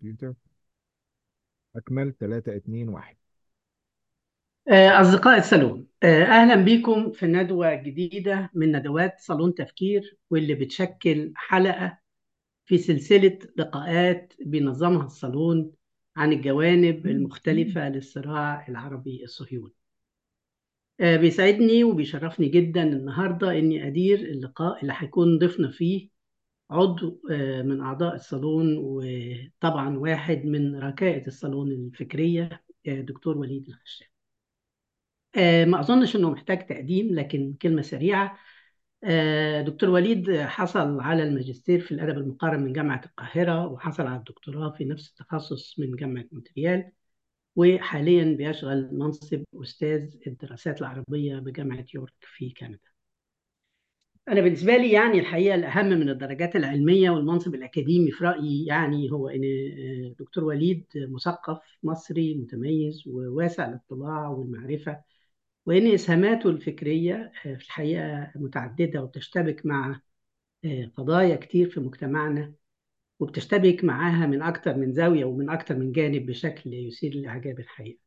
كمبيوتر أكمل 3 2 1 آه، أصدقاء الصالون آه، أهلا بكم في ندوة جديدة من ندوات صالون تفكير واللي بتشكل حلقة في سلسلة لقاءات بينظمها الصالون عن الجوانب المختلفة للصراع العربي الصهيوني آه، بيسعدني وبيشرفني جدا النهاردة إني أدير اللقاء اللي هيكون ضيفنا فيه عضو من أعضاء الصالون وطبعا واحد من ركائز الصالون الفكرية دكتور وليد الخشاب ما أظنش إنه محتاج تقديم لكن كلمة سريعة دكتور وليد حصل على الماجستير في الأدب المقارن من جامعة القاهرة وحصل على الدكتوراه في نفس التخصص من جامعة مونتريال وحاليا بيشغل منصب أستاذ الدراسات العربية بجامعة يورك في كندا أنا بالنسبة لي يعني الحقيقة الأهم من الدرجات العلمية والمنصب الأكاديمي في رأيي يعني هو إن دكتور وليد مثقف مصري متميز وواسع الاطلاع والمعرفة وإن إسهاماته الفكرية في الحقيقة متعددة وبتشتبك مع قضايا كتير في مجتمعنا وبتشتبك معاها من أكتر من زاوية ومن أكتر من جانب بشكل يثير الإعجاب الحقيقة.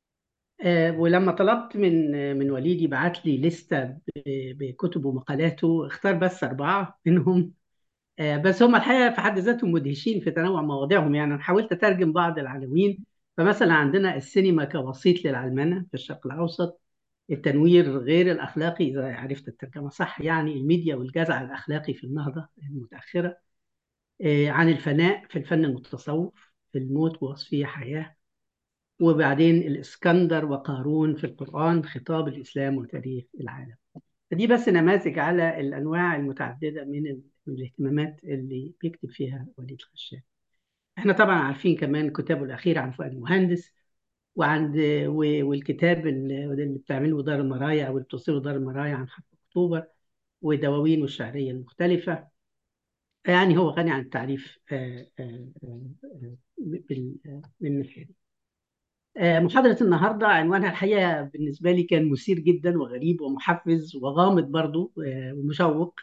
ولما طلبت من من وليد يبعت لي لستة بكتب ومقالاته اختار بس أربعة منهم بس هم الحقيقة في حد ذاتهم مدهشين في تنوع مواضيعهم يعني أنا حاولت أترجم بعض العناوين فمثلا عندنا السينما كوسيط للعلمنة في الشرق الأوسط التنوير غير الأخلاقي إذا عرفت الترجمة صح يعني الميديا والجزع الأخلاقي في النهضة المتأخرة عن الفناء في الفن المتصوف في الموت ووصفية حياة وبعدين الإسكندر وقارون في القرآن خطاب الإسلام وتاريخ العالم فدي بس نماذج على الأنواع المتعددة من, من الاهتمامات اللي بيكتب فيها وليد الخشاب احنا طبعا عارفين كمان كتابه الأخير عن فؤاد المهندس وعند والكتاب اللي بتعمله دار المرايا أو اللي بتصيره دار المرايا عن حرب أكتوبر ودواوين والشعرية المختلفة يعني هو غني عن التعريف من الحين محاضرة النهاردة عنوانها الحقيقة بالنسبة لي كان مثير جدا وغريب ومحفز وغامض برضو ومشوق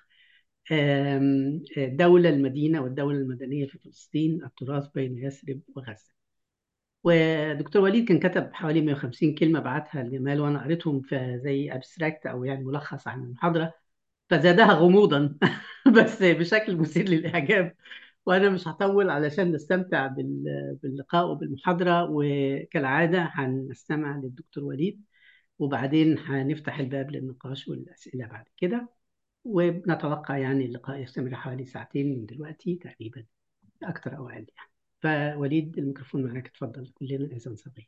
دولة المدينة والدولة المدنية في فلسطين التراث بين يثرب وغزة ودكتور وليد كان كتب حوالي 150 كلمة بعتها لجمال وأنا قريتهم في زي أبستراكت أو يعني ملخص عن المحاضرة فزادها غموضا بس بشكل مثير للإعجاب وأنا مش هطول علشان نستمتع باللقاء وبالمحاضرة وكالعادة هنستمع للدكتور وليد وبعدين هنفتح الباب للنقاش والأسئلة بعد كده وبنتوقع يعني اللقاء يستمر حوالي ساعتين من دلوقتي تقريبا أكثر أو أقل يعني فوليد الميكروفون معاك اتفضل كلنا إذا صغير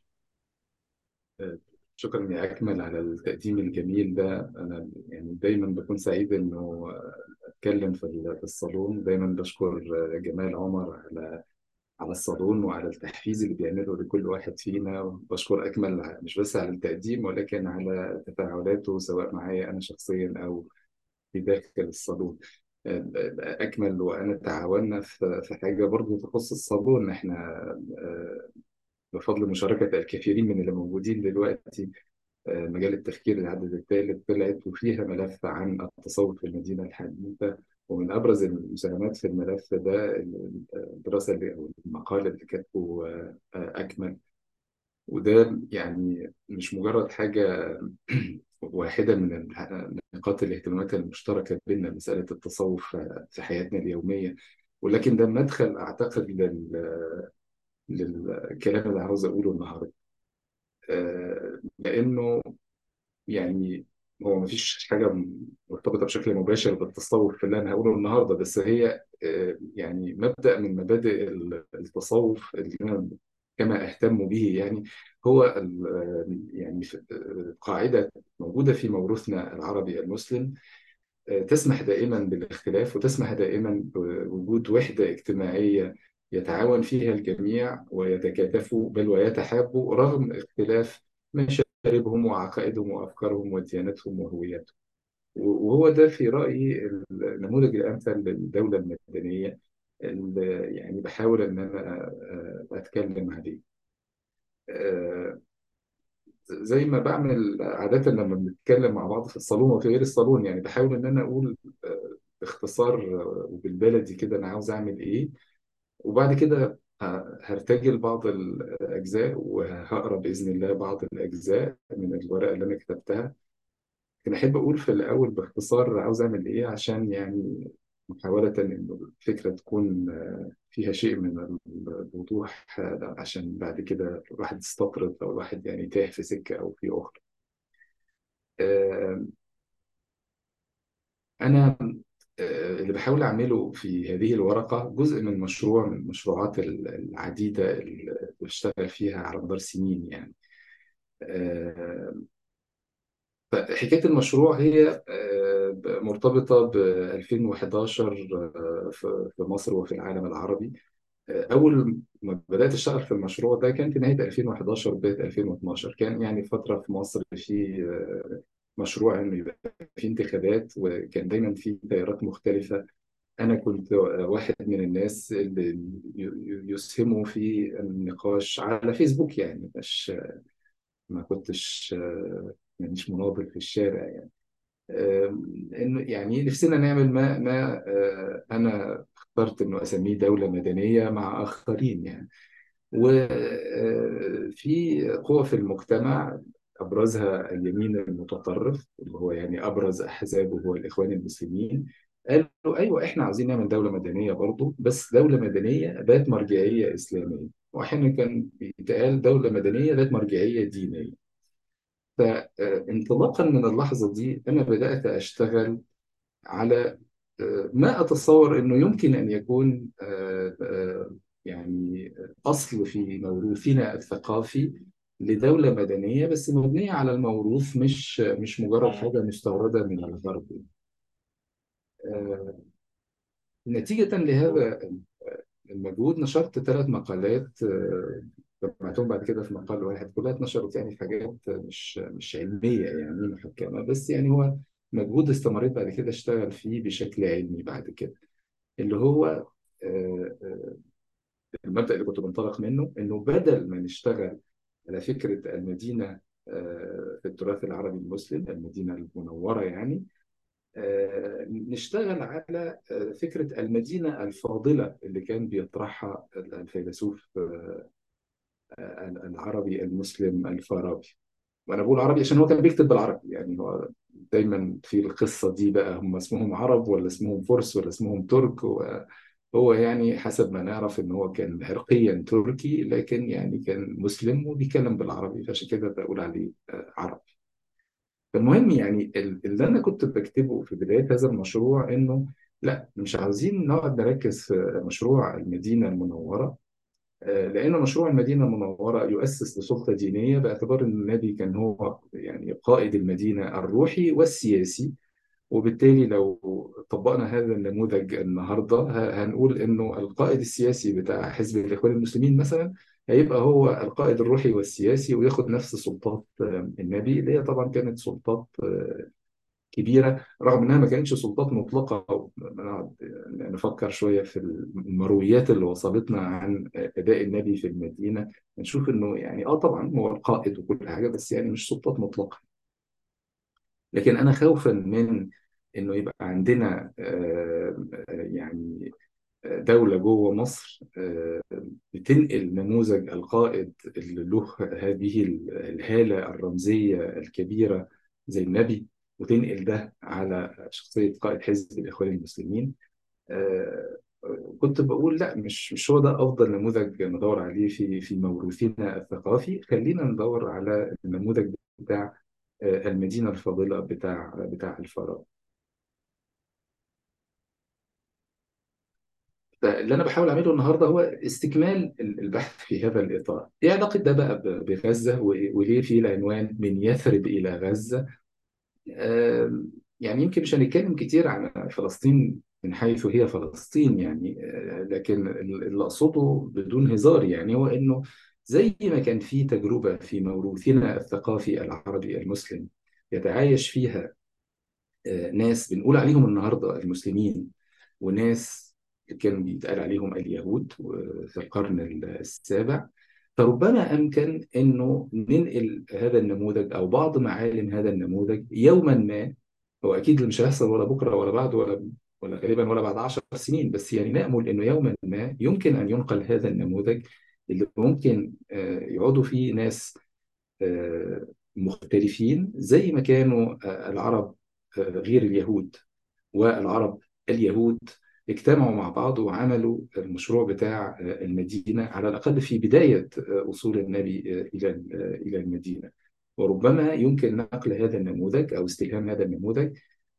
شكرا يا أكمل على التقديم الجميل ده أنا يعني دايما بكون سعيد إنه أتكلم في الصالون دايما بشكر جمال عمر على على الصالون وعلى التحفيز اللي بيعمله لكل واحد فينا وبشكر أكمل مش بس على التقديم ولكن على تفاعلاته سواء معايا أنا شخصيا أو في داخل الصالون أكمل وأنا تعاوننا في حاجة برضه تخص الصالون إحنا بفضل مشاركة الكثيرين من اللي موجودين دلوقتي مجال التفكير العدد الثالث طلعت وفيها ملف عن التصوف في المدينة الحديثة ومن أبرز المساهمات في الملف ده الدراسة اللي أو المقال اللي كاتبه أكمل وده يعني مش مجرد حاجة واحدة من نقاط الاهتمامات المشتركة بيننا مسألة التصوف في حياتنا اليومية ولكن ده مدخل أعتقد لل للكلام اللي عاوز أقوله النهاردة لأنه يعني هو مفيش حاجة مرتبطة بشكل مباشر بالتصوف في اللي أنا هقوله النهاردة بس هي يعني مبدأ من مبادئ التصوف اللي أنا كما أهتم به يعني هو يعني قاعدة موجودة في موروثنا العربي المسلم تسمح دائما بالاختلاف وتسمح دائما بوجود وحدة اجتماعية يتعاون فيها الجميع ويتكاتفوا بل ويتحابوا رغم اختلاف مشاربهم وعقائدهم وأفكارهم وديانتهم وهوياتهم وهو ده في رأيي النموذج الأمثل للدولة المدنية اللي يعني بحاول إن أنا أتكلم عليه زي ما بعمل عادة لما بنتكلم مع بعض في الصالون وفي غير الصالون يعني بحاول إن أنا أقول باختصار وبالبلدي كده أنا عاوز أعمل إيه وبعد كده ه- هرتجل بعض الأجزاء وهقرأ بإذن الله بعض الأجزاء من الورقة اللي أنا كتبتها لكن أحب أقول في الأول باختصار عاوز أعمل إيه عشان يعني محاولة إن الفكرة تكون آه، فيها شيء من الوضوح آه، عشان بعد كده الواحد يستطرد أو الواحد يعني تاه في سكة أو في أخرى. آه، أنا آه، اللي بحاول أعمله في هذه الورقة جزء من مشروع من المشروعات ال- العديدة اللي بشتغل فيها على مدار سنين يعني آه، فحكاية المشروع هي آه، مرتبطة ب 2011 آه، في في مصر وفي العالم العربي آه، أول ما بدأت أشتغل في المشروع ده كان في نهاية 2011 بداية 2012 كان يعني فترة في مصر في آه، مشروع إنه يبقى في انتخابات وكان دايما في تيارات مختلفة أنا كنت واحد من الناس اللي ي- ي- يسهموا في النقاش على فيسبوك يعني مش ما كنتش مانيش مناضل في الشارع يعني آم، إنه يعني نفسنا نعمل ما ما آه، أنا اخترت إنه أسميه دولة مدنية مع آخرين يعني وفي قوى في المجتمع أبرزها اليمين المتطرف اللي هو يعني أبرز أحزابه هو الإخوان المسلمين قالوا أيوة إحنا عاوزين نعمل دولة مدنية برضو بس دولة مدنية ذات مرجعية إسلامية وأحيانا كان بيتقال دولة مدنية ذات مرجعية دينية فانطلاقا من اللحظة دي أنا بدأت أشتغل على آه، ما أتصور أنه يمكن أن يكون آه، آه، يعني أصل في موروثنا الثقافي لدولة مدنية بس مبنية على الموروث مش مش مجرد حاجة مستوردة من الغرب آه، نتيجة لهذا المجهود نشرت ثلاث مقالات آه، جمعتهم بعد كده في مقال واحد كلها اتنشرت يعني في حاجات مش مش علمية يعني محكمة بس يعني هو مجهود استمريت بعد كده اشتغل فيه بشكل علمي بعد كده اللي هو آه، آه، المبدأ اللي كنت بنطلق منه انه بدل ما نشتغل على فكرة المدينة آه، في التراث العربي المسلم المدينة المنورة يعني آه، نشتغل على آه، فكرة المدينة الفاضلة اللي كان بيطرحها الفيلسوف آه، العربي المسلم الفارابي وأنا بقول عربي عشان هو كان بيكتب بالعربي يعني هو دايما في القصة دي بقى هم اسمهم عرب ولا اسمهم فرس ولا اسمهم ترك هو يعني حسب ما نعرف ان هو كان عرقيا تركي لكن يعني كان مسلم وبيتكلم بالعربي فعشان كده بقول عليه آه، عربي فالمهم يعني ال- اللي انا كنت بكتبه في بدايه هذا المشروع انه لا مش عاوزين نقعد نركز في مشروع المدينه المنوره آه، لان مشروع المدينه المنوره يؤسس لسلطه دينيه باعتبار ان النبي كان هو يعني قائد المدينه الروحي والسياسي وبالتالي لو طبقنا هذا النموذج النهارده ه- هنقول انه القائد السياسي بتاع حزب الاخوان المسلمين مثلا هيبقى هو القائد الروحي والسياسي وياخد نفس سلطات آه، النبي اللي هي طبعا كانت سلطات آه، كبيره رغم انها ما كانتش سلطات مطلقه نقعد نفكر شويه في المرويات اللي وصلتنا عن اداء النبي في المدينه نشوف انه يعني اه طبعا هو القائد وكل حاجه بس يعني مش سلطات مطلقه لكن انا خوفا من انه يبقى عندنا آه، آه، يعني دولة جوه مصر آه، بتنقل نموذج القائد اللي له هذه الهالة الرمزية الكبيرة زي النبي وتنقل ده على شخصية قائد حزب الإخوان المسلمين آه، كنت بقول لا مش مش هو ده أفضل نموذج ندور عليه في في موروثنا الثقافي خلينا ندور على النموذج بتاع آه، المدينة الفاضلة بتاع بتاع الفارابي فاللي انا بحاول اعمله النهارده هو استكمال البحث في هذا الاطار. ايه علاقه ده بقى ب- بغزه و- وليه في العنوان من يثرب الى غزه؟ آم، يعني يمكن مش هنتكلم كتير عن فلسطين من حيث هي فلسطين يعني آه، لكن اللي اقصده بدون هزار يعني هو انه زي ما كان في تجربه في موروثنا الثقافي العربي المسلم يتعايش فيها آه، ناس بنقول عليهم النهارده المسلمين وناس كان بيتقال عليهم اليهود في القرن السابع فربما أمكن أنه ننقل هذا النموذج أو بعض معالم هذا النموذج يوما ما هو أكيد مش هيحصل ولا بكرة ولا بعد ولا ولا غالبا ولا بعد عشر سنين بس يعني نأمل انه يوما ما يمكن ان ينقل هذا النموذج اللي ممكن آه، يقعدوا فيه ناس آه، مختلفين زي ما كانوا آه، العرب آه، غير اليهود والعرب اليهود اجتمعوا مع بعض وعملوا المشروع بتاع آه، المدينة على الأقل في بداية آه، وصول النبي آه، إلى آه، إلى المدينة وربما يمكن نقل هذا النموذج أو استلهام هذا النموذج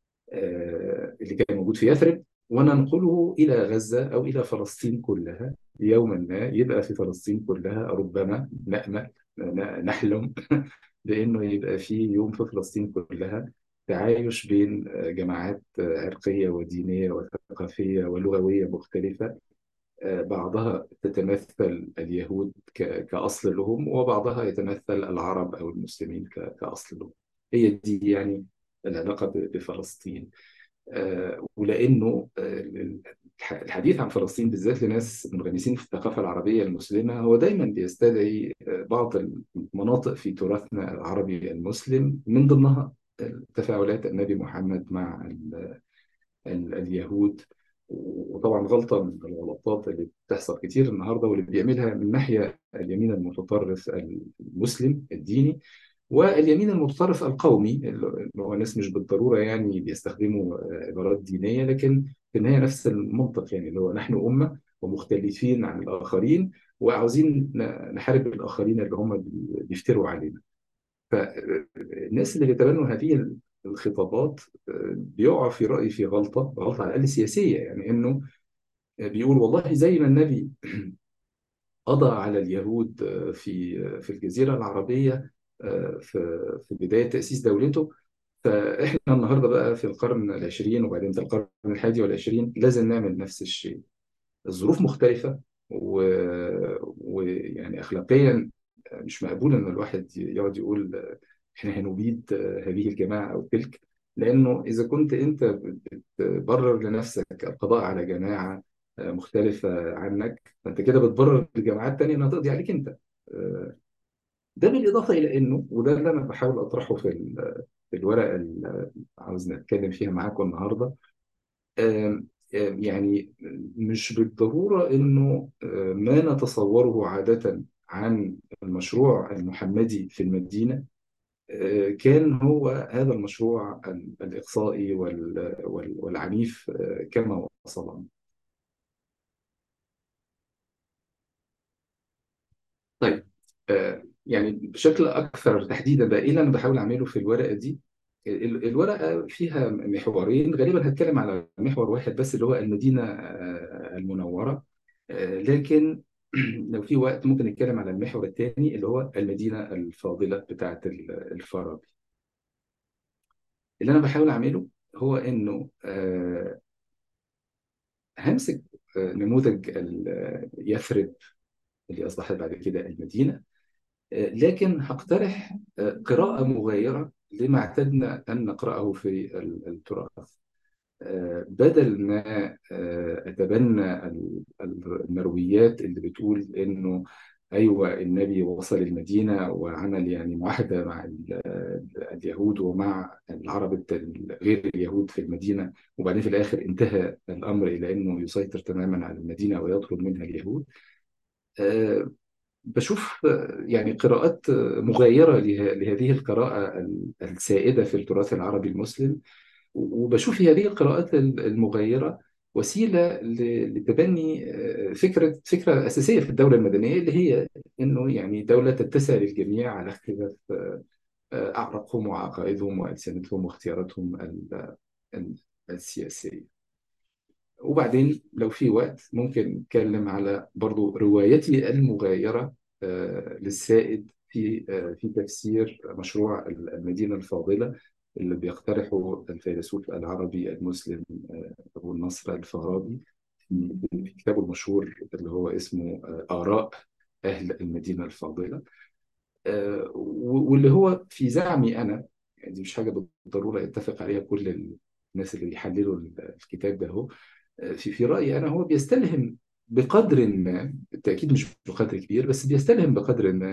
آه، اللي كان موجود في يثرب وننقله إلى غزة أو إلى فلسطين كلها يوما ما يبقى في فلسطين كلها ربما نأمل ن- نحلم بأنه يبقى في يوم في فلسطين كلها تعايش بين آه، جماعات آه، عرقية ودينية وثقافية ولغوية مختلفة آه، بعضها تتمثل اليهود ك- كأصل لهم وبعضها يتمثل العرب أو المسلمين ك- كأصل لهم هي دي يعني العلاقة ب- بفلسطين آه، ولأنه آه، الح- الحديث عن فلسطين بالذات لناس منغمسين في الثقافة العربية المسلمة هو دايما بيستدعي آه، بعض المناطق في تراثنا العربي المسلم من ضمنها تفاعلات النبي محمد مع ال- ال- اليهود وطبعا غلطة من الغلطات اللي بتحصل كتير النهاردة واللي بيعملها من ناحية اليمين المتطرف المسلم الديني واليمين المتطرف القومي اللي هو الناس مش بالضرورة يعني بيستخدموا عبارات دينية لكن في النهاية نفس المنطق يعني اللي هو نحن أمة ومختلفين عن الآخرين وعاوزين ن- نحارب الآخرين اللي هم بيفتروا علينا فالناس اللي بيتبنوا هذه الخطابات آه، بيقعوا في رأيي في غلطة غلطة على الأقل سياسية يعني إنه بيقول والله زي ما النبي قضى على اليهود آه، في في الجزيرة العربية آه، في في بداية تأسيس دولته فإحنا النهاردة بقى في القرن العشرين وبعدين في القرن الحادي والعشرين لازم نعمل نفس الشيء الظروف مختلفة و- ويعني أخلاقيا مش مقبول إن الواحد يقعد يقول إحنا هنبيد هذه الجماعة أو تلك لأنه إذا كنت أنت بتبرر لنفسك القضاء على جماعة مختلفة عنك فأنت كده بتبرر لجماعات تانية إنها تقضي عليك أنت ده بالإضافة إلى إنه وده اللي أنا بحاول أطرحه في ال- في الورقة اللي عاوز نتكلم فيها معاكم النهاردة آم، آم، يعني مش بالضرورة إنه آه، ما نتصوره عادة عن المشروع المحمدي في المدينة آه، كان هو هذا المشروع ال- الإقصائي وال- وال- والعنيف آه، كما وصلنا طيب آه، يعني بشكل أكثر تحديدا بقى إيه اللي أنا بحاول أعمله في الورقة دي ال- الورقة فيها محورين غالبا هتكلم على محور واحد بس اللي هو المدينة آه، المنورة آه، لكن لو في وقت ممكن نتكلم على المحور الثاني اللي هو المدينة الفاضلة بتاعة ال- الفارابي اللي أنا بحاول أعمله هو إنه آه، همسك آه، نموذج ال- يثرب اللي أصبحت بعد كده المدينة آه، لكن هقترح آه، قراءة مغايرة لما اعتدنا أن نقرأه في ال- التراث آه، بدل ما آه، أتبنى ال- ال- المرويات اللي بتقول إنه أيوة النبي وصل المدينة وعمل يعني معاهدة مع ال- ال- اليهود ومع العرب الت- غير اليهود في المدينة وبعدين في الآخر انتهى الأمر إلى إنه يسيطر تماما على المدينة ويطرد منها اليهود آه، بشوف آه، يعني قراءات آه، مغايرة له- لهذه القراءة ال- السائدة في التراث العربي المسلم وبشوف في هذه القراءات المغايرة وسيلة ل- لتبني آه، فكرة فكرة أساسية في الدولة المدنية اللي هي إنه يعني دولة تتسع للجميع على اختلاف آه، آه، أعراقهم وعقائدهم وألسنتهم واختياراتهم ال- ال- السياسية وبعدين لو في وقت ممكن نتكلم على برضو روايتي المغايرة آه، للسائد في آه، في تفسير مشروع المدينة الفاضلة اللي بيقترحه الفيلسوف العربي المسلم آه، أبو النصر الفارابي في في كتابه المشهور اللي هو اسمه آه، آراء أهل المدينة الفاضلة آه، و- واللي هو في زعمي أنا يعني دي مش حاجة بالضرورة يتفق عليها كل الناس اللي بيحللوا الكتاب ده هو آه، في في رأيي أنا هو بيستلهم بقدر ما بالتأكيد مش بقدر كبير بس بيستلهم بقدر ما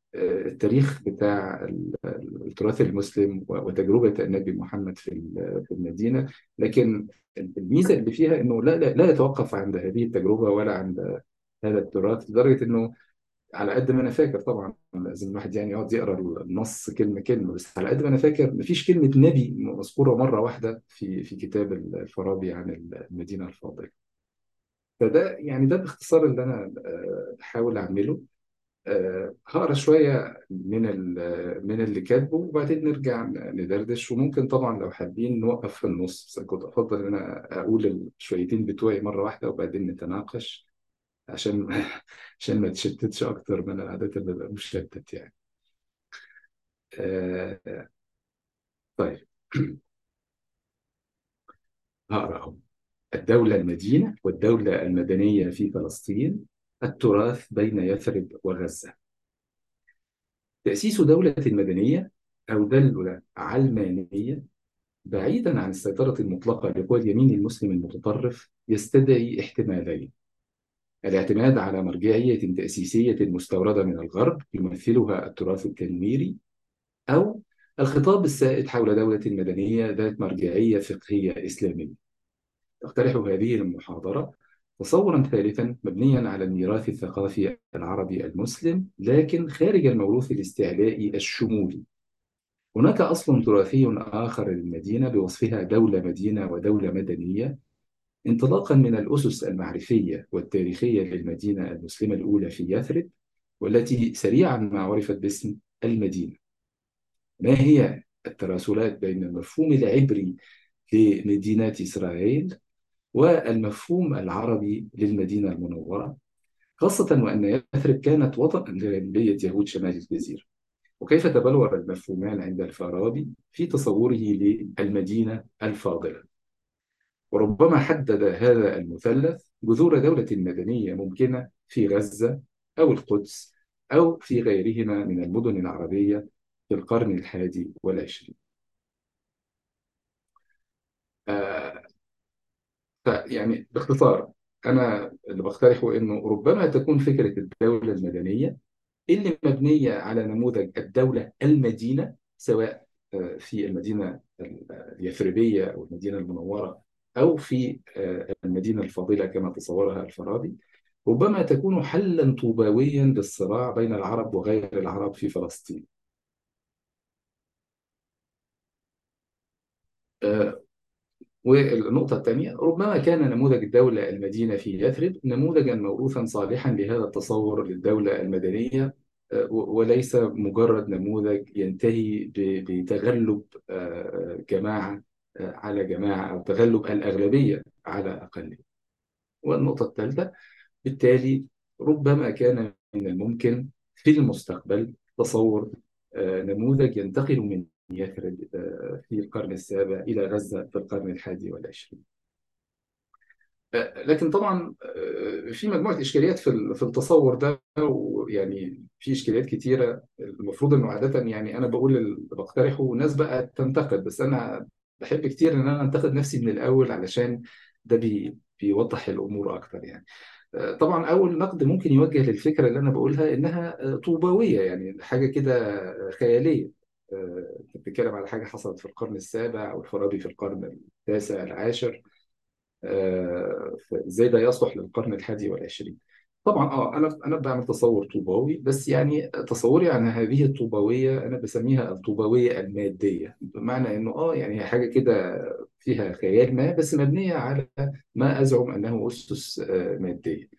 التاريخ بتاع ال- التراث المسلم و- وتجربة النبي محمد في ال- في المدينة لكن الميزة اللي فيها إنه لا لا لا يتوقف عند هذه التجربة ولا عند هذا التراث لدرجة إنه على قد ما أنا فاكر طبعا لازم الواحد يعني يقعد يقرأ النص كلمة كلمة بس على قد ما أنا فاكر مفيش كلمة نبي مذكورة مرة واحدة في في كتاب الفارابي عن المدينة الفاضلة فده يعني ده باختصار اللي أنا آه، بحاول أعمله آه، هقرا شويه من ال- من اللي كاتبه وبعدين نرجع ندردش وممكن طبعا لو حابين نوقف في النص بس كنت افضل ان انا اقول الشويتين بتوعي مره واحده وبعدين نتناقش عشان عشان ما تشتتش اكتر من العادات اللي ببقى مشتت يعني آه، طيب هقرا اهو الدولة المدينة والدولة المدنية في فلسطين التراث بين يثرب وغزة تأسيس دولة مدنية أو دولة علمانية بعيدا عن السيطرة المطلقة لقوى اليمين المسلم المتطرف يستدعي احتمالين الاعتماد على مرجعية تأسيسية مستوردة من الغرب يمثلها التراث التنويري أو الخطاب السائد حول دولة مدنية ذات مرجعية فقهية إسلامية تقترح هذه المحاضرة تصورا ثالثا مبنيا على الميراث الثقافي العربي المسلم لكن خارج الموروث الاستعلائي الشمولي هناك أصل تراثي آخر للمدينة بوصفها دولة مدينة ودولة مدنية انطلاقا من الأسس المعرفية والتاريخية للمدينة المسلمة الأولى في يثرب والتي سريعا ما عرفت باسم المدينة ما هي التراسلات بين المفهوم العبري لمدينة إسرائيل والمفهوم العربي للمدينة المنورة خاصة وأن يثرب كانت وطنا لغالبية يهود شمال الجزيرة وكيف تبلور المفهومان عند الفارابي في تصوره للمدينة الفاضلة وربما حدد هذا المثلث جذور دولة مدنية ممكنة في غزة أو القدس أو في غيرهما من المدن العربية في القرن الحادي والعشرين آه فيعني باختصار أنا اللي بقترحه إنه ربما تكون فكرة الدولة المدنية اللي مبنية على نموذج الدولة المدينة سواء آه، في المدينة اليثربية أو المدينة المنورة أو في آه، المدينة الفاضلة كما تصورها الفارابي ربما تكون حلا طوباويا للصراع بين العرب وغير العرب في فلسطين آه، والنقطة الثانية ربما كان نموذج الدولة المدينة في يثرب نموذجا موروثا صالحا لهذا التصور للدولة المدنية آه، و- وليس مجرد نموذج ينتهي ب- بتغلب آه، جماعة آه، على جماعة أو تغلب الأغلبية على أقلية والنقطة الثالثة بالتالي ربما كان من الممكن في المستقبل تصور آه، نموذج ينتقل من يثرب آه، في القرن السابع إلى غزة في القرن الحادي والعشرين آه، لكن طبعا آه، في مجموعة إشكاليات في ال- في التصور ده ويعني في إشكاليات كتيرة المفروض إنه عادة يعني أنا بقول اللي بقترحه والناس بقى تنتقد بس أنا بحب كتير إن أنا أنتقد نفسي من الأول علشان ده بي بيوضح الأمور أكتر يعني آه، طبعا أول نقد ممكن يوجه للفكرة اللي أنا بقولها إنها آه، طوباوية يعني حاجة كده آه، خيالية آه، أنت بتتكلم على حاجة حصلت في القرن السابع أو الفارابي في القرن التاسع العاشر آه، ازاي ده يصلح للقرن الحادي والعشرين طبعا اه انا انا بعمل تصور طوباوي بس يعني تصوري عن هذه الطوباويه انا بسميها الطوباويه الماديه بمعنى انه اه يعني هي حاجه كده فيها خيال ما بس مبنيه على ما ازعم انه اسس آه، ماديه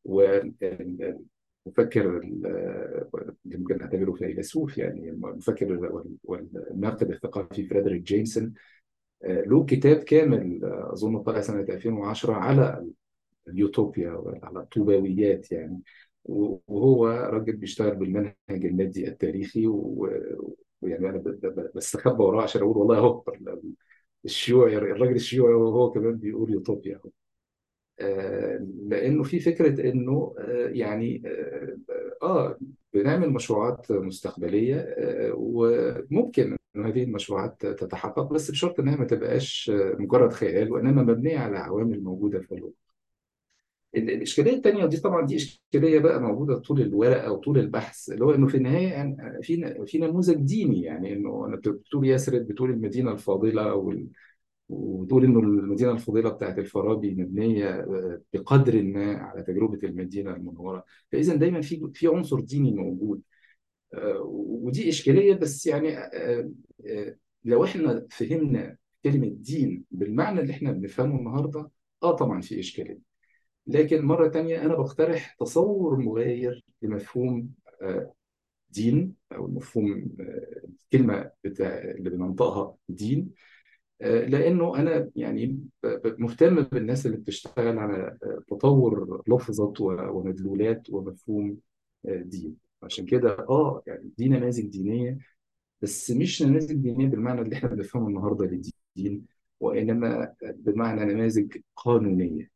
والمفكر اللي ممكن نعتبره فيلسوف يعني المفكر وال- والناقد الثقافي فريدريك جيمسون آه، له كتاب كامل آه، أظن طلع سنة 2010 على اليوتوبيا وعلى الطوباويات يعني و- وهو راجل بيشتغل بالمنهج المادي التاريخي و- ويعني أنا ب- ب- بستخبى وراه عشان أقول والله هو الشيوعي الراجل الشيوعي وهو كمان بيقول يوتوبيا آه، لانه في فكره انه آه، يعني اه آه، بنعمل مشروعات مستقبليه آه، وممكن ان هذه المشروعات تتحقق بس بشرط انها ما تبقاش آه، مجرد خيال وانما مبنيه على عوامل موجوده في الواقع. ال- الإشكالية التانية ودي طبعا دي إشكالية بقى موجودة طول الورقة وطول البحث اللي هو إنه في النهاية يعني في في نموذج ديني يعني إنه أنا بتقول يثرب بتقول المدينة الفاضلة وال- وتقول إنه المدينة الفاضلة بتاعت الفارابي مبنية آه، بقدر ما على تجربة المدينة المنورة فإذا دايما في في عنصر ديني موجود آه، ودي إشكالية بس يعني آه، آه، لو إحنا فهمنا كلمة دين بالمعنى اللي إحنا بنفهمه النهاردة آه طبعا في إشكالية لكن مرة تانية أنا بقترح تصور مغاير لمفهوم آه، دين أو مفهوم آه، الكلمة بتاع اللي بننطقها دين آه، لأنه أنا يعني ب- ب- مهتم بالناس اللي بتشتغل على آه، تطور لفظة و- ومدلولات ومفهوم آه، دين عشان كده اه يعني دي نماذج دينية بس مش نماذج دينية بالمعنى اللي احنا بنفهمه النهارده للدين وإنما بمعنى نماذج قانونية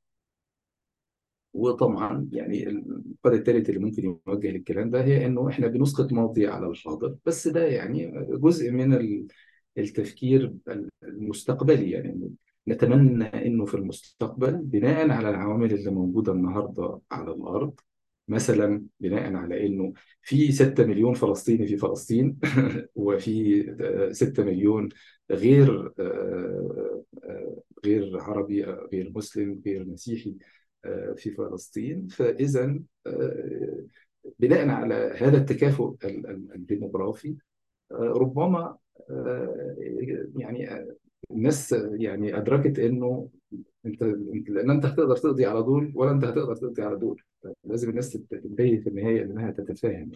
وطبعا يعني القدر الثالث اللي ممكن يوجه للكلام ده هي انه احنا بنسقط ماضي على الحاضر بس ده يعني جزء من ال- التفكير المستقبلي يعني إنه نتمنى انه في المستقبل بناء على العوامل اللي موجوده النهارده على الارض مثلا بناء على انه في 6 مليون فلسطيني في فلسطين وفي 6 مليون غير آه، آه، غير عربي آه، غير مسلم غير مسيحي آه، في فلسطين فإذا آه، بناء على هذا التكافؤ ال- ال- الديموغرافي آه، ربما آه، يعني آه، الناس يعني أدركت إنه أنت أنت- لأن أنت هتقدر تقضي على دول ولا أنت هتقدر تقضي على دول لازم الناس تنتهي في النهاية إنها تتفاهم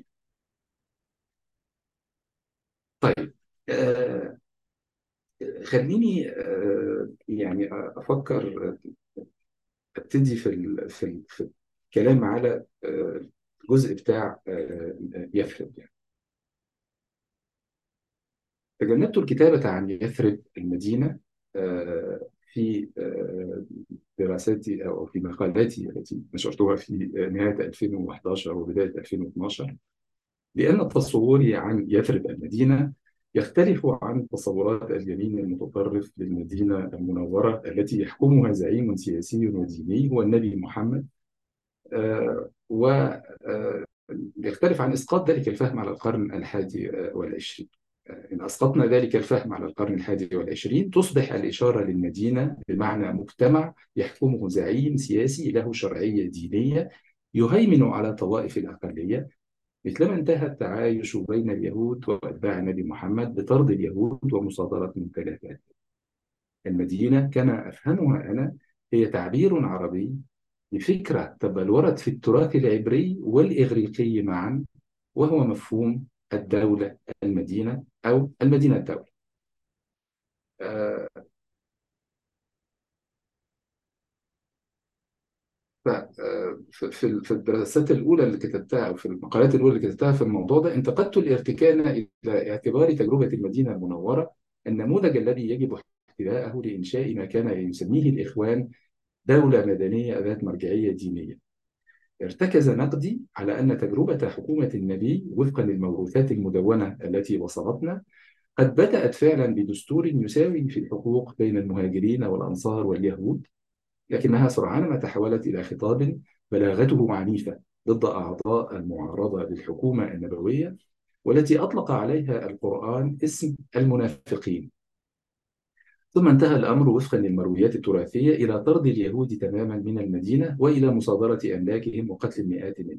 طيب آه، خليني آه، يعني أفكر ابتدي في ال... في ال... في الكلام على آه، الجزء بتاع آه، يثرب يعني تجنبت الكتابة عن يثرب المدينة آه، في آه، دراساتي أو في مقالاتي التي نشرتها في نهاية 2011 وبداية 2012 لأن تصوري عن يثرب المدينة يختلف عن تصورات اليمين المتطرف للمدينة المنورة التي يحكمها زعيم سياسي وديني هو النبي محمد ويختلف عن إسقاط ذلك الفهم على القرن الحادي آه، والعشرين آه، إن أسقطنا ذلك الفهم على القرن الحادي والعشرين تصبح الإشارة للمدينة بمعنى مجتمع يحكمه زعيم سياسي له شرعية دينية يهيمن على طوائف الأقلية مثلما انتهى التعايش بين اليهود وأتباع النبي محمد بطرد اليهود ومصادرة ممتلكاتهم المدينة كما أفهمها أنا هي تعبير عربي لفكرة تبلورت في التراث العبري والإغريقي معا وهو مفهوم الدولة المدينة أو المدينة الدولة آه، ف- آه، في في في الدراسات الأولى اللي كتبتها أو في المقالات الأولى اللي كتبتها في الموضوع ده انتقدت الارتكان إلى اعتبار تجربة المدينة المنورة النموذج الذي يجب احتواءه لإنشاء ما كان يسميه الإخوان دولة مدنية ذات مرجعية دينية ارتكز نقدي على أن تجربة حكومة النبي وفقا للموروثات المدونة التي وصلتنا قد بدأت فعلا بدستور يساوي في الحقوق بين المهاجرين والأنصار واليهود لكنها سرعان ما تحولت إلى خطاب بلاغته عنيفة ضد أعضاء المعارضة للحكومة النبوية والتي أطلق عليها القرآن اسم المنافقين ثم انتهى الأمر وفقا للمرويات التراثية إلى طرد اليهود تماما من المدينة وإلى مصادرة أملاكهم وقتل المئات منهم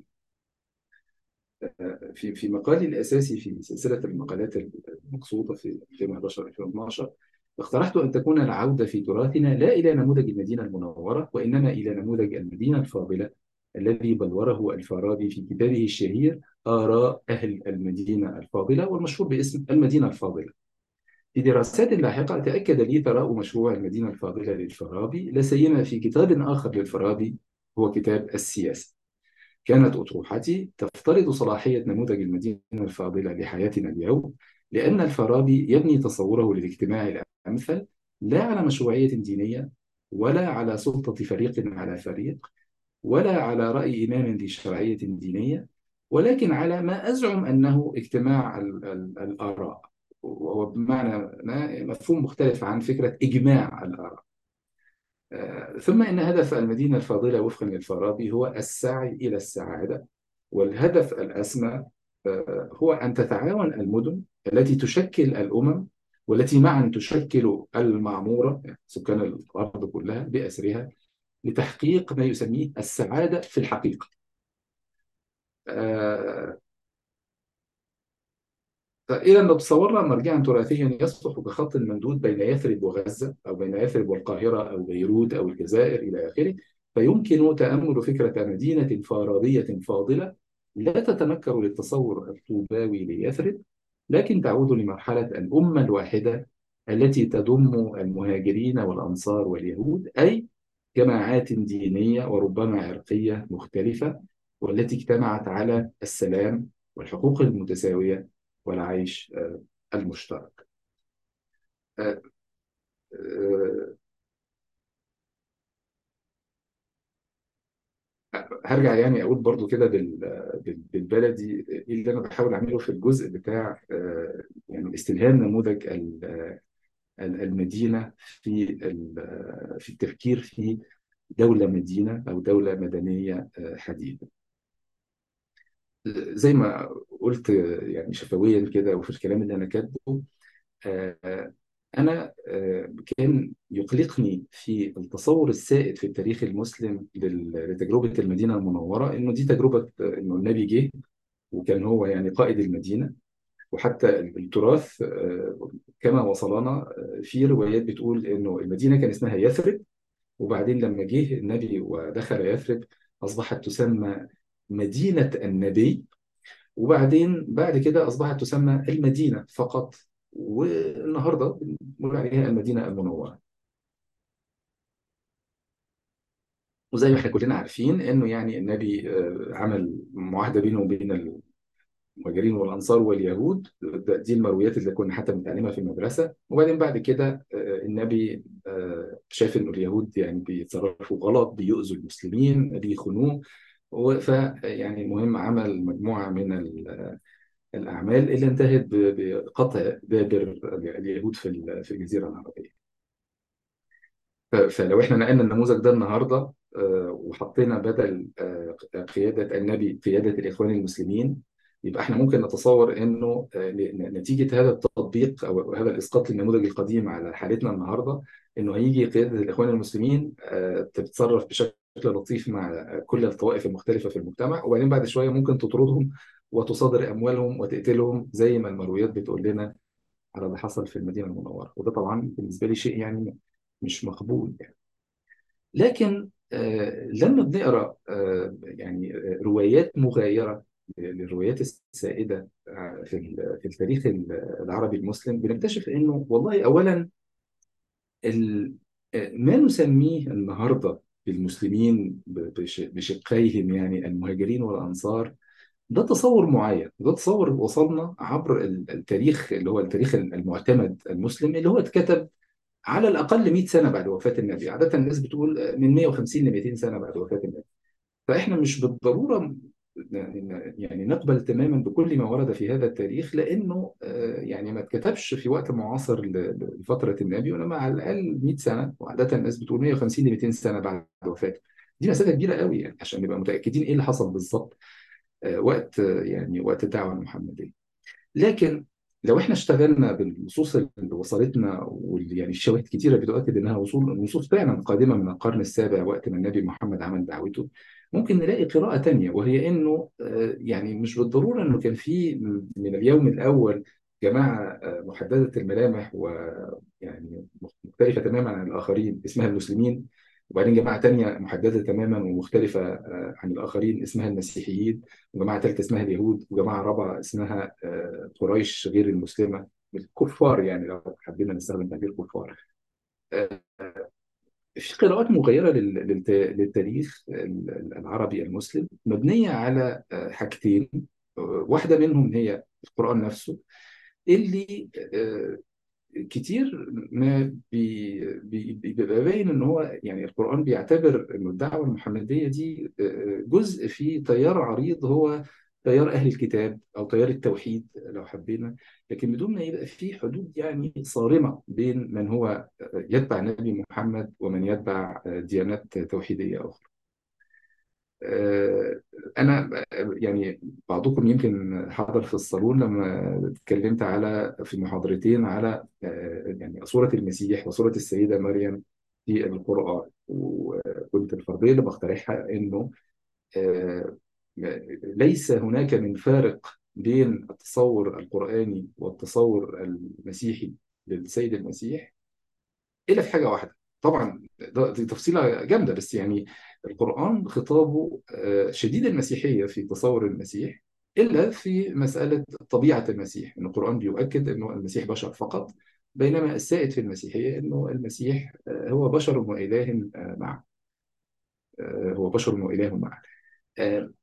في في مقالي الأساسي في سلسلة المقالات المقصودة في 2011-2012 اقترحت أن تكون العودة في تراثنا لا إلى نموذج المدينة المنورة وإنما إلى نموذج المدينة الفاضلة الذي بلوره الفارابي في كتابه الشهير آراء أهل المدينة الفاضلة والمشهور باسم المدينة الفاضلة في دراسات لاحقة تأكد لي ثراء مشروع المدينة الفاضلة للفارابي لا سيما في كتاب آخر للفارابي هو كتاب السياسة كانت أطروحتي تفترض صلاحية نموذج المدينة الفاضلة لحياتنا اليوم لأن الفارابي يبني تصوره للاجتماع الأمثل لا على مشروعية دينية ولا على سلطة فريق على فريق ولا على رأي إمام ذي شرعية دينية ولكن على ما أزعم أنه اجتماع ال- ال- الآراء وهو بمعنى ما مفهوم مختلف عن فكرة إجماع الآراء آه، ثم إن هدف المدينة الفاضلة وفقا للفارابي هو السعي إلى السعادة والهدف الأسمى آه، هو أن تتعاون المدن التي تشكل الأمم والتي معا تشكل المعمورة يعني سكان الأرض كلها بأسرها لتحقيق ما يسميه السعادة في الحقيقة آه، فإذا لو تصورنا مرجعا تراثيا يصلح كخط ممدود بين يثرب وغزة أو بين يثرب والقاهرة أو بيروت أو الجزائر إلى آخره فيمكن تأمل فكرة مدينة فارابية فاضلة لا تتنكر للتصور الطوباوي ليثرب لكن تعود لمرحلة الأمة الواحدة التي تضم المهاجرين والأنصار واليهود أي جماعات دينية وربما عرقية مختلفة والتي اجتمعت على السلام والحقوق المتساوية والعيش آه، المشترك آه، آه، هرجع يعني اقول برضو كده بال- بال- بالبلدي ايه اللي انا بحاول اعمله في الجزء بتاع يعني استلهام نموذج ال- ال- المدينه في ال- في التفكير في دوله مدينه او دوله مدنيه حديثه زي ما قلت يعني شفويا كده وفي الكلام اللي انا كاتبه آه، أنا آه، كان يقلقني في التصور السائد في التاريخ المسلم لل- لتجربة المدينة المنورة إنه دي تجربة آه، إنه النبي جه وكان هو يعني قائد المدينة وحتى التراث آه، كما وصلنا آه، في روايات بتقول إنه المدينة كان اسمها يثرب وبعدين لما جه النبي ودخل يثرب أصبحت تسمى مدينة النبي وبعدين بعد كده أصبحت تسمى المدينة فقط والنهاردة بنقول عليها المدينة المنورة وزي ما احنا كلنا عارفين انه يعني النبي آه، عمل معاهده بينه وبين المهاجرين والانصار واليهود ده- دي المرويات اللي كنا حتى بنتعلمها في المدرسه وبعدين بعد كده آه، النبي آه، شاف انه اليهود يعني بيتصرفوا غلط بيؤذوا المسلمين بيخونوه و- ف يعني المهم عمل مجموعه من ال- الاعمال اللي انتهت ب- بقطع دابر اليهود في ال- في الجزيره العربيه ف- فلو احنا نقلنا النموذج ده النهارده آه، وحطينا بدل آه، قياده النبي قياده الاخوان المسلمين يبقى احنا ممكن نتصور انه آه، ن- نتيجه هذا التطبيق او هذا الاسقاط للنموذج القديم على حالتنا النهارده انه هيجي قياده الاخوان المسلمين آه، تتصرف بشكل لطيف مع كل الطوائف المختلفه في المجتمع وبعدين بعد شويه ممكن تطردهم وتصادر اموالهم وتقتلهم زي ما المرويات بتقول لنا على اللي حصل في المدينه المنوره وده طبعا بالنسبه لي شيء يعني مش مقبول يعني. لكن آه، لما بنقرا آه، يعني آه، روايات مغايره للروايات السائده آه، في ال- في التاريخ العربي المسلم بنكتشف انه والله اولا ال- آه، ما نسميه النهارده بالمسلمين ب- بش- بشقيهم يعني المهاجرين والانصار ده تصور معين ده تصور وصلنا عبر ال- التاريخ اللي هو التاريخ المعتمد المسلم اللي هو اتكتب على الأقل 100 سنة بعد وفاة النبي عادة الناس بتقول من 150 ل 200 سنة بعد وفاة النبي فإحنا مش بالضرورة ن- يعني نقبل تماما بكل ما ورد في هذا التاريخ لأنه آه، يعني ما اتكتبش في وقت معاصر ل- لفترة النبي وإنما على الأقل 100 سنة وعادة الناس بتقول 150 ل 200 سنة بعد وفاته دي مسافة كبيرة قوي يعني عشان نبقى متأكدين إيه اللي حصل بالظبط آه، وقت آه، يعني وقت الدعوة المحمدية لكن لو احنا اشتغلنا بالنصوص اللي وصلتنا واللي يعني الشواهد كتيره بتؤكد انها وصول نصوص فعلا قادمه من القرن السابع وقت ما النبي محمد عمل دعوته ممكن نلاقي قراءه تانية وهي انه آه، يعني مش بالضروره انه كان في من اليوم الاول جماعه آه، محدده الملامح ويعني مختلفه تماما عن الاخرين اسمها المسلمين وبعدين جماعه تانية محدده تماما ومختلفه آه، عن الاخرين اسمها المسيحيين وجماعة ثالثة اسمها اليهود وجماعة رابعة اسمها آه، قريش غير المسلمة الكفار يعني لو حبينا نستخدم تعبير كفار آه، في قراءات مغيرة لل- للت- للتاريخ ال- العربي المسلم مبنية على آه، حاجتين آه، واحدة منهم هي القرآن نفسه اللي آه، كتير ما بي بي- بيبقى باين ان هو يعني القرآن بيعتبر انه الدعوة المحمدية دي آه، جزء في تيار عريض هو تيار أهل الكتاب أو تيار التوحيد لو حبينا لكن بدون ما يبقى في حدود يعني صارمة بين من هو يتبع النبي محمد ومن يتبع ديانات توحيدية أخرى آه، أنا يعني بعضكم يمكن حضر في الصالون لما اتكلمت على في محاضرتين على آه، يعني صورة المسيح وصورة السيدة مريم في القرآن وكنت الفرضية اللي بقترحها إنه آه، ليس هناك من فارق بين التصور القرآني والتصور المسيحي للسيد المسيح إلا في حاجة واحدة طبعا ده- دي تفصيلة جامدة بس يعني القرآن خطابه آه، شديد المسيحية في تصور المسيح إلا في مسألة طبيعة المسيح إن القرآن بيؤكد إنه المسيح بشر فقط بينما السائد في المسيحية إنه المسيح آه، هو بشر وإله آه، معه آه، هو بشر وإله معه آه،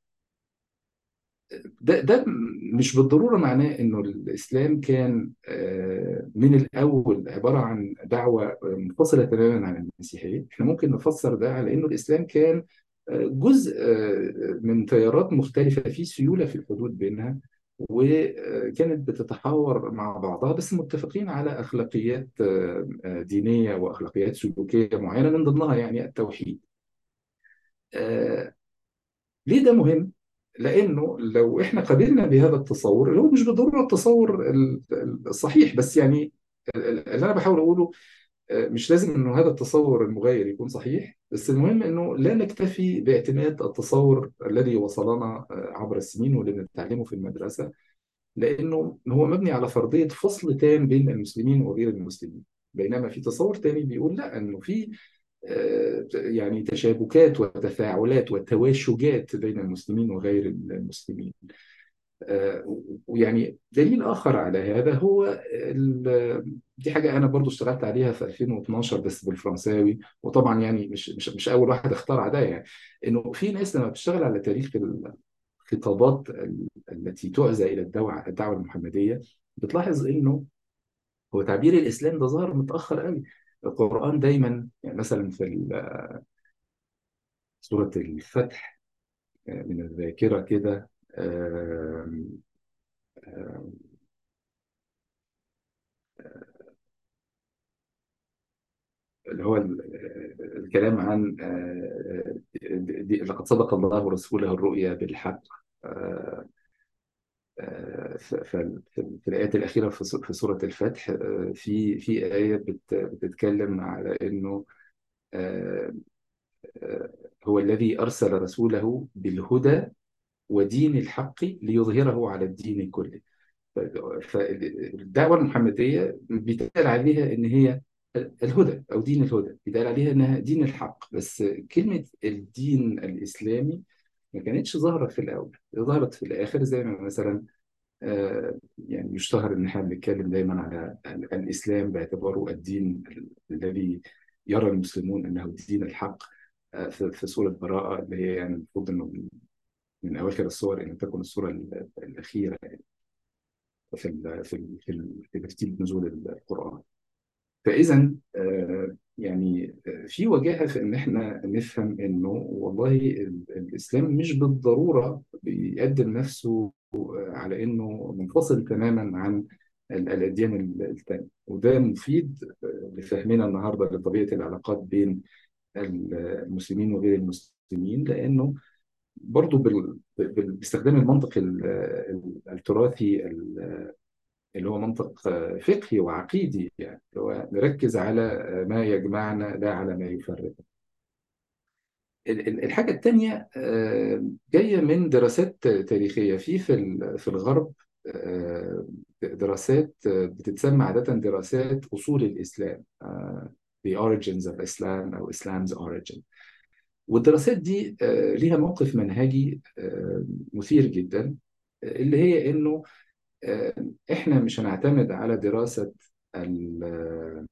ده ده مش بالضرورة معناه إنه الإسلام كان آه، من الأول عبارة عن دعوة منفصلة تماما عن المسيحية، إحنا ممكن نفسر ده على إنه الإسلام كان آه، جزء آه، من تيارات مختلفة في سيولة في الحدود بينها وكانت بتتحاور مع بعضها بس متفقين على أخلاقيات آه، آه، دينية وأخلاقيات سلوكية معينة من ضمنها يعني التوحيد. آه، ليه ده مهم؟ لأنه لو إحنا قبلنا بهذا التصور اللي هو مش بالضرورة التصور ال- الصحيح بس يعني ال- ال- اللي أنا بحاول أقوله آه، مش لازم إنه هذا التصور المغاير يكون صحيح بس المهم إنه لا نكتفي باعتماد التصور الذي وصلنا آه، عبر السنين واللي بنتعلمه في المدرسة لأنه هو مبني على فرضية فصل تام بين المسلمين وغير المسلمين بينما في تصور تاني بيقول لا إنه في آه، يعني تشابكات وتفاعلات وتواشجات بين المسلمين وغير المسلمين آه، ويعني دليل آخر على هذا هو ال- دي حاجة أنا برضو اشتغلت عليها في 2012 بس بالفرنساوي وطبعا يعني مش مش مش أول واحد اخترع ده يعني إنه في ناس لما بتشتغل على تاريخ الخطابات ال- التي تعزى إلى الدعوة الدعوة المحمدية بتلاحظ إنه هو تعبير الإسلام ده ظهر متأخر قوي القرآن دايما يعني مثلا في ال- سورة الفتح آه، من الذاكرة كده آم، آم، اللي هو ال- الكلام عن آه، دي- لقد صدق الله رسوله الرؤيا بالحق آه، آه، ف- ف- في في الآيات الأخيرة في سو- في سورة الفتح آه، في في آية بت- بتتكلم على إنه آه، آه، هو الذي أرسل رسوله بالهدى ودين الحق ليظهره على الدين كله فالدعوة المحمدية بيتقال عليها إن هي الهدى أو دين الهدى بيتقال عليها إنها دين الحق بس كلمة الدين الإسلامي ما كانتش ظاهرة في الأول ظهرت في الآخر زي ما مثلا آه، يعني يشتهر إن إحنا بنتكلم دايما على ال- الإسلام باعتباره الدين ال- الذي يرى المسلمون أنه الدين الحق آه، في في سورة براءة اللي هي يعني المفروض إنه من من أواخر السور إن تكون السورة ال- الأخيرة في ال في ال في ال- في ترتيب نزول القرآن فإذا آه، يعني آه، في وجاهة في إن إحنا نفهم إنه والله ال- الإسلام مش بالضرورة بيقدم نفسه آه، على إنه منفصل تماما عن ال- الأديان ال- التانية وده مفيد آه، لفهمنا النهارده لطبيعة العلاقات بين ال- المسلمين وغير المسلمين لأنه برضو بال- بال- باستخدام المنطق ال- ال- التراثي ال- اللي هو منطق آه، فقهي وعقيدي يعني اللي هو نركز على آه، ما يجمعنا لا على ما يفرقنا ال- ال- الحاجة التانية آه، جاية من دراسات تاريخية في في ال- في الغرب آه، دراسات آه، بتتسمى عادة دراسات أصول الإسلام آه، The Origins of Islam أو Islam's Origin والدراسات دي آه، ليها موقف منهجي آه، مثير جدا آه، اللي هي إنه آه، إحنا مش هنعتمد على دراسة ال-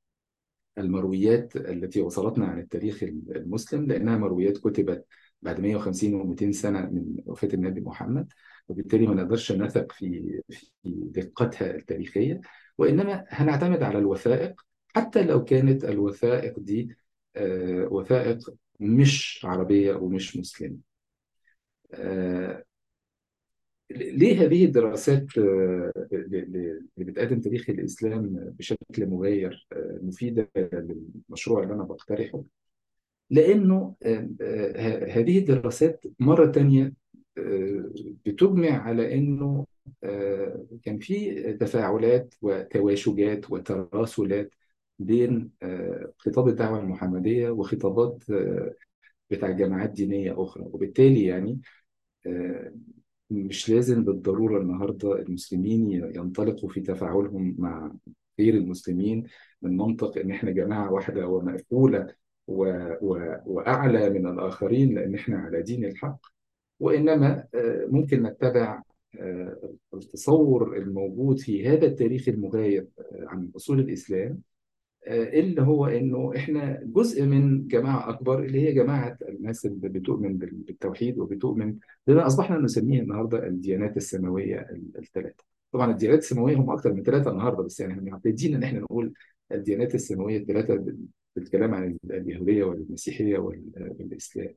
المرويات التي وصلتنا عن التاريخ المسلم لأنها مرويات كتبت بعد 150 و200 سنة من وفاة النبي محمد وبالتالي ما نقدرش نثق في في دقتها التاريخية وإنما هنعتمد على الوثائق حتى لو كانت الوثائق دي آه، وثائق مش عربية ومش مسلمة آه، ليه هذه الدراسات آه، اللي بتقدم تاريخ الإسلام بشكل مغاير آه، مفيدة للمشروع اللي أنا بقترحه؟ لأنه آه، آه، هذه الدراسات مرة تانية آه، بتجمع على أنه آه، كان في تفاعلات وتواشجات وتراسلات بين آه، خطاب الدعوة المحمدية وخطابات آه، بتاع جماعات دينية أخرى وبالتالي يعني آه، مش لازم بالضرورة النهاردة المسلمين ينطلقوا في تفاعلهم مع غير المسلمين من منطق إن إحنا جماعة واحدة ومقفولة و... و... وأعلى من الآخرين لأن إحنا على دين الحق وإنما آه، ممكن نتبع آه، التصور الموجود في هذا التاريخ المغاير آه، عن أصول الإسلام آه، اللي هو انه احنا جزء من جماعه اكبر اللي هي جماعه الناس اللي بتؤمن بال- بالتوحيد وبتؤمن بما اصبحنا نسميه النهارده الديانات السماويه الثلاثه. طبعا الديانات السماويه هم اكثر من ثلاثه النهارده بس يعني احنا معتادين ان احنا نقول الديانات السماويه الثلاثه بال- بالكلام عن اليهوديه والمسيحيه وال- والاسلام.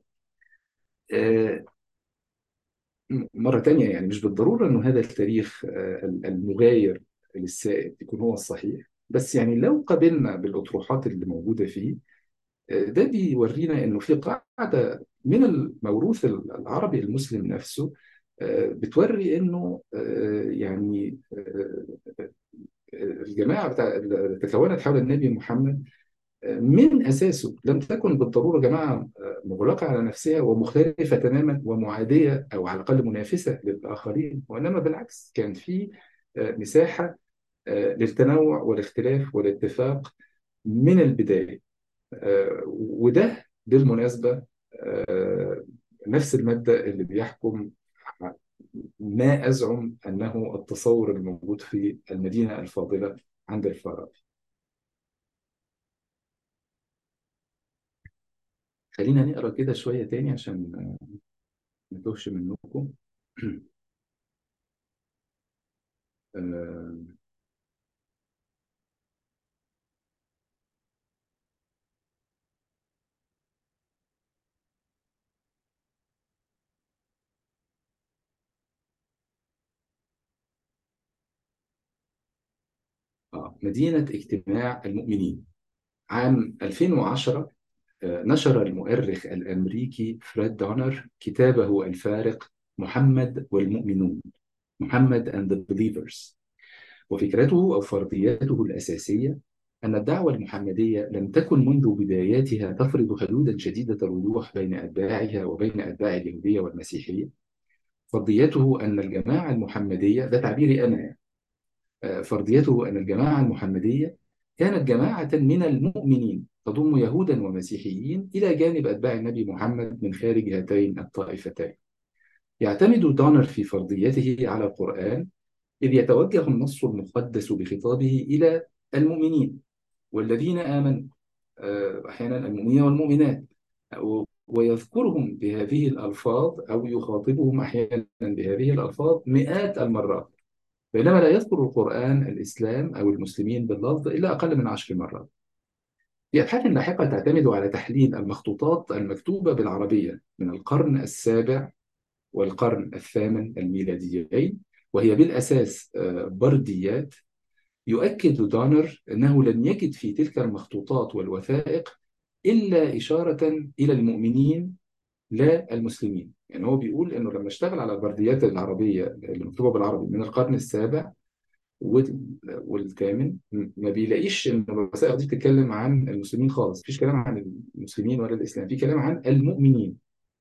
آه، مرة تانية يعني مش بالضرورة إنه هذا التاريخ آه، المغاير للسائد يكون هو الصحيح بس يعني لو قابلنا بالأطروحات اللي موجودة فيه آه، ده بيورينا إنه في قاعدة من الموروث العربي المسلم نفسه آه، بتوري إنه آه، يعني آه، آه، الجماعة بتاع اللي تكونت حول النبي محمد من أساسه لم تكن بالضرورة جماعة مغلقة على نفسها ومختلفة تماما ومعادية أو على الأقل منافسة للآخرين وإنما بالعكس كان في مساحة للتنوع والاختلاف والاتفاق من البداية وده بالمناسبة نفس المبدأ اللي بيحكم ما أزعم أنه التصور الموجود في المدينة الفاضلة عند الفارابي خلينا نقرا كده شوية تاني عشان ما نتوهش منكم آه، آه، مدينة اجتماع المؤمنين عام 2010 آه، نشر المؤرخ الأمريكي فريد دونر كتابه الفارق محمد والمؤمنون محمد and the believers وفكرته أو فرضياته الأساسية أن الدعوة المحمدية لم تكن منذ بداياتها تفرض حدودا شديدة الوضوح بين أتباعها وبين أتباع اليهودية والمسيحية فرضيته أن الجماعة المحمدية ده تعبيري أنا يعني. آه، فرضيته أن الجماعة المحمدية كانت جماعة من المؤمنين تضم يهودا ومسيحيين إلى جانب أتباع النبي محمد من خارج هاتين الطائفتين يعتمد دونر في فرضيته على القرآن إذ يتوجه النص المقدس بخطابه إلى المؤمنين والذين آمنوا آه، أحيانا المؤمنين والمؤمنات و- ويذكرهم بهذه الألفاظ أو يخاطبهم أحيانا بهذه الألفاظ مئات المرات بينما لا يذكر القرآن الإسلام أو المسلمين باللفظ إلا أقل من عشر مرات في أبحاث لاحقة تعتمد على تحليل المخطوطات المكتوبة بالعربية من القرن السابع والقرن الثامن الميلاديين وهي بالأساس آه، برديات يؤكد دونر أنه لم يجد في تلك المخطوطات والوثائق إلا إشارة إلى المؤمنين لا المسلمين يعني هو بيقول أنه لما اشتغل على البرديات العربية اللي مكتوبة بالعربي من القرن السابع وال- والثامن ما بيلاقيش ان الوثائق دي بتتكلم عن المسلمين خالص مفيش كلام عن المسلمين ولا الاسلام في كلام عن المؤمنين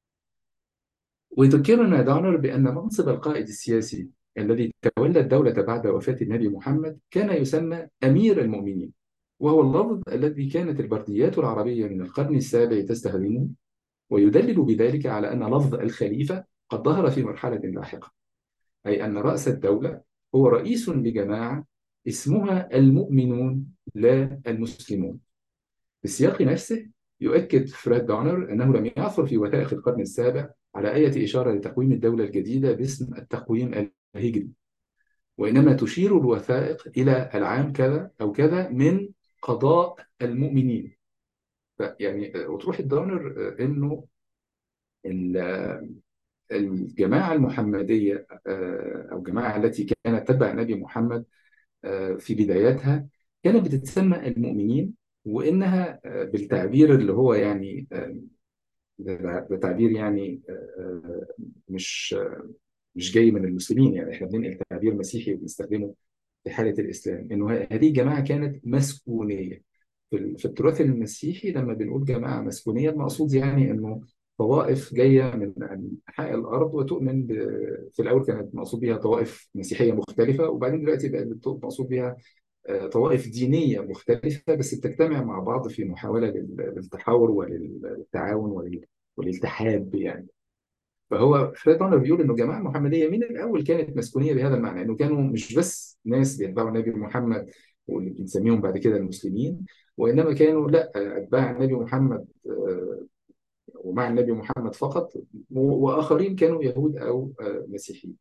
ويذكرنا دانر بان منصب القائد السياسي الذي تولى الدولة بعد وفاة النبي محمد كان يسمى أمير المؤمنين وهو اللفظ الذي كانت البرديات العربية من القرن السابع تستخدمه ويدلل بذلك على أن لفظ الخليفة قد ظهر في مرحلة لاحقة أي أن رأس الدولة هو رئيس لجماعة اسمها المؤمنون لا المسلمون في السياق نفسه يؤكد فريد دونر أنه لم يعثر في وثائق القرن السابع على أي إشارة لتقويم الدولة الجديدة باسم التقويم الهجري وإنما تشير الوثائق إلى العام كذا أو كذا من قضاء المؤمنين يعني وتروح الدونر أنه ال- الجماعة المحمدية آه، أو الجماعة التي كانت تتبع النبي محمد آه، في بداياتها كانت بتتسمى المؤمنين وإنها آه، بالتعبير اللي هو يعني آه، ده ده تعبير يعني آه، مش مش جاي من المسلمين يعني احنا بننقل تعبير مسيحي وبنستخدمه في حالة الإسلام إنه ه- هذه الجماعة كانت مسكونية في ال- في التراث المسيحي لما بنقول جماعة مسكونية المقصود يعني إنه طوائف جاية من أنحاء الأرض وتؤمن ب... في الأول كانت مقصود بها طوائف مسيحية مختلفة وبعدين دلوقتي بقت بت- مقصود بها آه، طوائف دينية مختلفة بس بتجتمع مع بعض في محاولة لل- للتحاور وللتعاون ولل- والالتحاب يعني فهو فريد دانر بيقول انه الجماعه المحمديه من الاول كانت مسكونيه بهذا المعنى انه كانوا مش بس ناس بيتبعوا النبي محمد واللي بنسميهم بعد كده المسلمين وانما كانوا لا اتباع النبي محمد آه، ومع النبي محمد فقط و- واخرين كانوا يهود او آه، مسيحيين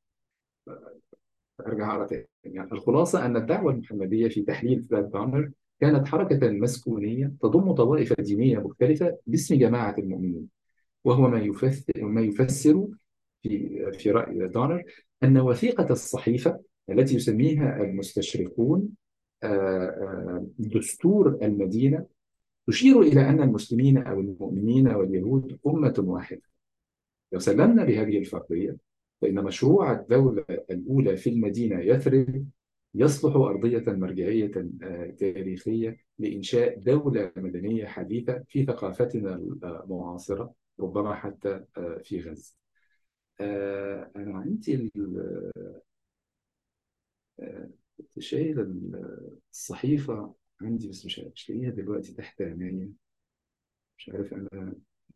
ارجع اقرا تاني يعني الخلاصه ان الدعوه المحمديه في تحليل فريد دانر كانت حركه مسكونيه تضم طوائف دينيه مختلفه باسم جماعه المؤمنين وهو ما يفسر ما يفسر في في رأي دونر أن وثيقة الصحيفة التي يسميها المستشرقون آه، آه، دستور المدينة تشير إلى أن المسلمين أو المؤمنين واليهود أمة واحدة لو سلمنا بهذه الفرضية فإن مشروع الدولة الأولى في المدينة يثرب يصلح أرضية مرجعية آه، تاريخية لإنشاء دولة مدنية حديثة في ثقافتنا المعاصرة ربما حتى آه، في غزة. آه، أنا عندي ال- آه، كنت شايل ال- الصحيفة عندي بس مش مش لاقيها دلوقتي تحت عينيا مش عارف أنا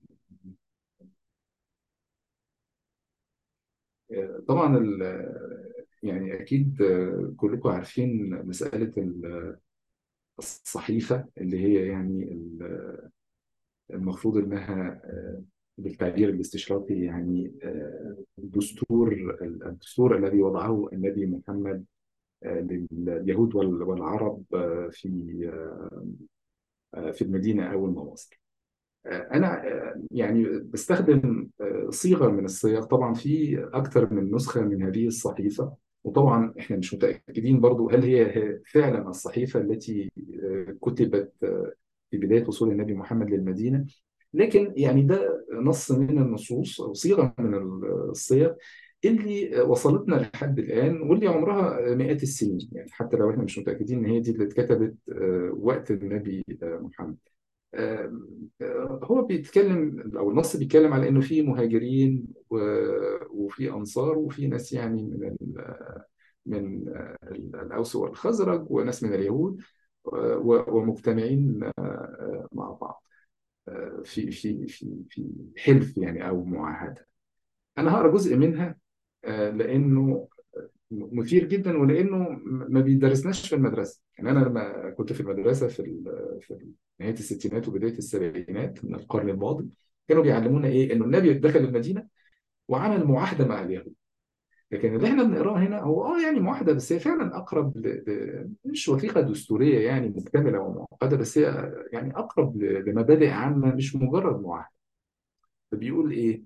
آه، طبعا ال- يعني أكيد آه، كلكم عارفين مسألة ال- الصحيفة اللي هي يعني ال- المفروض إنها آه، بالتعبير الاستشراقي يعني آه، الدستور الدستور الذي وضعه النبي محمد آه، لليهود وال- والعرب آه، في آه، في المدينة أو المواصل آه، أنا آه، يعني بستخدم آه، صيغة من الصيغ طبعا في أكثر من نسخة من هذه الصحيفة وطبعا إحنا مش متأكدين برضو هل هي فعلا الصحيفة التي آه، كتبت آه، في بداية وصول النبي محمد للمدينة لكن يعني ده نص من النصوص أو صيغة من الصيغ اللي وصلتنا لحد الآن واللي عمرها مئات السنين يعني حتى لو احنا مش متأكدين إن هي دي اللي اتكتبت آه، وقت النبي آه، محمد آه، آه، هو بيتكلم أو النص بيتكلم على إنه في مهاجرين و- وفي أنصار وفي ناس يعني من ال- من آه، الأوس والخزرج وناس من اليهود آه، و- ومجتمعين آه، مع بعض آه، في في في في حلف يعني أو معاهدة أنا هقرأ جزء منها آه، لأنه مثير جدا ولأنه ما بيدرسناش في المدرسة يعني أنا لما كنت في المدرسة في ال- في نهاية الستينات وبداية السبعينات من القرن الماضي كانوا بيعلمونا إيه إنه النبي دخل المدينة وعمل معاهدة مع اليهود لكن اللي احنا بنقراه هنا هو اه يعني معاهدة بس هي فعلا أقرب ل... ل... مش وثيقة دستورية يعني مكتملة ومعقدة بس هي يعني أقرب ل... لمبادئ عامة مش مجرد معاهدة فبيقول إيه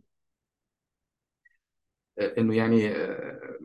آه، إنه يعني آه،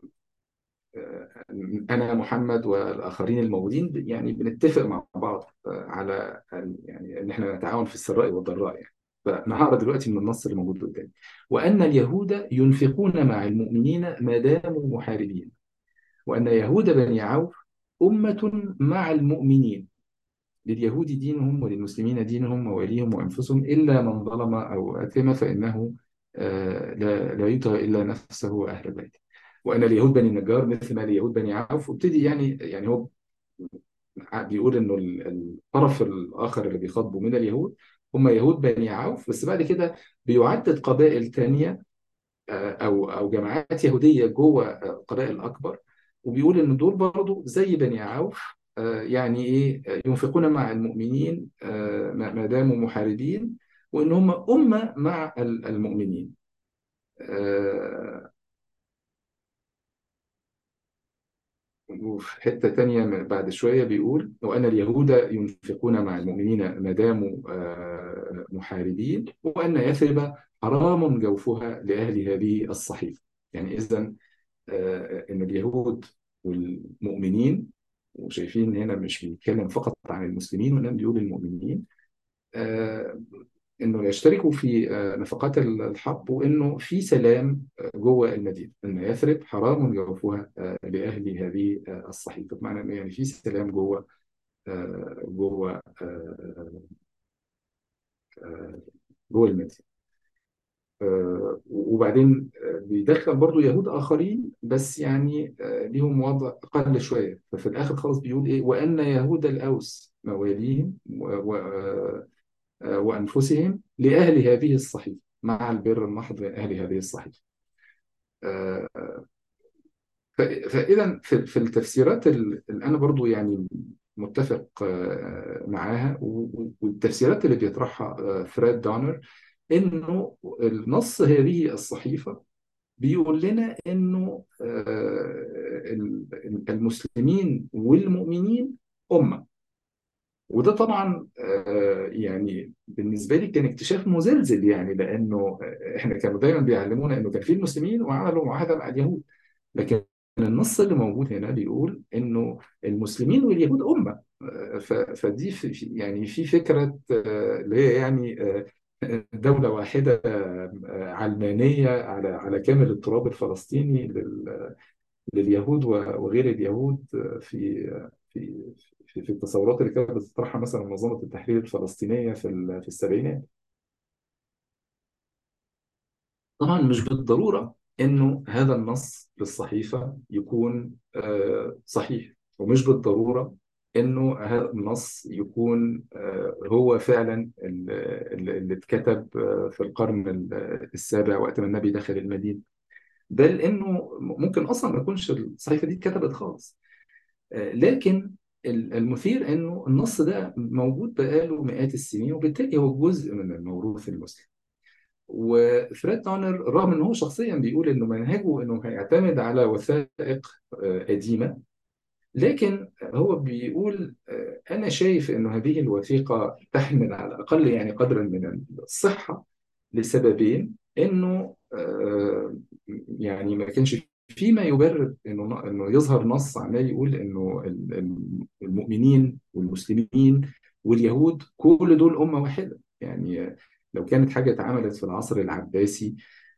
أنا محمد والآخرين الموجودين ب- يعني بنتفق مع بعض آه، على ال- يعني إن إحنا نتعاون في السراء والضراء يعني فأنا هقرأ دلوقتي من النص اللي موجود قدامي وأن اليهود ينفقون مع المؤمنين ما داموا محاربين وأن يهود بني عوف أمة مع المؤمنين لليهود دينهم وللمسلمين دينهم ووليهم وأنفسهم إلا من ظلم أو أثم فإنه آه، لا لا يطغى إلا نفسه وأهل بيته وأن اليهود بني النجار مثل ما اليهود بني عوف وابتدي يعني يعني هو بيقول إنه ال- الطرف الآخر اللي بيخاطبوا من اليهود هم يهود بني عوف بس بعد كده بيعدد قبائل تانية آه، أو أو جماعات يهودية جوه آه، قبائل أكبر وبيقول إن دول برضو زي بني عوف آه، يعني إيه آه، ينفقون مع المؤمنين آه، ما ما داموا محاربين وإن هم أمة مع ال- المؤمنين آه، وفي حتة تانية بعد شوية بيقول وأن اليهود ينفقون مع المؤمنين ما داموا آه، محاربين وأن يثرب حرام جوفها لأهل هذه الصحيفة يعني إذا أن اليهود والمؤمنين وشايفين هنا مش بيتكلم فقط عن المسلمين وإنما بيقول المؤمنين آه، انه يشتركوا في آه، نفقات الحرب وانه في سلام آه، جوه المدينه ان يثرب حرام جوفها آه، لاهل هذه آه، الصحيفه بمعنى انه يعني في سلام جوه آه، جوه آه، آه، جوه المدينه آه، وبعدين آه، بيدخل برضو يهود آخرين بس يعني آه، ليهم وضع أقل شوية ففي الآخر خالص بيقول إيه وأن يهود الأوس مواليهم و- و- آه، آه، وأنفسهم لأهل هذه الصحيفة مع البر المحض لأهل هذه الصحيفة آه، ف- فإذا في في التفسيرات ال- اللي أنا برضو يعني متفق آه، معاها و- و- والتفسيرات اللي بيطرحها آه، فريد دونر إنه النص هذه الصحيفة بيقول لنا إنه آه، ال- المسلمين والمؤمنين أمة وده طبعا آه، يعني بالنسبه لي كان اكتشاف مزلزل يعني لانه آه، احنا كانوا دايما بيعلمونا انه كان في المسلمين وعملوا معاهده مع اليهود لكن النص اللي موجود هنا بيقول انه المسلمين واليهود امه آه، ف- فدي في في- يعني في فكره آه، اللي هي يعني آه، دولة واحدة آه، علمانية على على كامل التراب الفلسطيني لل- لليهود و- وغير اليهود في في في, في التصورات اللي كانت بتطرحها مثلا منظمة التحرير الفلسطينية في ال- في السبعينات طبعا مش بالضرورة انه هذا النص للصحيفة يكون آه، صحيح ومش بالضرورة انه هذا النص يكون آه، هو فعلا ال- ال- اللي اتكتب آه، في القرن ال- السابع وقت ما النبي دخل المدينة بل انه ممكن اصلا ما يكونش الصحيفة دي اتكتبت خالص آه، لكن ال- المثير انه النص ده موجود بقاله مئات السنين وبالتالي هو جزء من الموروث المسلم وفريد تاونر رغم ان هو شخصيا بيقول انه منهجه انه هيعتمد على وثائق آه، قديمه لكن هو بيقول آه، انا شايف انه هذه الوثيقه تحمل على الاقل يعني قدرا من الصحه لسببين انه آه، يعني ما كانش فيما يبرر انه انه يظهر نص عمال يقول انه ال- ال- المؤمنين والمسلمين واليهود كل دول امه واحده يعني لو كانت حاجه اتعملت في العصر العباسي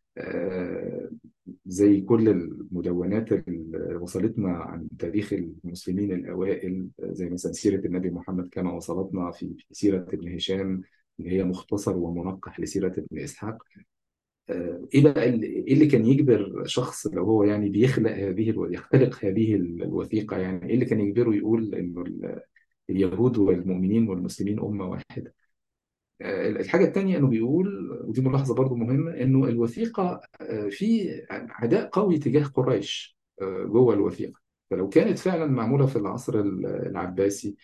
آه، زي كل المدونات اللي وصلتنا عن تاريخ المسلمين الأوائل زي مثلا سيرة النبي محمد كما وصلتنا في في سيرة ابن هشام اللي هي مختصر ومنقح لسيرة ابن إسحاق آه، إيه بقى اللي إيه اللي كان يجبر شخص لو هو يعني بيخلق هذه الو- يختلق هذه الوثيقة يعني إيه اللي كان يجبره يقول إنه ال- اليهود والمؤمنين والمسلمين أمة واحدة آه، الحاجة التانية انه بيقول ودي ملاحظة برضو مهمة انه الوثيقة آه، في عداء قوي تجاه قريش آه، جوه الوثيقة فلو كانت فعلا معمولة في العصر ال- العباسي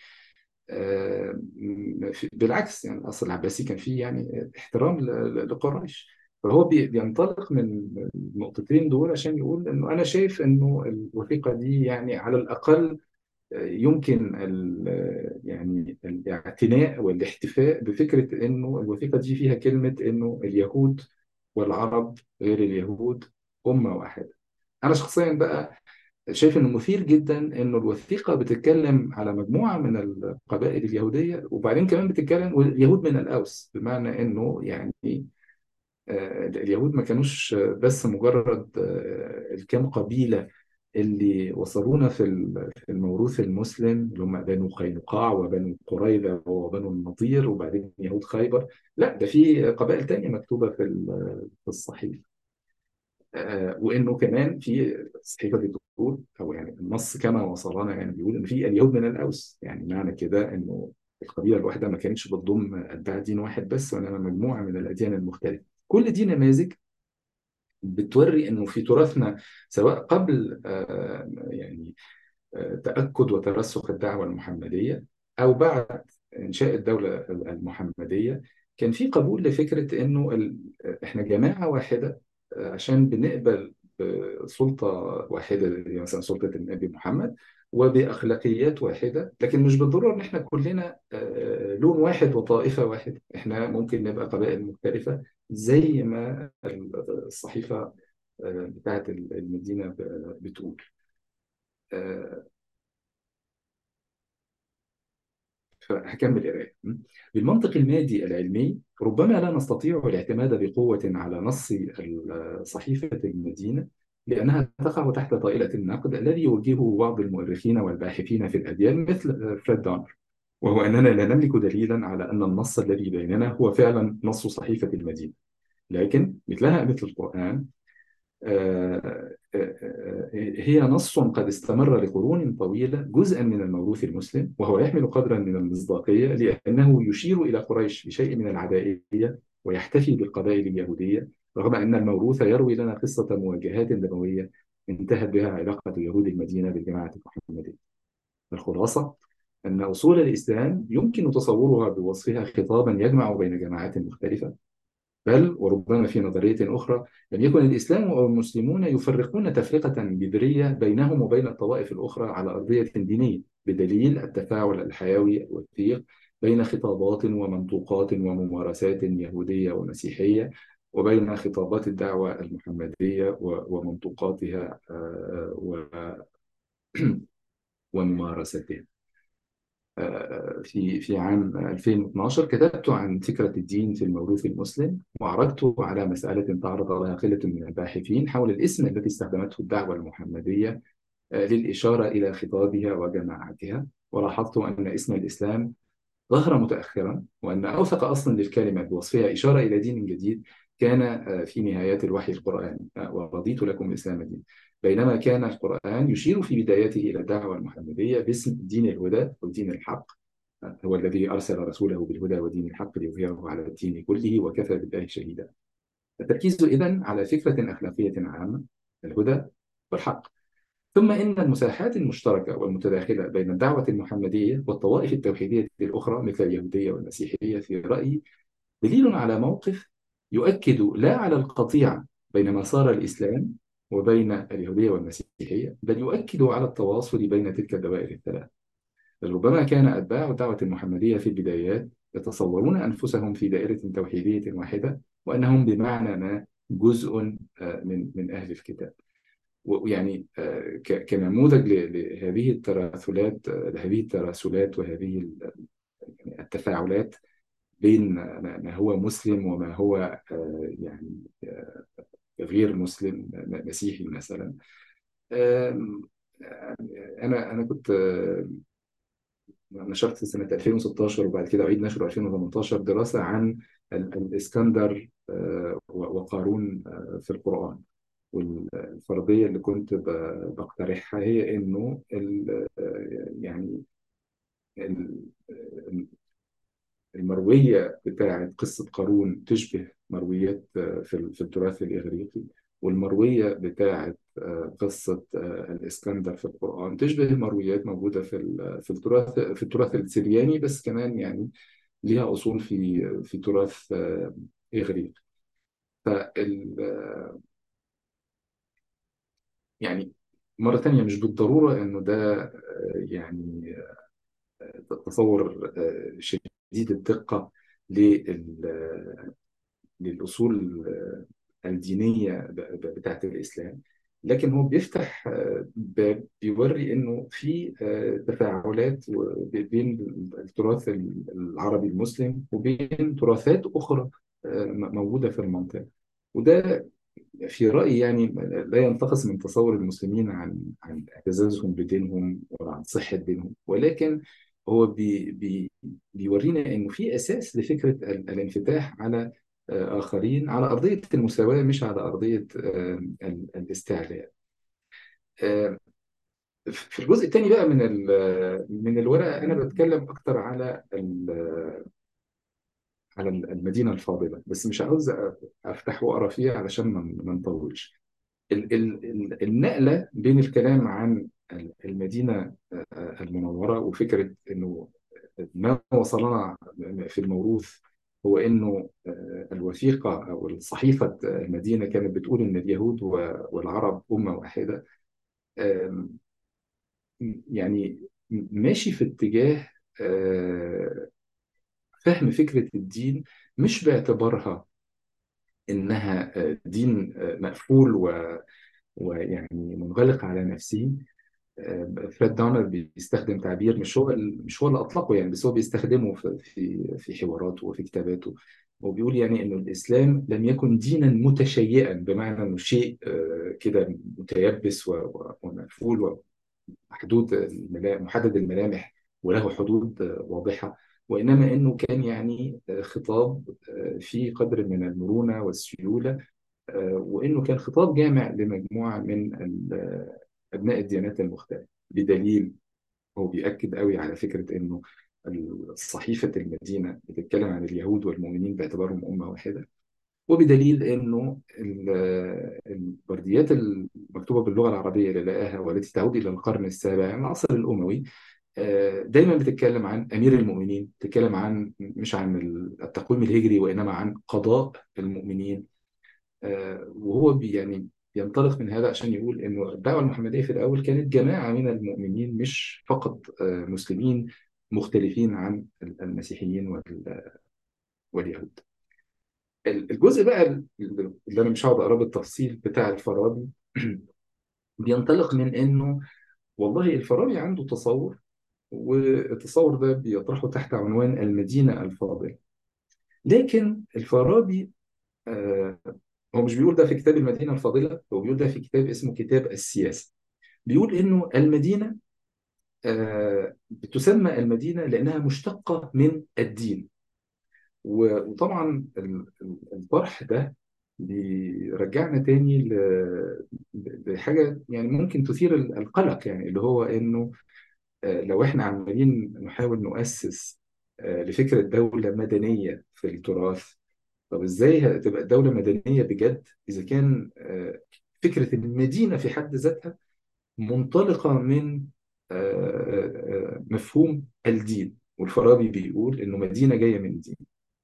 آه، م- في- بالعكس يعني العصر العباسي كان فيه يعني احترام ل- ل- لقريش فهو بي- بينطلق من النقطتين دول عشان يقول انه انا شايف انه الوثيقة دي يعني على الاقل يمكن ال- يعني الاعتناء والاحتفاء بفكرة إنه الوثيقة دي فيها كلمة إنه اليهود والعرب غير اليهود أمة واحدة. أنا شخصيا بقى شايف إنه مثير جدا إنه الوثيقة بتتكلم على مجموعة من القبائل اليهودية وبعدين كمان بتتكلم واليهود من الأوس بمعنى إنه يعني آه، اليهود ما كانوش بس مجرد آه، الكام قبيلة اللي وصلونا في ال- في الموروث المسلم اللي هم بنو قينقاع وبنو قريظة وبنو النضير وبعدين يهود خيبر لا ده في قبائل تانية مكتوبة في ال- في الصحيفة آه، وانه كمان في الصحيفه بتقول او يعني النص كما وصلنا يعني بيقول ان في اليهود من الاوس يعني معنى كده انه القبيله الواحده ما كانتش بتضم اتباع دين واحد بس وانما مجموعه من الاديان المختلفه كل دي نماذج بتوري انه في تراثنا سواء قبل آه، يعني آه، تاكد وترسخ الدعوه المحمديه او بعد انشاء الدوله المحمديه كان في قبول لفكره انه ال- احنا جماعه واحده آه، عشان بنقبل بسلطة واحدة زي مثلا سلطة النبي محمد وبأخلاقيات واحدة لكن مش بالضرورة إن إحنا كلنا آه، لون واحد وطائفة واحدة إحنا ممكن نبقى قبائل مختلفة زي ما الصحيفة آه، بتاعت المدينة ب- بتقول آه، فهكمل قراءة بالمنطق المادي العلمي ربما لا نستطيع الاعتماد بقوة على نص صحيفة المدينة لأنها تقع تحت طائلة النقد الذي يوجهه بعض المؤرخين والباحثين في الأديان مثل فريد دونر وهو أننا لا نملك دليلا على أن النص الذي بيننا هو فعلا نص صحيفة المدينة لكن مثلها مثل القرآن آه، آه، آه، هي نص قد استمر لقرون طويلة جزءا من الموروث المسلم وهو يحمل قدرا من المصداقية لأنه يشير إلى قريش بشيء من العدائية ويحتفي بالقبائل اليهودية رغم أن الموروث يروي لنا قصة مواجهات دموية انتهت بها علاقة يهود المدينة بالجماعة المحمدية الخلاصة أن أصول الإسلام يمكن تصورها بوصفها خطابا يجمع بين جماعات مختلفة بل وربما في نظرية أخرى لم يكن الإسلام أو المسلمون يفرقون تفرقة جذرية بينهم وبين الطوائف الأخرى على أرضية دينية بدليل التفاعل الحيوي الوثيق بين خطابات ومنطوقات وممارسات يهودية ومسيحية وبين خطابات الدعوة المحمدية و- ومنطوقاتها آه، و- وممارستها في في عام 2012 كتبت عن فكرة الدين في الموروث المسلم وعرضت على مسألة تعرض لها قلة من الباحثين حول الاسم الذي استخدمته الدعوة المحمدية آه، للإشارة إلى خطابها وجماعتها ولاحظت أن اسم الإسلام ظهر متأخرا وأن أوثق أصل للكلمة بوصفها إشارة إلى دين جديد كان آه، في نهايات الوحي القرآني آه، ورضيت لكم الإسلام دين بينما كان القرآن يشير في بدايته إلى الدعوة المحمدية باسم دين الهدى أو دين الحق آه، هو الذي أرسل رسوله بالهدى ودين الحق ليظهره على الدين كله وكفى بالله شهيدا التركيز إذن على فكرة أخلاقية عامة الهدى والحق ثم إن المساحات المشتركة والمتداخلة بين الدعوة المحمدية والطوائف التوحيدية الأخرى مثل اليهودية والمسيحية في رأيي دليل على موقف يؤكد لا على القطيعة بين مسار الإسلام وبين اليهودية والمسيحية بل يؤكد على التواصل بين تلك الدوائر الثلاث بل ربما كان أتباع الدعوة المحمدية في البدايات يتصورون أنفسهم في دائرة توحيدية واحدة وأنهم بمعنى ما جزء آه، من من أهل الكتاب ويعني آه، ك- كنموذج ل- لهذه التراسلات آه، لهذه التراسلات وهذه ال- يعني التفاعلات بين ما ما هو مسلم وما هو آه، يعني آه، غير مسلم م- مسيحي مثلا آم، آه، انا انا كنت آه، نشرت في سنة 2016 وبعد كده أعيد نشره 2018 دراسة عن ال- الإسكندر آه، و- وقارون آه، في القرآن والفرضية اللي كنت ب- بقترحها هي إنه ال- آه، يعني ال- المروية بتاعت قصة قارون تشبه مرويات آه، في ال- في التراث الإغريقي والمروية بتاعت آه، قصة آه، الإسكندر في القرآن تشبه مرويات موجودة في ال- في التراث في التراث السرياني بس كمان يعني ليها أصول في في تراث آه، إغريقي فال آه، يعني مرة تانية مش بالضرورة إنه ده آه، يعني آه، تصور آه، شديد الدقة لل للأصول الدينية ب- ب- بتاعت الإسلام لكن هو بيفتح آه، باب بيوري إنه في آه، تفاعلات و- بين التراث العربي المسلم وبين تراثات أخرى آه، م- موجودة في المنطقة وده في رأيي يعني لا ينتقص من تصور المسلمين عن عن اعتزازهم بدينهم وعن صحة دينهم ولكن هو بي بي بيورينا انه في اساس لفكرة ال- الانفتاح على آه، آخرين على أرضية المساواة مش على أرضية آه، ال- الاستعلاء. آه، في الجزء الثاني بقى من ال- من الورقة أنا بتكلم أكتر على ال- على المدينة الفاضلة بس مش عاوز أفتح وأقرأ فيها علشان ما ما نطولش. ال- ال- ال- النقلة بين الكلام عن ال- المدينة آه، المنورة وفكرة إنه ما وصلنا في الموروث هو انه آه، الوثيقه او صحيفه المدينه كانت بتقول ان اليهود و- والعرب امه واحده آم، يعني ماشي في اتجاه آه، فهم فكره الدين مش باعتبارها انها آه، دين آه، مقفول و- ويعني منغلق على نفسه آه، فريد دونر بيستخدم تعبير مش هو ال- مش هو اللي اطلقه يعني بس هو بيستخدمه في في في حواراته وفي كتاباته وبيقول يعني انه الاسلام لم يكن دينا متشيئا بمعنى انه شيء آه، كده متيبس و- و- ومقفول ومحدود الملامح محدد الملامح وله حدود آه، واضحه وانما انه كان يعني آه، خطاب آه، فيه قدر من المرونه والسيوله آه، وانه كان خطاب جامع لمجموعه من ال- آه، ابناء الديانات المختلفه بدليل هو بيأكد قوي على فكره انه صحيفه المدينه بتتكلم عن اليهود والمؤمنين باعتبارهم امه واحده وبدليل انه ال- آه، البرديات المكتوبه باللغه العربيه اللي لقاها والتي تعود الى القرن السابع يعني العصر الاموي آه، دايما بتتكلم عن امير المؤمنين بتتكلم عن مش عن التقويم الهجري وانما عن قضاء المؤمنين آه، وهو بي يعني ينطلق من هذا عشان يقول انه الدعوه المحمديه في الاول كانت جماعه من المؤمنين مش فقط آه، مسلمين مختلفين عن المسيحيين وال- واليهود. الجزء بقى اللي انا مش هقعد اقراه بالتفصيل بتاع الفارابي بينطلق من انه والله الفارابي عنده تصور والتصور ده بيطرحه تحت عنوان المدينه الفاضله. لكن الفارابي آه، هو مش بيقول ده في كتاب المدينة الفاضلة هو بيقول ده في كتاب اسمه كتاب السياسة بيقول إنه المدينة آه، بتسمى المدينة لأنها مشتقة من الدين و- وطبعا ال- ال- الطرح ده بيرجعنا تاني ل- لحاجة يعني ممكن تثير ال- القلق يعني اللي هو إنه آه، لو إحنا عمالين نحاول نؤسس آه، لفكرة دولة مدنية في التراث طب ازاي هتبقى دولة مدنية بجد إذا كان آه، فكرة المدينة في حد ذاتها منطلقة من آه، آه، مفهوم الدين والفارابي بيقول إنه مدينة جاية من دين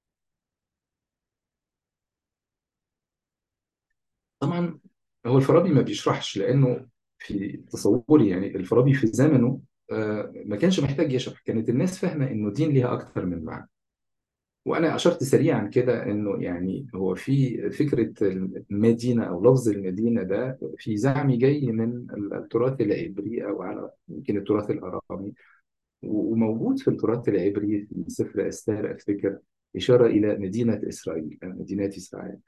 طبعا هو الفارابي ما بيشرحش لأنه في تصوري يعني الفارابي في زمنه آه، ما كانش محتاج يشرح كانت الناس فاهمة إنه دين ليها أكثر من معنى وانا اشرت سريعا كده انه يعني هو في فكره المدينه او لفظ المدينه ده في زعمي جاي من التراث العبري او على يمكن التراث الارامي وموجود في التراث العبري في سفر استار افتكر اشاره الى مدينه اسرائيل مدينه اسرائيل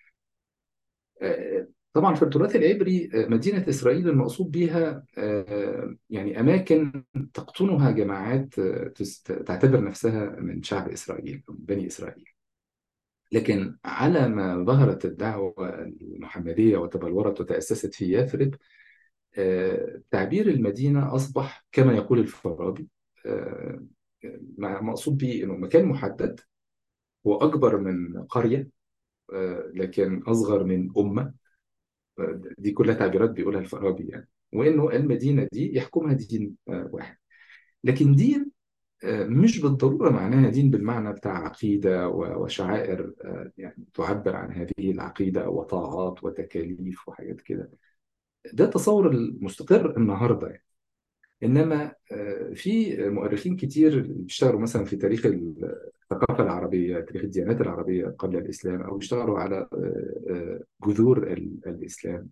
آه، طبعا في التراث العبري آه، مدينه اسرائيل المقصود بها آه، يعني اماكن تقطنها جماعات آه، تس- تعتبر نفسها من شعب اسرائيل أو من بني اسرائيل لكن على ما ظهرت الدعوة المحمدية وتبلورت وتأسست في يثرب آه، تعبير المدينة أصبح كما يقول الفارابي آه، مع- مقصود به أنه مكان محدد هو أكبر من قرية آه، لكن أصغر من أمة آه، دي كلها تعبيرات بيقولها الفارابي يعني وأنه المدينة دي يحكمها دين آه، واحد لكن دين آه، مش بالضرورة معناها دين بالمعنى بتاع عقيدة و- وشعائر آه، يعني تعبر عن هذه العقيدة وطاعات وتكاليف وحاجات كده ده التصور المستقر النهاردة يعني. إنما آه، في مؤرخين كتير بيشتغلوا مثلا في تاريخ الثقافة العربية تاريخ الديانات العربية قبل الإسلام أو بيشتغلوا على آه، آه، جذور ال- الإسلام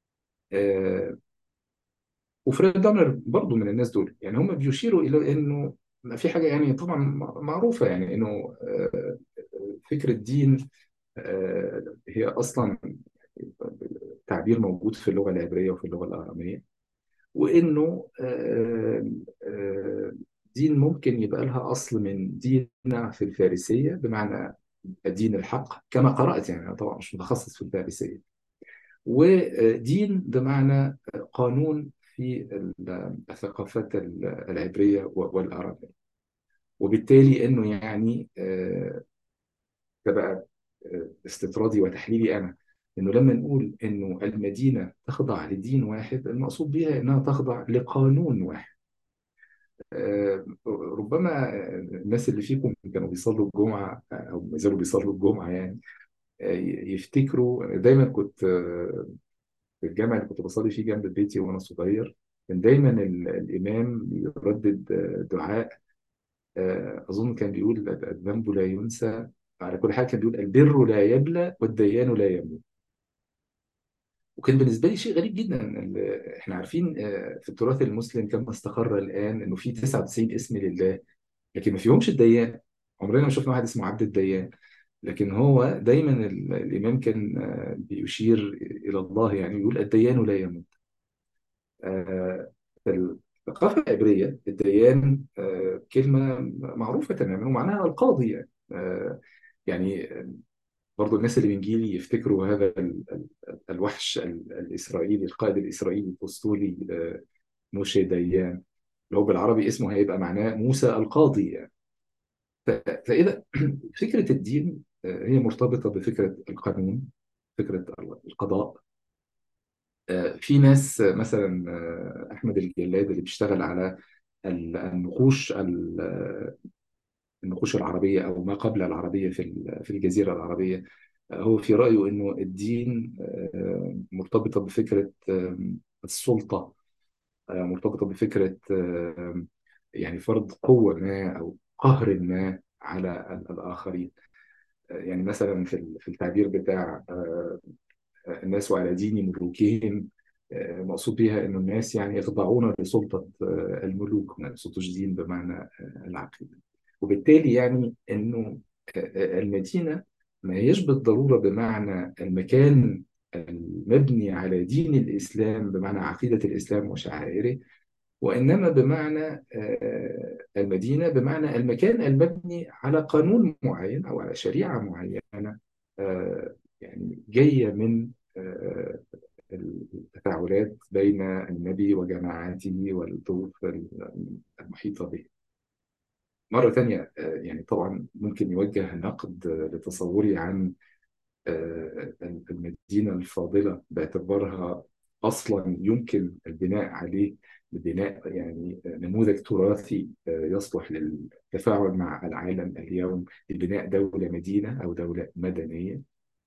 آه، وفريد دانر برضو من الناس دول يعني هم بيشيروا الى انه ما في حاجه يعني طبعا معروفه يعني انه آه، فكره دين آه، هي اصلا تعبير موجود في اللغه العبريه وفي اللغه الاراميه وانه آه، آه، دين ممكن يبقى لها اصل من دينا في الفارسيه بمعنى الدين الحق كما قرات يعني انا طبعا مش متخصص في الفارسيه ودين بمعنى قانون في الثقافات العبرية والأرامية وبالتالي أنه يعني آه، ده بقى آه، استطرادي وتحليلي أنا أنه لما نقول أنه المدينة تخضع لدين واحد المقصود بها أنها تخضع لقانون واحد آه، ربما الناس اللي فيكم كانوا بيصلوا الجمعة أو ما زالوا بيصلوا الجمعة يعني آه، يفتكروا دايما كنت آه، في الجامع اللي كنت بصلي فيه جنب بيتي وأنا صغير كان دايما ال- الإمام يردد دعاء آه، أظن كان بيقول الذنب لا ينسى على كل حال كان بيقول البر لا يبلى والديان لا يموت وكان بالنسبه لي شيء غريب جدا ال- احنا عارفين آه، في التراث المسلم كما استقر الان انه في 99 اسم لله لكن ما فيهمش الديان عمرنا ما شفنا واحد اسمه عبد الديان لكن هو دايما ال- الامام كان آه، بيشير الى الله يعني يقول الديان لا يموت آه، في الثقافه العبريه الديان آه، كلمه معروفه تماما ومعناها القاضي يعني آه، يعني برضو الناس اللي بنجيلي يفتكروا هذا ال- ال- الوحش ال- الإسرائيلي القائد الإسرائيلي الأسطوري آه، موشي ديان اللي هو بالعربي اسمه هيبقى معناه موسى القاضي يعني ف- فإذا فكرة الدين آه، هي مرتبطة بفكرة القانون فكرة القضاء آه، في ناس آه، مثلا آه، أحمد الجلاد اللي بيشتغل على ال- النقوش ال- النقوش العربية أو ما قبل العربية في ال- في الجزيرة العربية هو في رأيه إنه الدين آه، مرتبطة بفكرة آه، السلطة آه، مرتبطة بفكرة آه، يعني فرض قوة ما أو قهر ما على ال- الآخرين آه، يعني مثلا في ال- في التعبير بتاع آه، الناس على دين ملوكهم آه، مقصود بها إنه الناس يعني يخضعون لسلطة آه، الملوك ما يقصدوش دين بمعنى آه، العقيدة وبالتالي يعني إنه آه، آه، المدينة ما هيش بالضرورة بمعنى المكان المبني على دين الإسلام بمعنى عقيدة الإسلام وشعائره وإنما بمعنى آه، المدينة بمعنى المكان المبني على قانون معين أو على شريعة معينة آه، يعني جاية من آه، التفاعلات بين النبي وجماعاته والظروف المحيطة به مرة تانية آه، يعني طبعا ممكن يوجه نقد آه، لتصوري عن آه، المدينة الفاضلة باعتبارها أصلا يمكن البناء عليه ببناء يعني نموذج تراثي آه، يصلح للتفاعل مع العالم اليوم لبناء دولة مدينة أو دولة مدنية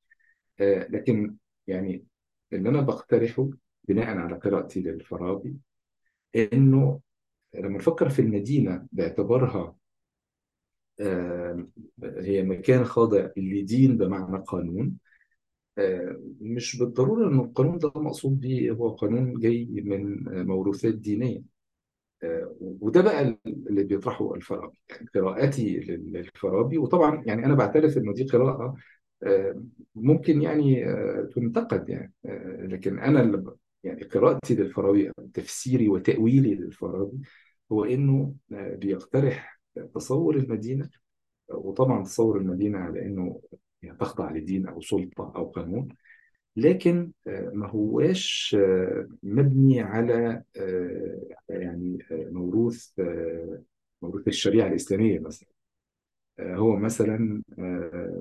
آه، لكن يعني اللي أنا بقترحه بناء على قراءتي للفارابي إنه لما نفكر في المدينة باعتبارها آه، هي مكان خاضع لدين بمعنى قانون آه، مش بالضرورة إن القانون ده مقصود بيه هو قانون جاي من آه، موروثات دينية آه، وده بقى اللي بيطرحه الفارابي يعني قراءاتي لل- للفارابي وطبعا يعني أنا بعترف إنه دي قراءة آه، ممكن يعني آه، تنتقد يعني آه، لكن أنا اللي ب- يعني قراءتي للفارابي أو تفسيري وتأويلي للفارابي هو إنه آه، بيقترح تصور المدينة وطبعا تصور المدينة على إنه يعني تخضع لدين أو سلطة أو قانون لكن آه، ما هواش آه، مبني على آه، يعني آه، موروث آه، موروث الشريعة الإسلامية مثلا آه، هو مثلا آه،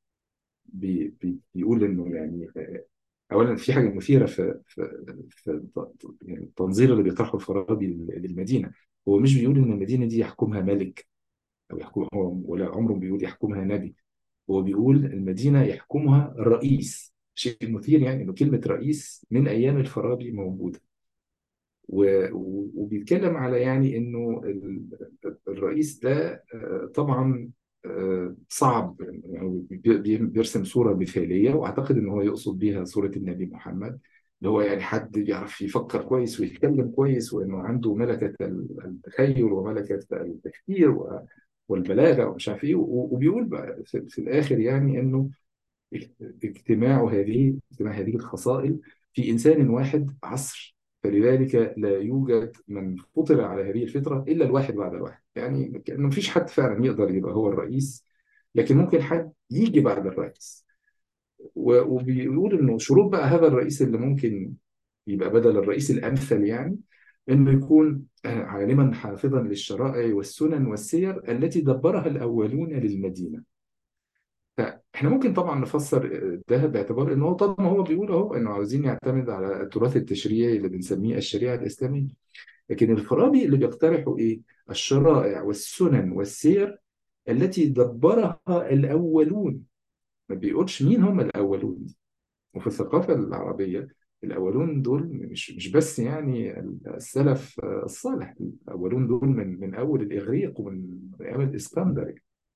بي- بي- بيقول إنه يعني آه، أولا في حاجة مثيرة في في في يعني التنظير اللي بيطرحه الفارابي للمدينة هو مش بيقول إن المدينة دي يحكمها ملك أو يحكم هو ولا عمره بيقول يحكمها نبي هو بيقول المدينة يحكمها الرئيس شيء مثير يعني انه كلمة رئيس من ايام الفارابي موجودة و- و- وبيتكلم على يعني انه ال- الرئيس ده آه، طبعا آه، صعب يعني بي- بي- بيرسم صورة مثالية واعتقد ان هو يقصد بيها صورة النبي محمد اللي هو يعني حد بيعرف يفكر كويس ويتكلم كويس وانه عنده ملكة التخيل وملكة التفكير و- والبلاغة ومش عارف ايه و- وبيقول بقى في, في الاخر يعني انه اجتماع هذه اجتماع هذه الخصائل في إنسان واحد عصر فلذلك لا يوجد من فطر على هذه الفطرة إلا الواحد بعد الواحد يعني كأنه مفيش حد فعلا يقدر يبقى هو الرئيس لكن ممكن حد يجي بعد الرئيس و- وبيقول إنه شروط بقى هذا الرئيس اللي ممكن يبقى بدل الرئيس الأمثل يعني إنه يكون آه، عالما حافظا للشرائع والسنن والسير التي دبرها الأولون للمدينة فاحنا ممكن طبعا نفسر ده باعتبار ان هو طب ما هو بيقول اهو انه عاوزين يعتمد على التراث التشريعي اللي بنسميه الشريعه الاسلاميه لكن الفارابي اللي بيقترحه إيه؟ الشرائع والسنن والسير التي دبرها الأولون ما بيقولش مين هم الأولون دي وفي الثقافة العربية الأولون دول مش مش بس يعني السلف الصالح الأولون دول من من أول الإغريق ومن أيام الإسكندر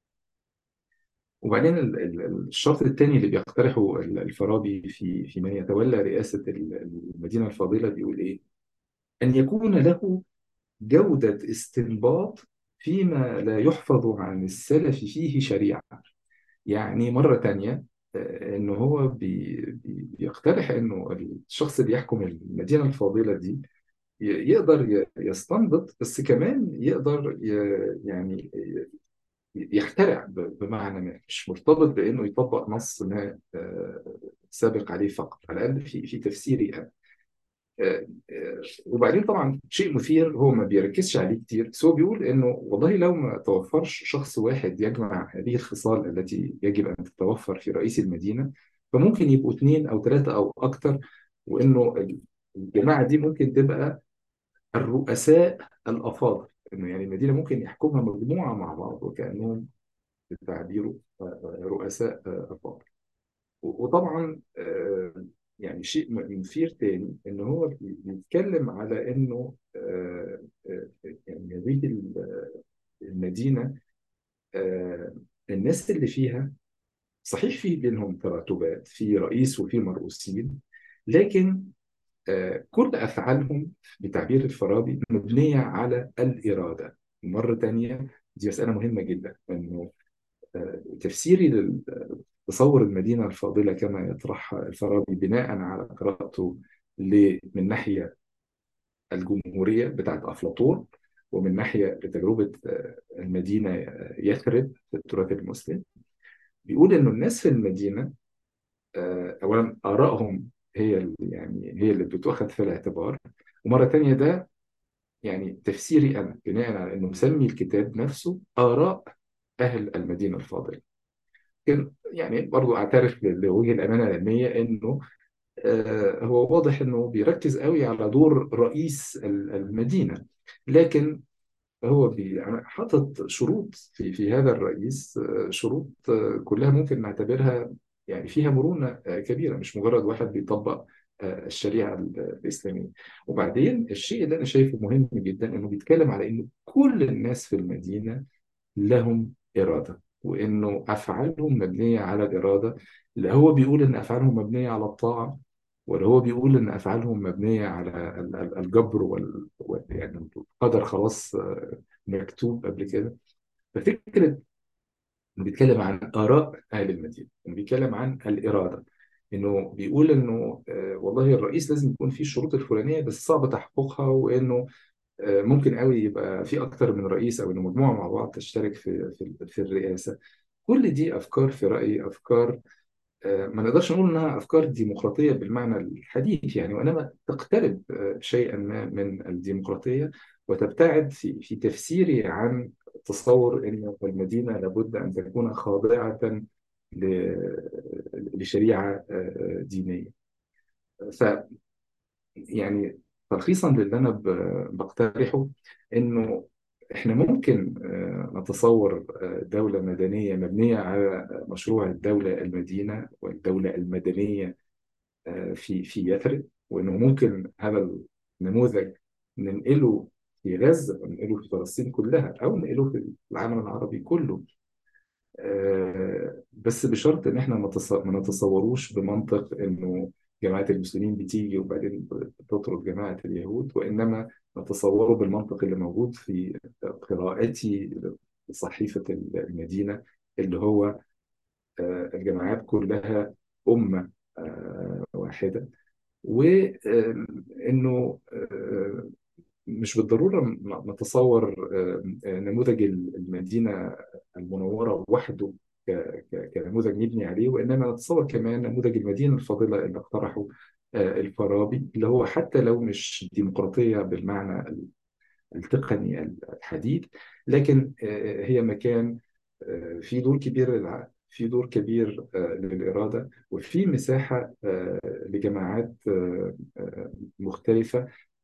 وبعدين ال- ال- الشرط الثاني اللي بيقترحه ال- الفارابي في في من يتولى رئاسة المدينة الفاضلة بيقول إيه؟ أن يكون له جودة استنباط فيما لا يحفظ عن السلف فيه شريعة يعني مرة تانية آه، إنه هو بي بي- بيقترح إنه الشخص اللي يحكم المدينة الفاضلة دي ي- يقدر ي- يستنبط بس كمان يقدر ي- يعني يخترع ب- بمعنى ما مش مرتبط بانه يطبق نص ما آه، سابق عليه فقط على الاقل في في تفسيري انا آه، آه، وبعدين طبعا شيء مثير هو ما بيركزش عليه كتير بس هو بيقول انه والله لو ما توفرش شخص واحد يجمع هذه الخصال التي يجب ان تتوفر في رئيس المدينه فممكن يبقوا اثنين او ثلاثه او اكثر وانه الجماعه دي ممكن تبقى الرؤساء الافاضل انه يعني المدينه ممكن يحكمها مجموعه مع بعض وكانهم بتعبيره آه، رؤساء آه، أفاضل وطبعا آه، يعني شيء مثير تاني ان هو بي- بيتكلم على انه آه، آه، يعني هذه ال- المدينه آه، الناس اللي فيها صحيح في بينهم تراتبات في رئيس وفي مرؤوسين لكن آه، كل افعالهم بتعبير الفارابي مبنيه على الاراده مره تانيه دي مساله مهمه جدا انه تفسيري لتصور المدينة الفاضلة كما يطرحها الفارابي بناء على قراءته ل- من ناحية الجمهورية بتاعت أفلاطون ومن ناحية لتجربة آه، المدينة آه، يثرب في التراث المسلم بيقول إنه الناس في المدينة آه، أولا آرائهم هي اللي يعني هي اللي بتؤخذ في الاعتبار ومرة تانية ده يعني تفسيري أنا بناء على إنه مسمي الكتاب نفسه آراء أهل المدينة الفاضلة لكن يعني برضو اعترف لوجه الامانه العلميه انه آه، هو واضح انه بيركز قوي على دور رئيس ال- المدينه لكن هو بي- حاطط شروط في في هذا الرئيس آه، شروط آه، كلها ممكن نعتبرها يعني فيها مرونه آه، كبيره مش مجرد واحد بيطبق آه، الشريعه ال- الاسلاميه وبعدين الشيء اللي انا شايفه مهم جدا انه بيتكلم على انه كل الناس في المدينه لهم إرادة وإنه أفعالهم مبنية على الإرادة لا هو بيقول إن أفعالهم مبنية على الطاعة ولا هو بيقول إن أفعالهم مبنية على ال- ال- الجبر وال... وال... يعني القدر خلاص آه، مكتوب قبل كده ففكرة إنه بيتكلم عن آراء أهل المدينة إنه بيتكلم عن الإرادة إنه بيقول إنه آه، والله الرئيس لازم يكون فيه الشروط الفلانية بس صعب تحققها وإنه آه، ممكن قوي يبقى في اكتر من رئيس او إن مجموعه مع بعض تشترك في في في الرئاسه كل دي افكار في رايي افكار آه، ما نقدرش نقول انها افكار ديمقراطيه بالمعنى الحديث يعني وانما تقترب آه، شيئا ما من الديمقراطيه وتبتعد في في تفسيري عن تصور ان المدينه لابد ان تكون خاضعه ل- لشريعه آه، دينيه ف يعني تلخيصا للي انا ب- بقترحه انه احنا ممكن آه، نتصور آه، دولة مدنية مبنية على مشروع الدولة المدينة والدولة المدنية آه، في في يثرب وانه ممكن هذا النموذج ننقله في غزة أو ننقله في فلسطين كلها او ننقله في العالم العربي كله آه، بس بشرط ان احنا ما تص- ما نتصوروش بمنطق انه جماعة المسلمين بتيجي وبعدين بتطرد جماعة اليهود وانما نتصوره بالمنطق اللي موجود في قراءتي لصحيفة المدينة اللي هو آه، الجماعات كلها أمة آه، واحدة وانه مش بالضرورة ن- نتصور آه، آه، نموذج المدينة المنورة وحده ك- ك- كنموذج نبني عليه وإنما نتصور كمان نموذج المدينة الفاضلة اللي اقترحه آه، الفارابي اللي هو حتى لو مش ديمقراطية بالمعنى التقني الحديث لكن آه، هي مكان آه، في دور كبير للعقل في دور كبير آه، للإرادة وفي مساحة آه، لجماعات آه، آه، مختلفة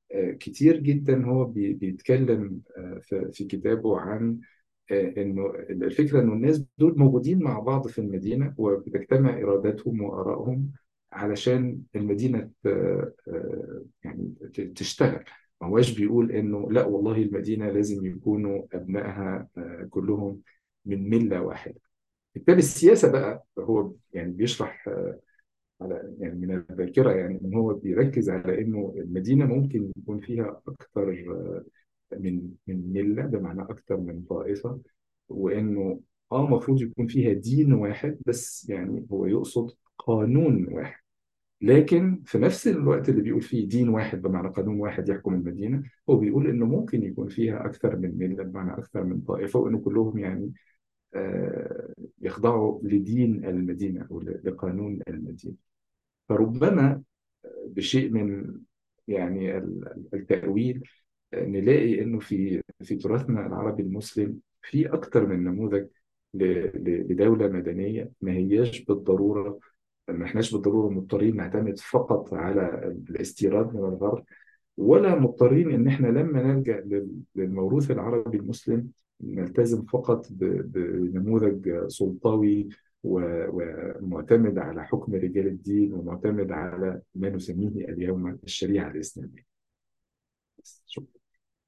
آه، كتير جدا هو بي- بيتكلم آه، في في كتابه عن آه، انه الفكره انه الناس دول موجودين مع بعض في المدينه وبتجتمع اراداتهم وارائهم علشان المدينه ت- آه، يعني ت- تشتغل ما هواش بيقول انه لا والله المدينه لازم يكونوا ابنائها آه، كلهم من مله واحده بالتالي السياسه بقى هو يعني بيشرح على يعني من الذاكره يعني ان هو بيركز على انه المدينه ممكن يكون فيها اكثر من من مله بمعنى اكثر من طائفه وانه اه المفروض يكون فيها دين واحد بس يعني هو يقصد قانون واحد لكن في نفس الوقت اللي بيقول فيه دين واحد بمعنى قانون واحد يحكم المدينه هو بيقول انه ممكن يكون فيها اكثر من مله بمعنى اكثر من طائفه وانه كلهم يعني آه يخضعوا لدين المدينه او لقانون المدينه فربما بشيء من يعني ال- التأويل نلاقي إنه في في تراثنا العربي المسلم في أكتر من نموذج ل- ل- لدولة مدنية ما هياش بالضرورة ما احناش بالضرورة مضطرين نعتمد فقط على الاستيراد من الغرب ولا مضطرين إن احنا لما نلجأ لل- للموروث العربي المسلم نلتزم فقط ب- بنموذج سلطوي و- ومعتمد على حكم رجال الدين ومعتمد على ما نسميه اليوم الشريعة الإسلامية بس شكرا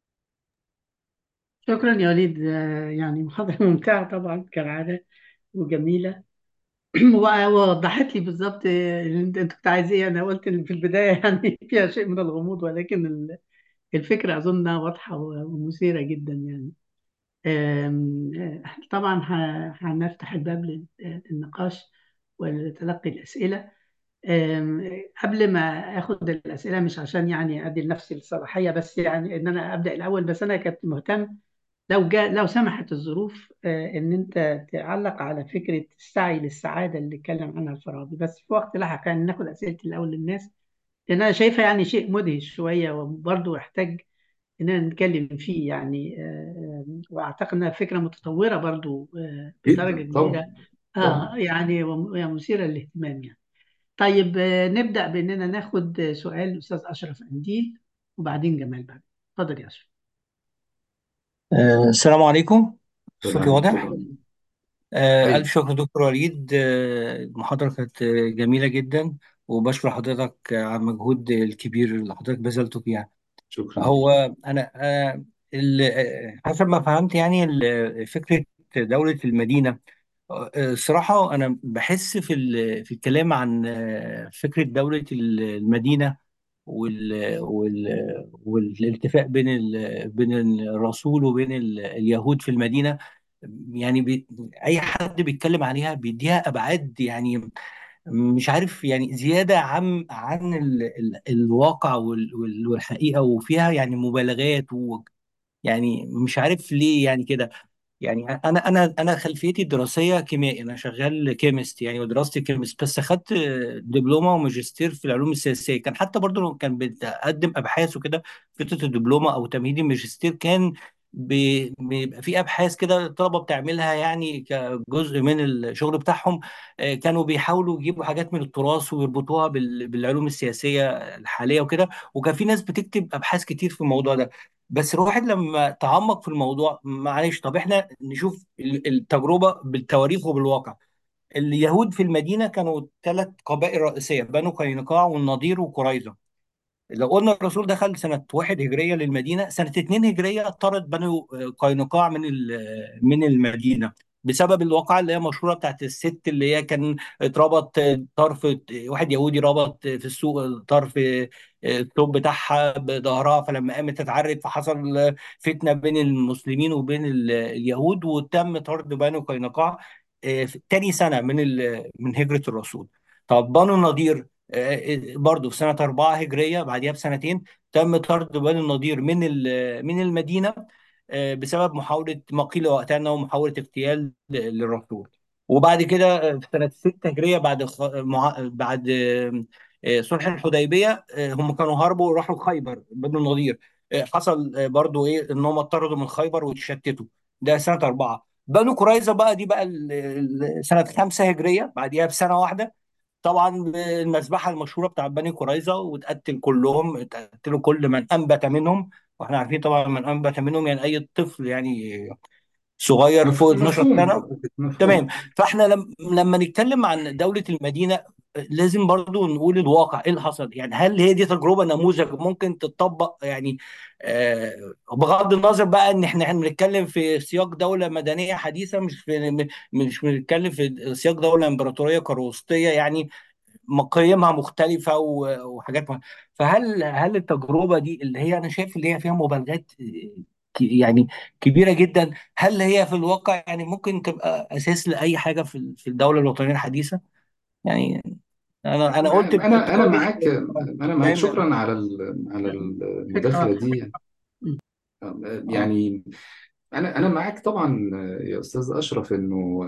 شكرا يا وليد آه، يعني محاضرة ممتعة طبعا كالعادة وجميلة ووضحت لي بالظبط آه، اللي انت انت كنت عايز ايه انا قلت إن في البداية يعني فيها شيء من الغموض ولكن ال- الفكرة اظنها واضحة ومثيرة جدا يعني آم، آه، طبعا ه- هنفتح الباب للنقاش ولتلقي الأسئلة آم، قبل ما اخد الأسئلة مش عشان يعني ادي لنفسي الصلاحية بس يعني ان انا ابدأ الاول بس انا كنت مهتم لو جاء لو سمحت الظروف آه، ان انت تعلق على فكره السعي للسعاده اللي اتكلم عنها الفارابي بس في وقت لاحق يعني ناخد اسئله الاول للناس لان انا شايفها يعني شيء مدهش شويه وبرضه يحتاج اننا نتكلم فيه يعني آه، آه، واعتقد انها فكره متطوره برضه آه، بدرجه جدا كبيره طبعا اه طبعا يعني وم- يعني مثيره للاهتمام يعني طيب آه، نبدا باننا ناخد سؤال الاستاذ اشرف قنديل وبعدين جمال بعد اتفضل يا اشرف آه، السلام عليكم صوتي سلام واضح عليكم آه، ألف أيوة شكر دكتور وليد آه، المحاضرة كانت آه، جميلة جدا وبشكر حضرتك على المجهود الكبير اللي حضرتك بذلته فيها شكرا هو لك أنا آه، ال- آه، حسب ما فهمت يعني ال- فكرة دولة المدينة آه، الصراحة أنا بحس في ال- في الكلام عن آه، فكرة دولة المدينة وال وال والالتفاق بين ال... بين الرسول وبين ال... اليهود في المدينة يعني بي... أي حد بيتكلم عليها بيديها أبعاد يعني مش عارف يعني زيادة عن عن ال... ال... الواقع وال... وال... والحقيقة وفيها يعني مبالغات و... يعني مش عارف ليه يعني كده يعني انا انا انا خلفيتي الدراسيه كيميائي انا شغال كيمست يعني ودراستي كيمست بس اخدت دبلومه وماجستير في العلوم السياسيه كان حتى برضو كان بتقدم ابحاث وكده فتره الدبلومه او تمهيدي الماجستير كان بي- بيبقى في ابحاث كده الطلبه بتعملها يعني كجزء من الشغل بتاعهم آه، كانوا بيحاولوا يجيبوا حاجات من التراث ويربطوها بال- بالعلوم السياسيه الحاليه وكده وكان في ناس بتكتب ابحاث كتير في الموضوع ده بس الواحد لما تعمق في الموضوع معلش طب احنا نشوف ال- التجربة بالتواريخ وبالواقع اليهود في المدينة كانوا ثلاث قبائل رئيسية بنو قينقاع والنضير وقريظة لو قلنا الرسول دخل سنة واحد هجرية للمدينة سنة اتنين هجرية طرد بنو قينقاع من ال- من المدينة بسبب الواقعة اللي هي مشهورة بتاعت الست اللي هي كان اتربط طرف واحد يهودي ربط في السوق طرف الثوب بتاعها بظهرها فلما قامت تتعرف فحصل فتنة بين المسلمين وبين ال- اليهود وتم طرد بنو قينقاع آه، في تاني سنة من ال- من هجرة الرسول طب بنو النضير آه، برضه في سنة 4 هجرية بعديها بسنتين تم طرد بني النضير من ال- من المدينة آه، بسبب محاولة ما قيل وقتها أنه محاولة اغتيال ل- للرسول وبعد كده آه، في سنة 6 هجرية بعد خ... مع... بعد آه، آه، صلح الحديبية آه، هم كانوا هربوا وراحوا خيبر بنو النضير آه، حصل آه، برضو ايه ان هم اتطردوا من خيبر واتشتتوا ده سنة أربعة بنو قريظة بقى دي بقى ال- ال- سنة خمسة هجرية بعديها بسنة واحدة طبعا المذبحه المشهوره بتاع بني قريظه واتقتل كلهم اتقتلوا كل من انبت منهم واحنا عارفين طبعا من انبت منهم يعني اي طفل يعني صغير فوق مف- 12 سنه مفهوم تمام مفهوم فاحنا لم لما نتكلم عن دولة المدينة لازم برضو نقول الواقع ايه اللي حصل يعني هل هي دي تجربة نموذج ممكن تتطبق يعني آه بغض النظر بقى ان احنا احنا بنتكلم في سياق دولة مدنية حديثة مش في مش بنتكلم في سياق دولة امبراطورية كروسطية يعني مقاييمها مختلفة و- وحاجات م- فهل هل التجربة دي اللي هي أنا شايف اللي هي فيها مبالغات آه، ك- يعني كبيرة جدا هل هي في الواقع يعني ممكن تبقى أساس لأي حاجة في في الدولة الوطنية الحديثة؟ يعني أنا أنا قلت انا انا التجربة دي معاك انا معاك مهمة شكرا على ال- على فكرة المداخله واضحة دي م. اه يعني انا انا معاك طبعا يا استاذ اشرف انه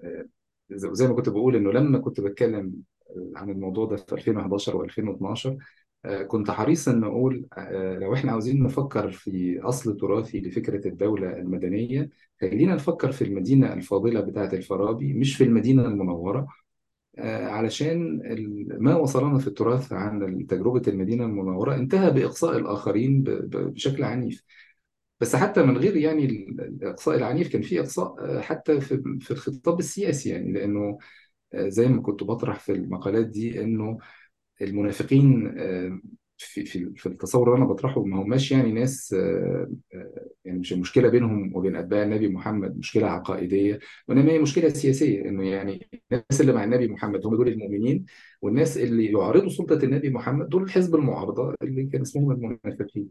زي زي ما كنت بقول انه لما كنت بتكلم عن الموضوع ده في 2011 و2012 كنت حريص ان اقول آه، لو احنا عاوزين نفكر في اصل تراثي لفكره الدوله المدنيه خلينا نفكر في المدينه الفاضله بتاعه الفارابي مش في المدينه المنوره آه، علشان ال- ما وصلنا في التراث عن تجربه المدينه المنوره انتهى باقصاء الاخرين ب- ب- بشكل عنيف بس حتى من غير يعني ال- الإقصاء العنيف كان في إقصاء آه، حتى في في الخطاب السياسي يعني لأنه آه، زي ما كنت بطرح في المقالات دي إنه المنافقين آه، في في في التصور اللي أنا بطرحه ما هماش يعني ناس آه، آه، يعني مش المشكلة بينهم وبين أتباع النبي محمد مشكلة عقائدية وإنما هي مشكلة سياسية إنه يعني الناس اللي مع النبي محمد هم دول المؤمنين والناس اللي يعارضوا سلطة النبي محمد دول حزب المعارضة اللي كان اسمهم المنافقين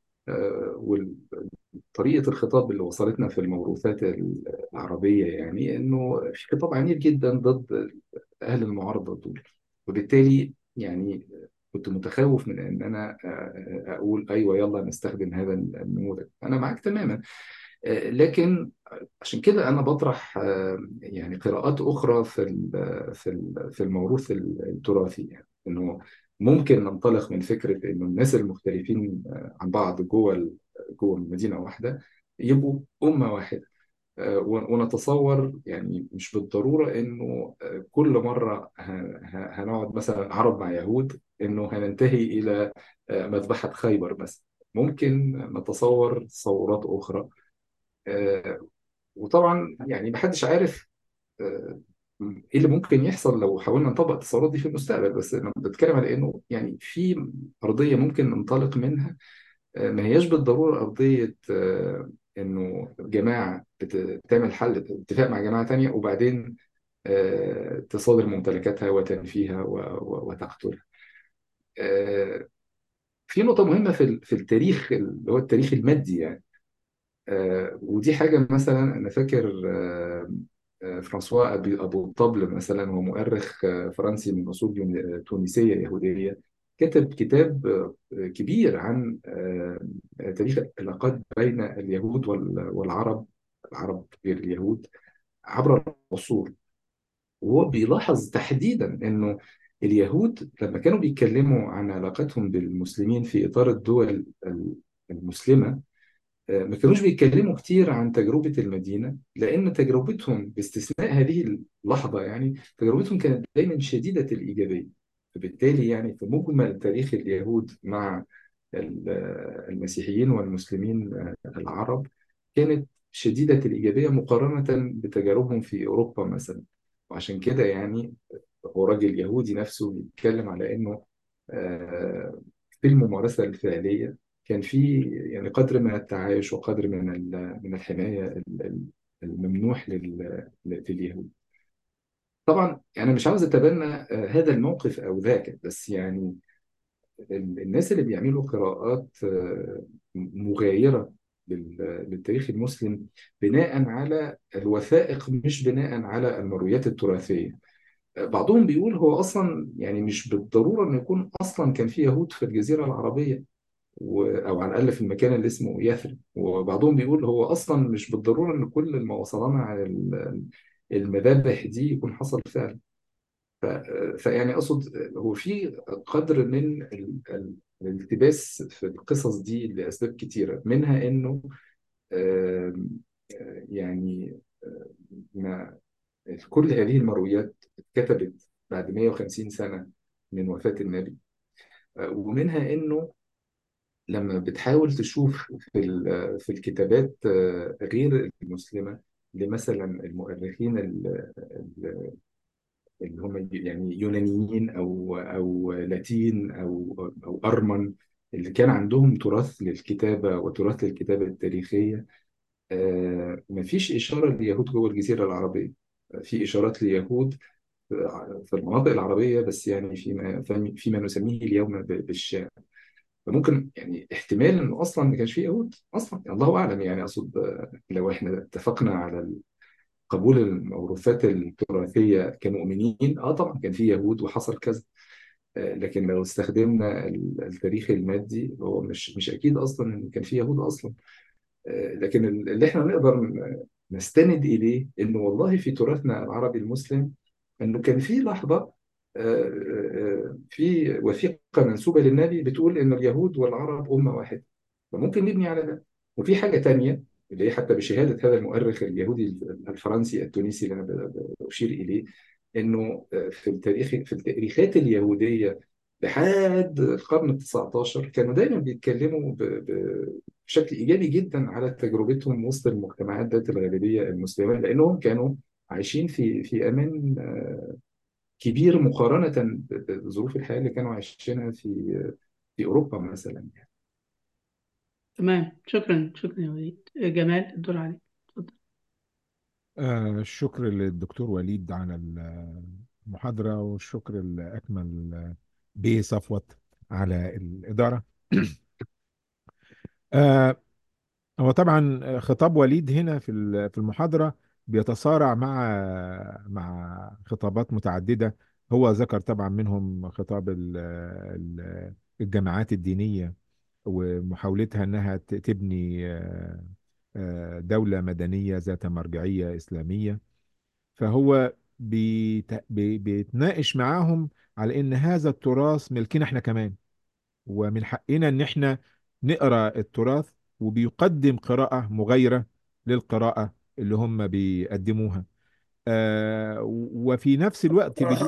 آه، طريقة الخطاب اللي وصلتنا في الموروثات العربية يعني إنه في خطاب عنيف جدا ضد أهل المعارضة دول وبالتالي يعني كنت متخوف من إن أنا أقول أيوه يلا نستخدم هذا النموذج أنا معاك تماما لكن عشان كده أنا بطرح يعني قراءات أخرى في ال- في ال- في الموروث التراثي يعني إنه ممكن ننطلق من فكرة إنه الناس المختلفين عن بعض جوه جوه مدينة واحدة يبقوا أمة واحدة آه، ون- ونتصور يعني مش بالضرورة إنه آه، كل مرة ه- ه- هنقعد مثلا عرب مع يهود إنه هننتهي إلى آه، مذبحة خيبر مثلا ممكن نتصور تصورات أخرى آه، وطبعا يعني محدش عارف آه، ايه اللي ممكن يحصل لو حاولنا نطبق التصورات دي في المستقبل بس انا بتكلم على انه يعني في ارضيه ممكن ننطلق منها ما هياش بالضرورة أرضية آه، إنه جماعة بت- بتعمل حل اتفاق مع جماعة تانية وبعدين آه، تصادر ممتلكاتها وتنفيها و- و- وتقتلها. آه، في نقطة مهمة في ال- في التاريخ اللي هو التاريخ المادي يعني آه، ودي حاجة مثلا أنا فاكر آه، آه، فرانسوا أبي أبو الطبل مثلا هو مؤرخ آه، فرنسي من أصول يون- تونسية يهودية كتب كتاب آه، كبير عن آه، تاريخ العلاقات بين اليهود وال- والعرب العرب غير اليهود عبر العصور وهو بيلاحظ تحديدا انه اليهود لما كانوا بيتكلموا عن علاقتهم بالمسلمين في اطار الدول المسلمه ما كانوش بيتكلموا كتير عن تجربة المدينة لأن تجربتهم باستثناء هذه اللحظة يعني تجربتهم كانت دايما شديدة الإيجابية فبالتالي يعني في مجمل تاريخ اليهود مع ال- المسيحيين والمسلمين العرب كانت شديدة الإيجابية مقارنة بتجاربهم في أوروبا مثلا وعشان كده يعني هو راجل يهودي نفسه بيتكلم على إنه آه، في الممارسة الفعلية كان في يعني قدر من التعايش وقدر من ال- من الحماية ال- ال- الممنوح لل- لليهود طبعا أنا مش عاوز أتبنى آه، هذا الموقف أو ذاك بس يعني ال- الناس اللي بيعملوا قراءات آه، مغايرة لل- للتاريخ المسلم بناء على الوثائق مش بناء على المرويات التراثية بعضهم بيقول هو أصلا يعني مش بالضرورة إنه يكون أصلا كان في يهود في الجزيرة العربية و... او على الاقل في المكان اللي اسمه يثرب وبعضهم بيقول هو اصلا مش بالضروره ان كل ما وصلنا عن ال- المذابح دي يكون حصل فعلا ف... فيعني اقصد هو في قدر من ال... ال... الالتباس في القصص دي لاسباب كتيره منها انه آم، آه، يعني آه، ما كل هذه المرويات اتكتبت بعد 150 سنة من وفاة النبي آه، ومنها إنه لما بتحاول تشوف في ال- في الكتابات آه، غير المسلمة لمثلا المؤرخين ال- ال- اللي هم يعني يونانيين أو أو لاتين أو أو أرمن اللي كان عندهم تراث للكتابة وتراث للكتابة التاريخية آه، مفيش إشارة ليهود جوه الجزيرة العربية في إشارات ليهود في المناطق العربية بس يعني فيما فيما نسميه اليوم ب- بالشام فممكن يعني احتمال انه اصلا ما كانش فيه يهود اصلا يعني الله اعلم يعني اقصد آه، لو احنا اتفقنا على قبول الموروثات التراثيه كمؤمنين اه طبعا كان في يهود وحصل كذا آه، لكن لو استخدمنا ال- التاريخ المادي هو مش مش اكيد اصلا ان كان في يهود اصلا آه، لكن اللي احنا نقدر ن- نستند اليه انه والله في تراثنا العربي المسلم انه كان في لحظه آه، آه، في وثيقه منسوبه للنبي بتقول ان اليهود والعرب امه واحده فممكن نبني على ده وفي حاجه تانية اللي هي حتى بشهاده هذا المؤرخ اليهودي الفرنسي التونسي اللي انا ب- ب- بشير اليه انه آه، في التاريخ في التاريخات اليهوديه لحد القرن ال 19 كانوا دايما بيتكلموا ب- ب- بشكل ايجابي جدا على تجربتهم وسط المجتمعات ذات الغالبيه المسلمه لانهم كانوا عايشين في في امان آه، كبير مقارنه ب- بظروف الحياه اللي كانوا عايشينها في في اوروبا مثلا تمام شكرا شكرا يا وليد جمال الدور عليك اتفضل آه الشكر للدكتور وليد على المحاضرة والشكر الأكمل بيه صفوت على الإدارة آه هو طبعا خطاب وليد هنا في ال- في المحاضرة بيتصارع مع مع خطابات متعددة هو ذكر طبعا منهم خطاب ال- ال- الجماعات الدينية ومحاولتها انها ت- تبني آه، آه، دولة مدنية ذات مرجعية إسلامية فهو بيت- بي- بيتناقش معاهم على ان هذا التراث ملكنا احنا كمان ومن حقنا ان احنا نقرا التراث وبيقدم قراءة مغايرة للقراءة اللي هم بيقدموها آه وفي نفس الوقت بدون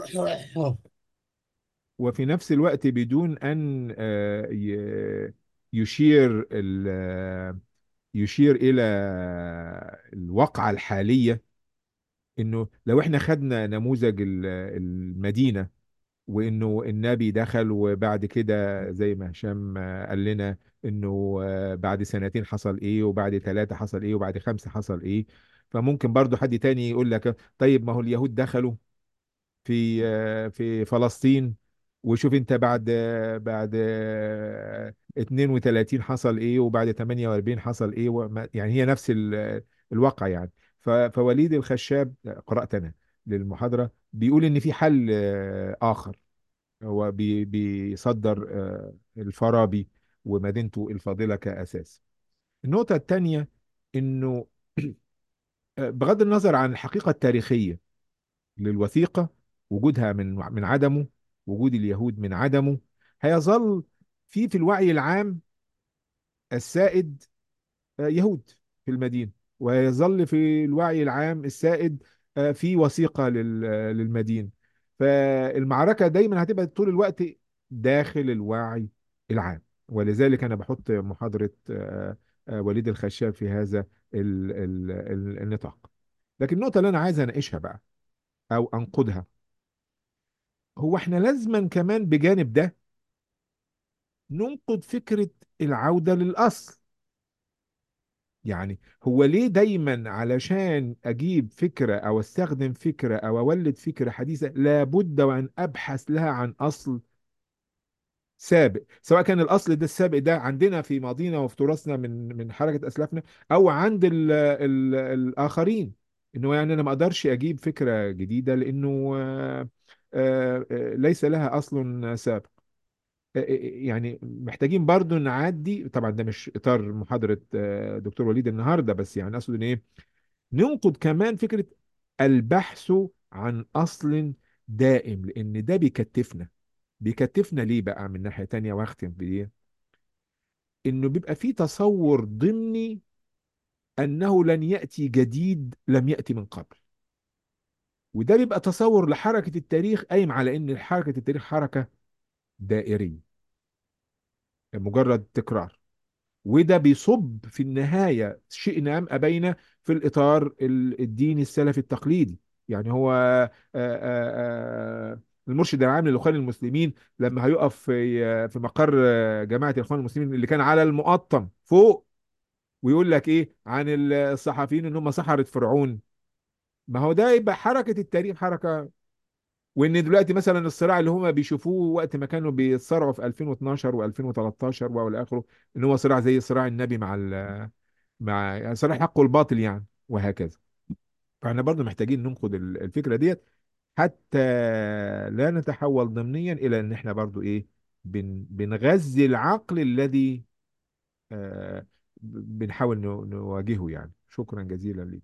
وفي نفس الوقت بدون ان آه ي- يشير ال- يشير الى الواقعة الحالية انه لو احنا خدنا نموذج ال- المدينة وانه النبي دخل وبعد كده زي ما هشام آه، قال لنا انه آه، بعد سنتين حصل ايه وبعد ثلاثة حصل ايه وبعد خمسة حصل ايه فممكن برضو حد تاني يقول لك طيب ما هو اليهود دخلوا في آه، في فلسطين وشوف انت بعد آه، بعد آه، 32 حصل ايه وبعد 48 حصل ايه وما- يعني هي نفس ال- الواقع يعني ف- فوليد الخشاب قرأت انا للمحاضرة بيقول ان في حل آه، اخر هو بي بيصدر آه، الفارابي ومدينته الفاضلة كأساس النقطة الثانية انه آه، بغض النظر عن الحقيقة التاريخية للوثيقة وجودها من من عدمه وجود اليهود من عدمه هيظل في في الوعي العام السائد آه، يهود في المدينة ويظل في الوعي العام السائد آه، في وثيقة لل- آه، للمدينة فالمعركة دايما هتبقى طول الوقت داخل الوعي العام ولذلك أنا بحط محاضرة آه، آه، وليد الخشاب في هذا ال- ال- ال- النطاق لكن النقطة اللي أنا عايز أناقشها بقى أو أنقدها هو احنا لازما كمان بجانب ده ننقد فكرة العودة للأصل يعني هو ليه دايما علشان أجيب فكرة أو أستخدم فكرة أو أولد فكرة حديثة لابد وأن أبحث لها عن أصل سابق سواء كان الأصل ده السابق ده عندنا في ماضينا وفي تراثنا من من حركة أسلافنا أو عند ال ال الآخرين إنه يعني أنا ما أقدرش أجيب فكرة جديدة لأنه آه، آه، آه، ليس لها أصل سابق يعني محتاجين برضو نعدي طبعا ده مش اطار محاضرة آه، دكتور وليد النهاردة بس يعني اقصد ان ايه ننقد كمان فكرة البحث عن اصل دائم لان ده بيكتفنا بيكتفنا ليه بقى من ناحية تانية واختم بايه انه بيبقى في تصور ضمني انه لن يأتي جديد لم يأتي من قبل وده بيبقى تصور لحركة التاريخ قايم على ان حركة التاريخ حركة دائرية مجرد تكرار وده بيصب في النهاية شئنا أم أبينا في الإطار ال- الديني السلفي التقليدي يعني هو آه، آه، آه، المرشد العام للإخوان المسلمين لما هيقف في في مقر آه، جماعة الإخوان المسلمين اللي كان على المقطم فوق ويقول لك إيه عن الصحفيين إن هم سحرة فرعون ما هو ده يبقى حركة التاريخ حركة وان دلوقتي مثلا الصراع اللي هما بيشوفوه وقت ما كانوا بيتصارعوا في 2012 و2013 والى اخره ان هو صراع زي صراع النبي مع ال مع يعني صراع الحق والباطل يعني وهكذا فاحنا برضو محتاجين ننقد ال- الفكره ديت حتى لا نتحول ضمنيا الى ان احنا برضو ايه بن بنغذي العقل الذي آه بنحاول نو- نواجهه يعني شكرا جزيلا لي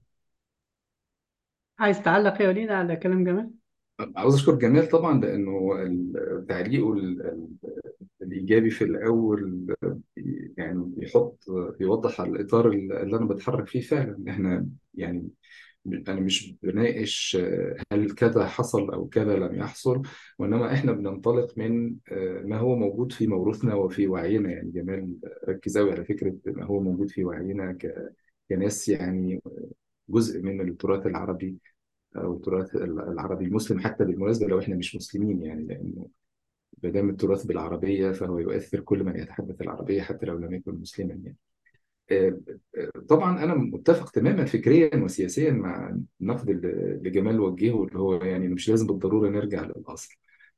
عايز تعلق يا وليد على كلام جمال عاوز اشكر جمال طبعا لانه ال- تعليقه ال- ال- الايجابي في الاول يعني بيحط بيوضح على الاطار اللي انا بتحرك فيه فعلا احنا يعني انا مش بناقش هل كذا حصل او كذا لم يحصل وانما احنا بننطلق من ما هو موجود في موروثنا وفي وعينا يعني جمال ركز قوي على فكره ما هو موجود في وعينا ك- كناس يعني جزء من التراث العربي او التراث العربي المسلم حتى بالمناسبه لو احنا مش مسلمين يعني لانه ما دام التراث بالعربيه فهو يؤثر كل من يتحدث العربيه حتى لو لم يكن مسلما يعني. آه، آه، طبعا انا متفق تماما فكريا وسياسيا مع النقد اللي اللي جمال وجهه اللي هو يعني مش لازم بالضروره نرجع للاصل.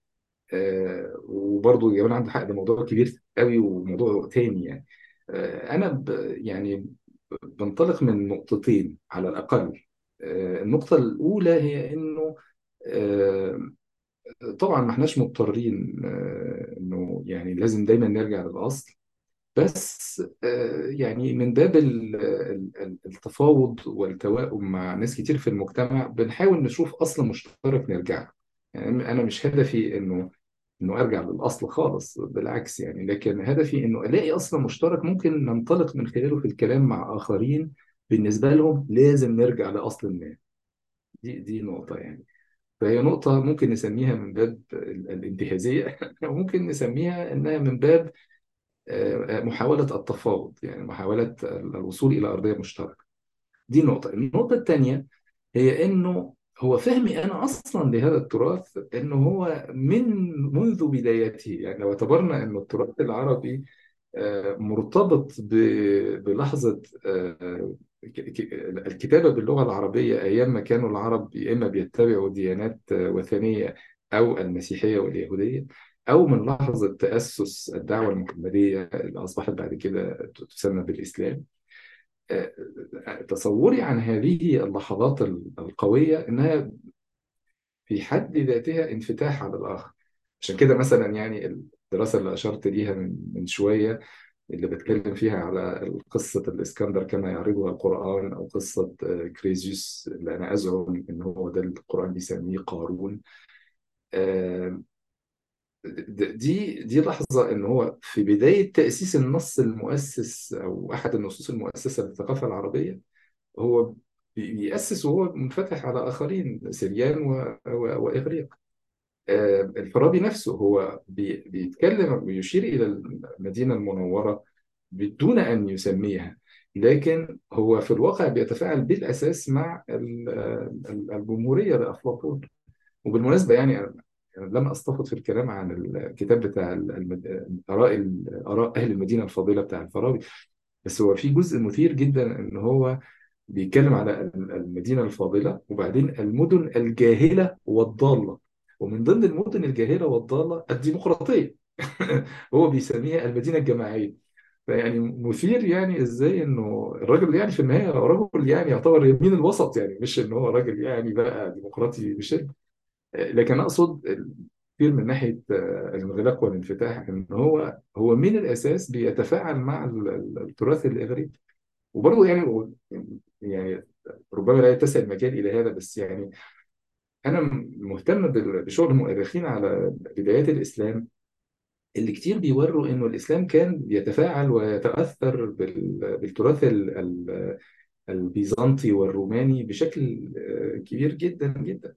آه، وبرضه جمال عنده حق ده موضوع كبير قوي وموضوع تاني يعني. آه، انا ب يعني بنطلق من نقطتين على الاقل. آه، النقطه الاولى هي انه آه، طبعا ما احناش مضطرين آه، انه يعني لازم دايما نرجع للاصل بس آه، يعني من باب ال- ال- التفاوض والتوائم مع ناس كتير في المجتمع بنحاول نشوف اصل مشترك نرجع له. يعني انا مش هدفي انه انه ارجع للاصل خالص بالعكس يعني لكن هدفي انه الاقي اصل مشترك ممكن ننطلق من خلاله في الكلام مع اخرين بالنسبه لهم لازم نرجع لاصل ما دي دي نقطه يعني فهي نقطة ممكن نسميها من باب ال- الانتهازية وممكن نسميها إنها من باب آه، محاولة التفاوض يعني محاولة الوصول إلى أرضية مشتركة دي نقطة النقطة الثانية هي إنه هو فهمي أنا أصلا لهذا التراث إنه هو من منذ بدايته يعني لو اعتبرنا إنه التراث العربي آه، مرتبط ب- بلحظة آه، ك- ك- الكتابة باللغة العربية أيام ما كانوا العرب يا إما بيتبعوا ديانات آه، وثنية أو المسيحية واليهودية أو من لحظة تأسس الدعوة المحمدية اللي أصبحت بعد كده تسمى بالإسلام آه، آه، تصوري عن هذه اللحظات القوية إنها في حد ذاتها انفتاح على الآخر عشان كده مثلا يعني الدراسة اللي أشرت ليها من من شوية اللي بتكلم فيها على قصة الإسكندر كما يعرضها القرآن أو قصة آه، كريزيوس اللي أنا أزعم إن هو ده اللي القرآن بيسميه قارون آه، د- دي دي لحظة إن هو في بداية تأسيس النص المؤسس أو أحد النصوص المؤسسة للثقافة العربية هو بي- بيأسس وهو منفتح على آخرين سريان و- و- وإغريق آه، الفارابي نفسه هو بي- بيتكلم ويشير إلى المدينة المنورة بدون أن يسميها لكن هو في الواقع بيتفاعل بالأساس مع ال- ال- الجمهورية لأفلاطون وبالمناسبة يعني أنا لم أستفض في الكلام عن الكتاب بتاع المد- آراء آراء أهل المدينة الفاضلة بتاع الفارابي بس هو في جزء مثير جدا إن هو بيتكلم على المدينة الفاضلة وبعدين المدن الجاهلة والضالة ومن ضمن المدن الجاهلة والضالة الديمقراطية هو بيسميها المدينة الجماعية فيعني مثير يعني ازاي انه الراجل يعني في النهايه رجل يعني يعتبر يمين الوسط يعني مش ان هو راجل يعني بقى ديمقراطي بشده لكن اقصد كتير من ناحيه الانغلاق والانفتاح ان هو هو من الاساس بيتفاعل مع ال- ال- التراث الاغريقي وبرضه يعني يعني ربما لا يتسع المجال الى هذا بس يعني انا مهتم بال- بشغل المؤرخين على بدايات الاسلام اللي كتير بيوروا انه الاسلام كان يتفاعل ويتاثر بال- بالتراث ال- ال- البيزنطي والروماني بشكل آه، كبير جدا جدا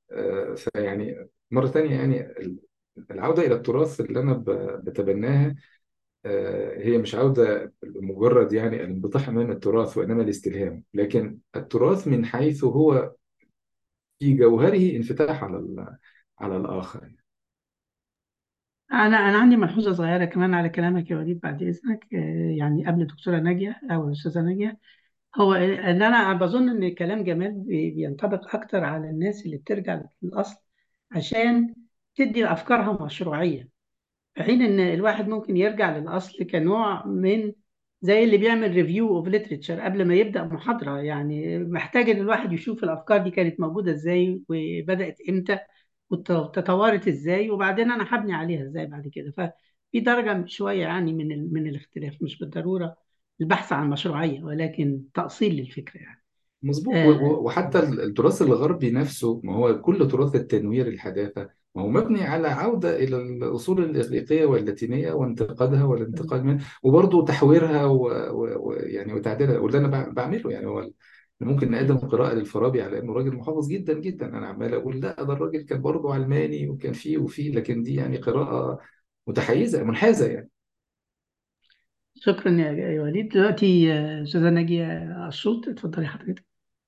آه، فيعني مرة تانية يعني العودة إلى التراث اللي أنا ب- بتبناها آه، هي مش عودة مجرد يعني الانبطاح أمام التراث وإنما الاستلهام لكن التراث من حيث هو في جوهره انفتاح على ال- على الآخر أنا أنا عندي ملحوظة صغيرة كمان على كلامك يا وليد بعد إذنك آه، يعني قبل الدكتورة ناجية أو الأستاذة ناجية هو ان انا بظن ان كلام جمال بي- بينطبق اكتر على الناس اللي بترجع للاصل عشان تدي افكارها مشروعيه في حين ان الواحد ممكن يرجع للاصل كنوع من زي اللي بيعمل ريفيو اوف ليتريتشر قبل ما يبدا محاضره يعني محتاج ان الواحد يشوف الافكار دي كانت موجوده ازاي وبدات امتى وتطورت ازاي وبعدين انا هبني عليها ازاي بعد كده ففي درجه شويه يعني من ال- من الاختلاف مش بالضروره البحث عن مشروعيه ولكن تاصيل للفكره يعني مظبوط و- آه، و- وحتى التراث الغربي نفسه ما هو كل تراث التنوير الحداثة ما هو مبني على عودة إلى الأصول الإغريقية واللاتينية وانتقادها والانتقال منها وبرضه تحويرها ويعني و... و... يعني وتعديلها وده أنا بع- بعمله يعني هو ممكن نقدم قراءة للفارابي على إنه راجل محافظ جدا جدا أنا عمال أقول لا ده الراجل كان برضه علماني وكان فيه وفيه لكن دي يعني قراءة متحيزة منحازة يعني شكرا يا يا وليد دلوقتي آه، استاذه ناجيه الشوط اتفضلي حضرتك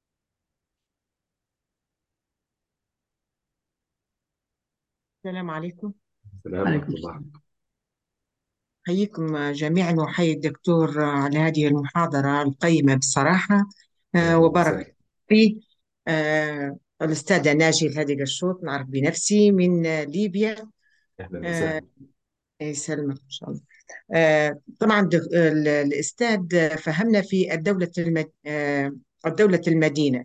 السلام عليكم السلام عليكم ورحمة الله السلام حييكم جميعا وحيي الدكتور على هذه المحاضرة القيمة بصراحة آه، أهلا وبارك وسهلا فيه آه، الأستاذة ناجي الهادي قشوط نعرف بنفسي من آه، ليبيا أهلا آه، وسهلا يسلمك إن شاء الله آه، طبعا دك- ال- الأستاذ فهمنا في الدولة المد... آه، الدولة المدينة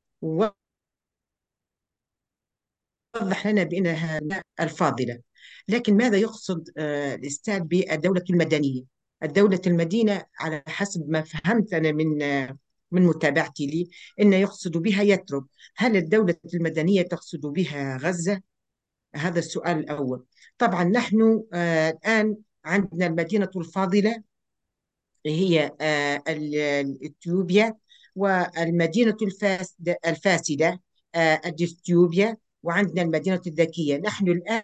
وضح لنا بأنها الفاضلة لكن ماذا يقصد آه، الأستاذ بالدولة المدنية الدولة المدينة على حسب ما فهمت أنا من آه، من متابعتي لي أن يقصد بها يثرب هل الدولة المدنية تقصد بها غزة؟ هذا السؤال الأول طبعا نحن آه، الآن عندنا المدينة الفاضلة هي آه، ال- ال- إثيوبيا والمدينة الفاسدة الفاسدة آه، الديستيوبيا وعندنا المدينة الذكية نحن الآن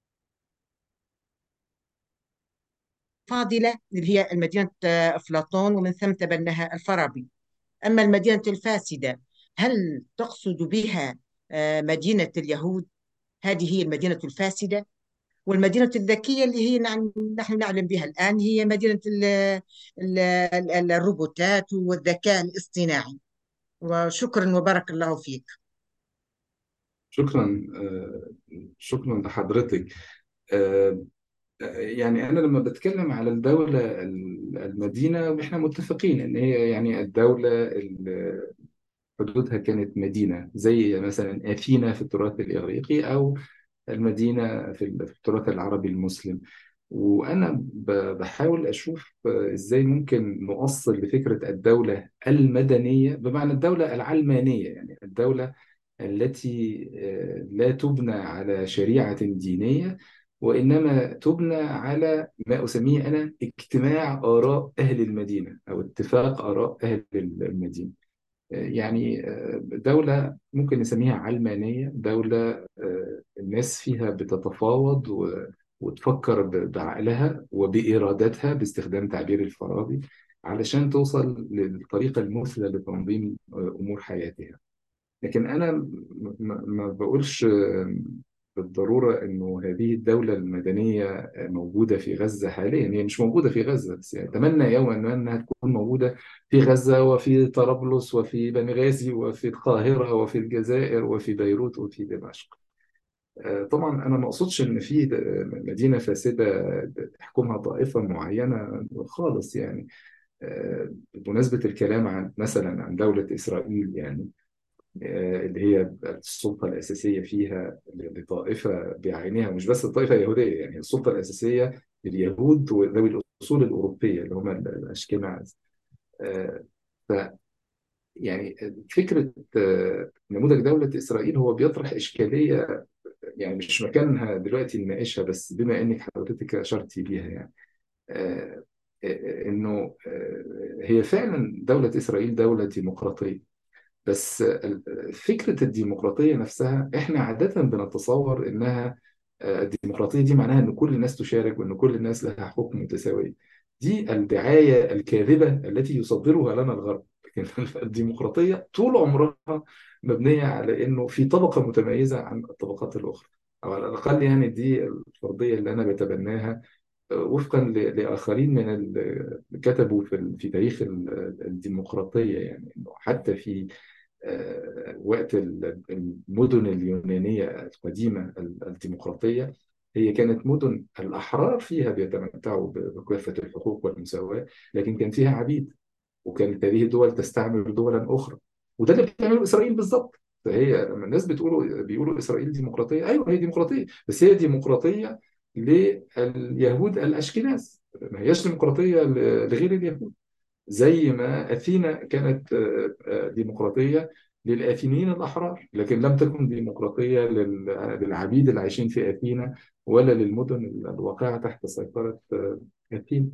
فاضلة اللي هي المدينة آه، أفلاطون ومن ثم تبناها الفارابي أما المدينة الفاسدة هل تقصد بها آه، مدينة اليهود هذه هي المدينة الفاسدة والمدينة الذكية اللي هي نعم نحن نعلم بها الآن هي مدينة ال ال ال الروبوتات والذكاء الاصطناعي وشكرا وبارك الله فيك شكرا آه، شكرا لحضرتك آه، يعني أنا لما بتكلم على الدولة المدينة إحنا متفقين إن هي يعني الدولة اللي حدودها كانت مدينة زي مثلا أثينا في التراث الإغريقي أو المدينة في التراث العربي المسلم وأنا ب- بحاول أشوف إزاي ممكن نؤصل لفكرة الدولة المدنية بمعنى الدولة العلمانية يعني الدولة التي آه، لا تبنى على شريعة دينية وإنما تبنى على ما أسميه أنا اجتماع آراء أهل المدينة أو اتفاق آراء أهل المدينة يعني آه، دولة ممكن نسميها علمانية دولة آه، الناس فيها بتتفاوض و- وتفكر ب- بعقلها وبإرادتها باستخدام تعبير الفارابي علشان توصل للطريقة المثلى لتنظيم آه، أمور حياتها لكن أنا م- م- ما بقولش آه، بالضرورة إنه هذه الدولة المدنية آه، موجودة في غزة حاليا هي مش موجودة في غزة بس يعني أتمنى يوما ما إنها تكون موجودة في غزة وفي طرابلس وفي بنغازي وفي القاهرة وفي الجزائر وفي بيروت وفي دمشق آه، طبعا أنا ما أقصدش إن في د- مدينة فاسدة تحكمها طائفة معينة خالص يعني آه، بمناسبة الكلام عن مثلا عن دولة إسرائيل يعني آه، اللي هي السلطة الأساسية فيها لطائفة بعينها مش بس الطائفة اليهودية يعني السلطة الأساسية لليهود وذوي الأصول الأوروبية اللي هم الأشكناز آه، ف يعني فكرة آه، نموذج دولة إسرائيل هو بيطرح إشكالية يعني مش مكانها دلوقتي نناقشها بس بما إنك حضرتك أشرتي بيها يعني آه، آه، إنه آه، هي فعلا دولة إسرائيل دولة ديمقراطية بس ال- فكرة الديمقراطية نفسها احنا عادة بنتصور انها آه، الديمقراطية دي معناها ان كل الناس تشارك وان كل الناس لها حكم متساوي دي الدعاية الكاذبة التي يصدرها لنا الغرب لكن الديمقراطية طول عمرها مبنية على انه في طبقة متميزة عن الطبقات الأخرى أو على الأقل يعني دي الفرضية اللي أنا بتبناها وفقا ل- لآخرين من ال- كتبوا في ال- في تاريخ ال- الديمقراطية يعني إنه حتى في آه، وقت ال- المدن اليونانية القديمة ال- الديمقراطية هي كانت مدن الأحرار فيها بيتمتعوا ب- بكافة الحقوق والمساواة لكن كان فيها عبيد وكانت هذه الدول تستعمر دولا أخرى وده اللي بتعمله إسرائيل بالظبط فهي لما الناس بتقولوا بيقولوا إسرائيل ديمقراطية أيوه هي ديمقراطية بس هي ديمقراطية لليهود الأشكناز ما هياش ديمقراطية ل- لغير اليهود زي ما أثينا كانت آه، آه، ديمقراطية للآثينيين الأحرار لكن لم تكن ديمقراطية لل- للعبيد اللي عايشين في أثينا ولا للمدن الواقعة تحت سيطرة آه، أثينا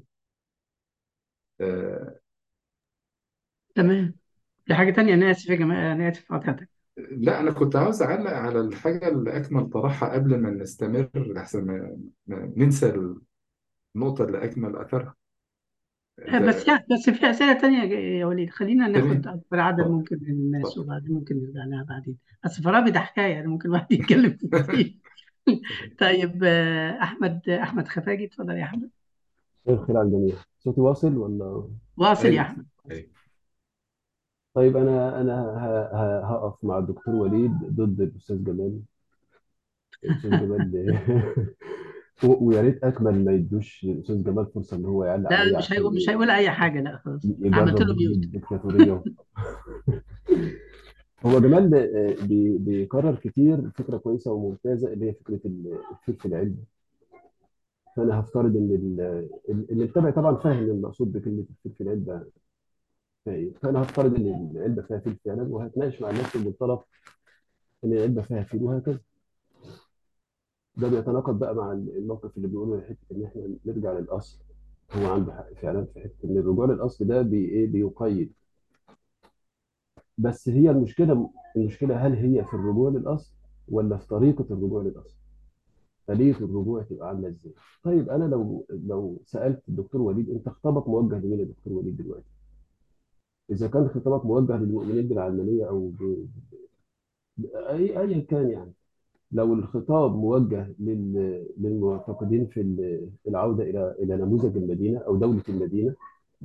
آه، تمام في حاجة تانية أنا آسف يا جماعة أنا آسف قطعتك لا أنا كنت عاوز أعلق على الحاجة اللي أكمل طرحها قبل ما نستمر لحسن ما ما ننسى النقطة اللي أكمل أثرها آه، بس أنت يا بس في أسئلة تانية يا وليد خلينا ناخد تمام أكبر عدد اتفضل ممكن من الناس اتفضل وبعدين ممكن نرجع لها بعدين بس فارابي ده حكاية يعني ممكن واحد يتكلم فيه كتير طيب آه، أحمد أحمد خفاجي اتفضل يا أحمد مساء الخير على الجميع صوتي واصل ولا واصل يا أيوه أحمد أيوه طيب انا انا ه- ه- هقف مع الدكتور وليد ضد الاستاذ جمال الاستاذ جمال و- ويا ريت اكمل ما يدوش الاستاذ جمال فرصه ان هو يعلق لا عليا مش عشان هيقول مش ايه هيقول أي حاجة لا خلاص عملت يجرب له دور ميوت الدكتاتوريه هو جمال آه، بي- بيكرر كتير فكره كويسه وممتازه اللي هي فكره ال- الفلفل العلبي فانا هفترض ان ال- اللي متابع طبعا فاهم المقصود بكلمه الفلفل العلبه فيها ايه فانا هفترض ان العلبه فيها فلفل فعلا وهتناقش مع الناس بمنطلق ان العلبه فيها فيل وهكذا ده بيتناقض بقى مع الموقف اللي بيقوله حته ان احنا نرجع للاصل هو عنده حق فعلا في حته ان الرجوع للاصل ده بي ايه بيقيد بس هي المشكله المشكله هل هي في الرجوع للاصل ولا في طريقه الرجوع للاصل آلية الرجوع تبقى عامله ازاي طيب انا لو لو سالت الدكتور وليد انت خطابك موجه لمين يا دكتور وليد دلوقتي اذا كان خطابك موجه للمؤمنين بالعلمانيه او ب... ب- اي ايا كان يعني لو الخطاب موجه لل- للمعتقدين في ال- العودة إلى إلى نموذج المدينة أو دولة المدينة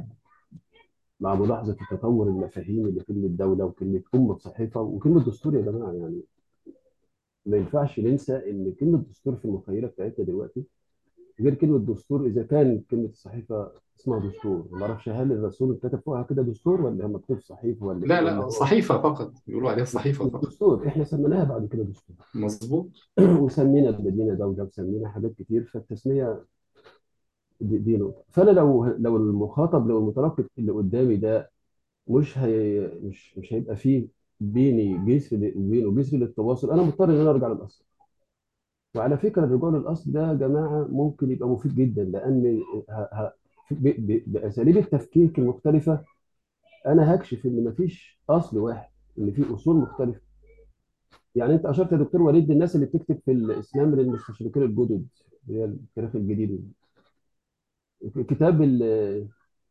مع ملاحظة التطور المفاهيمي لكلمة دولة وكلمة أمة صحيفة وكلمة دستور يا جماعة يعني ما ينفعش ننسى إن كلمة دستور في المخيلة بتاعتنا دلوقتي غير كلمة دستور إذا كان كلمة الصحيفة اسمها دستور ما أعرفش هل الرسول كتب فوقها كده دستور ولا هم مكتوب صحيفة ولا إيه لا ولا لا هو صحيفة فقط بيقولوا عليها صحيفة فقط دستور إحنا سميناها بعد كده دستور مظبوط وسمينا المدينة دولة وسمينا حاجات كتير فالتسمية دي, دي نقطة فأنا لو لو المخاطب لو المتلقي اللي قدامي ده مش هي مش مش هيبقى فيه بيني جسر ل- وبينه جسر للتواصل أنا مضطر إن أنا أرجع للأصل وعلى فكرة الرجوع للأصل ده يا جماعة ممكن يبقى مفيد جدا لأن ه... ه... ب... ب... بأساليب التفكيك المختلفة أنا هكشف إن مفيش أصل واحد إن في أصول مختلفة يعني أنت أشرت يا دكتور وليد للناس اللي بتكتب في الإسلام للمستشرقين الجدد اللي هي التاريخ الجديد كتاب ال-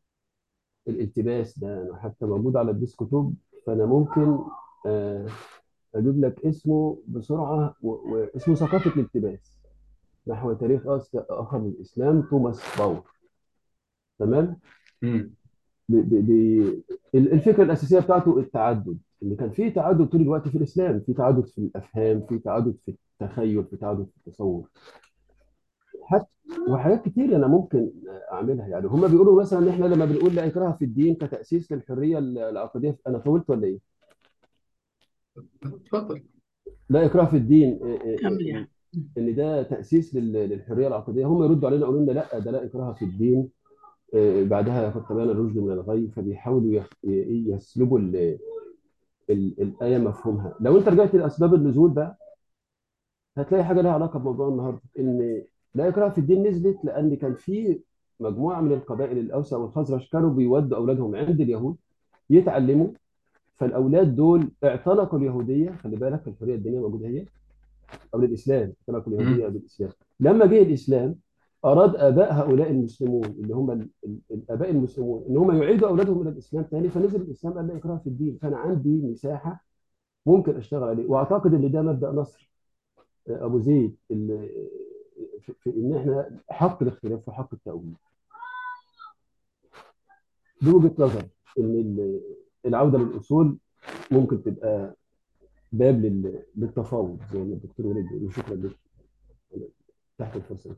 الالتباس ده أنا حتى موجود على الديسكتوب فانا ممكن آه، اجيب لك اسمه بسرعه و- واسمه ثقافه الالتباس نحو تاريخ آس- اخر للاسلام توماس باور تمام مم. ب- ب- ب- الفكره الاساسيه بتاعته التعدد اللي كان فيه تعدد طول الوقت في الاسلام في تعدد في الافهام في تعدد في التخيل في تعدد في التصور حتى وحاجات كتير انا ممكن اعملها يعني هم بيقولوا مثلا ان احنا لما بنقول لا اكراه في الدين كتاسيس للحريه العقديه انا طولت ولا ايه؟ اتفضل لا اكراه في الدين إيه إيه كمل إيه يعني ان ده تاسيس لل- للحريه العقديه هم يردوا علينا يقولوا لنا لا ده لا اكراه في الدين إيه، بعدها قد تبين الرشد من الغي فبيحاولوا يخ- ي- يسلبوا ال- ال- الايه مفهومها لو انت رجعت لاسباب النزول بقى هتلاقي حاجه لها علاقه بموضوع النهارده ان لا اكراه في الدين نزلت لان كان في مجموعه من القبائل الاوس والخزرج كانوا بيودوا اولادهم عند اليهود يتعلموا فالاولاد دول اعتنقوا اليهوديه خلي بالك الحريه الدينيه موجوده هي او الاسلام اعتنقوا اليهوديه مم. او الاسلام لما جه الاسلام اراد اباء هؤلاء المسلمون اللي هم ال- ال- الاباء المسلمون ان هم يعيدوا اولادهم الى الاسلام تاني فنزل الاسلام قال لا اكراه في الدين فانا عندي مساحه ممكن اشتغل عليه واعتقد ان ده مبدا نصر ابو زيد اللي في في ان احنا حق الاختلاف وحق التاويل دي وجهه نظر ان ال- العوده للاصول ممكن تبقى باب لل- للتفاوض زي ما الدكتور وليد بيقول وشكرا لك تحت الفرصه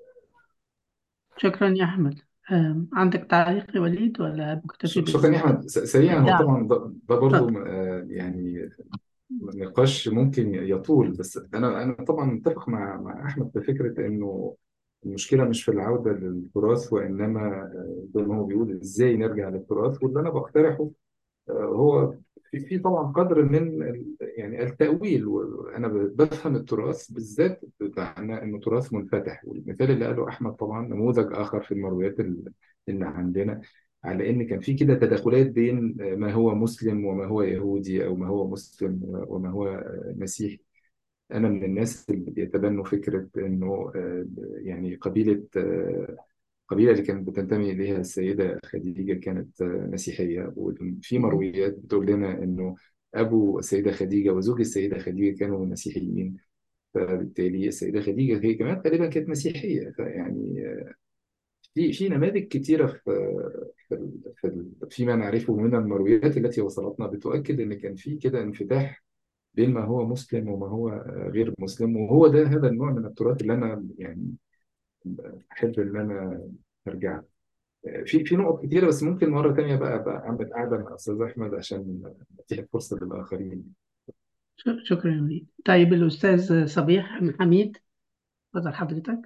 شكرا يا أحمد آم، عندك تعليق يا وليد ولا مكتفي ش- شكرا يا بال احمد س- سريعا هو نعم طبعا ده, ده برضو اتفضل آه، يعني نقاش ممكن يطول بس انا انا طبعا متفق مع مع احمد في فكره انه المشكله مش في العوده للتراث وانما آه، زي ما هو بيقول ازاي نرجع للتراث واللي انا بقترحه هو في في طبعا قدر من ال- يعني التأويل وأنا ب- بفهم التراث بالذات بمعنى إنه تراث منفتح والمثال اللي قاله أحمد طبعا نموذج آخر في المرويات ال- اللي عندنا على إن كان في كده تداخلات بين ما هو مسلم وما هو يهودي أو ما هو مسلم وما هو مسيحي أنا من الناس اللي بيتبنوا فكرة إنه آه، يعني قبيلة آه، القبيلة اللي كانت بتنتمي إليها السيدة خديجة كانت آه، مسيحية وفي مرويات بتقول لنا إنه أبو السيدة خديجة وزوج السيدة خديجة كانوا مسيحيين فبالتالي السيدة خديجة هي كمان غالبا كانت مسيحية فيعني آه، في في نماذج كتيرة في في في فيما نعرفه من المرويات التي وصلتنا بتؤكد إن كان في كده انفتاح بين ما هو مسلم وما هو آه، غير مسلم وهو ده هذا النوع من التراث اللي أنا يعني أحب إن أنا أرجع له. في في نقط كتيرة بس ممكن مرة تانية بقى بقى أعمل قعدة مع أستاذ أحمد عشان نتيح فرصة للآخرين ش- شكرا يا وليد طيب الأستاذ صبيح حميد اتفضل حضرتك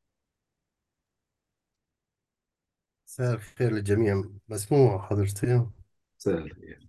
مساء الخير للجميع مسموع حضرتين سهل يعني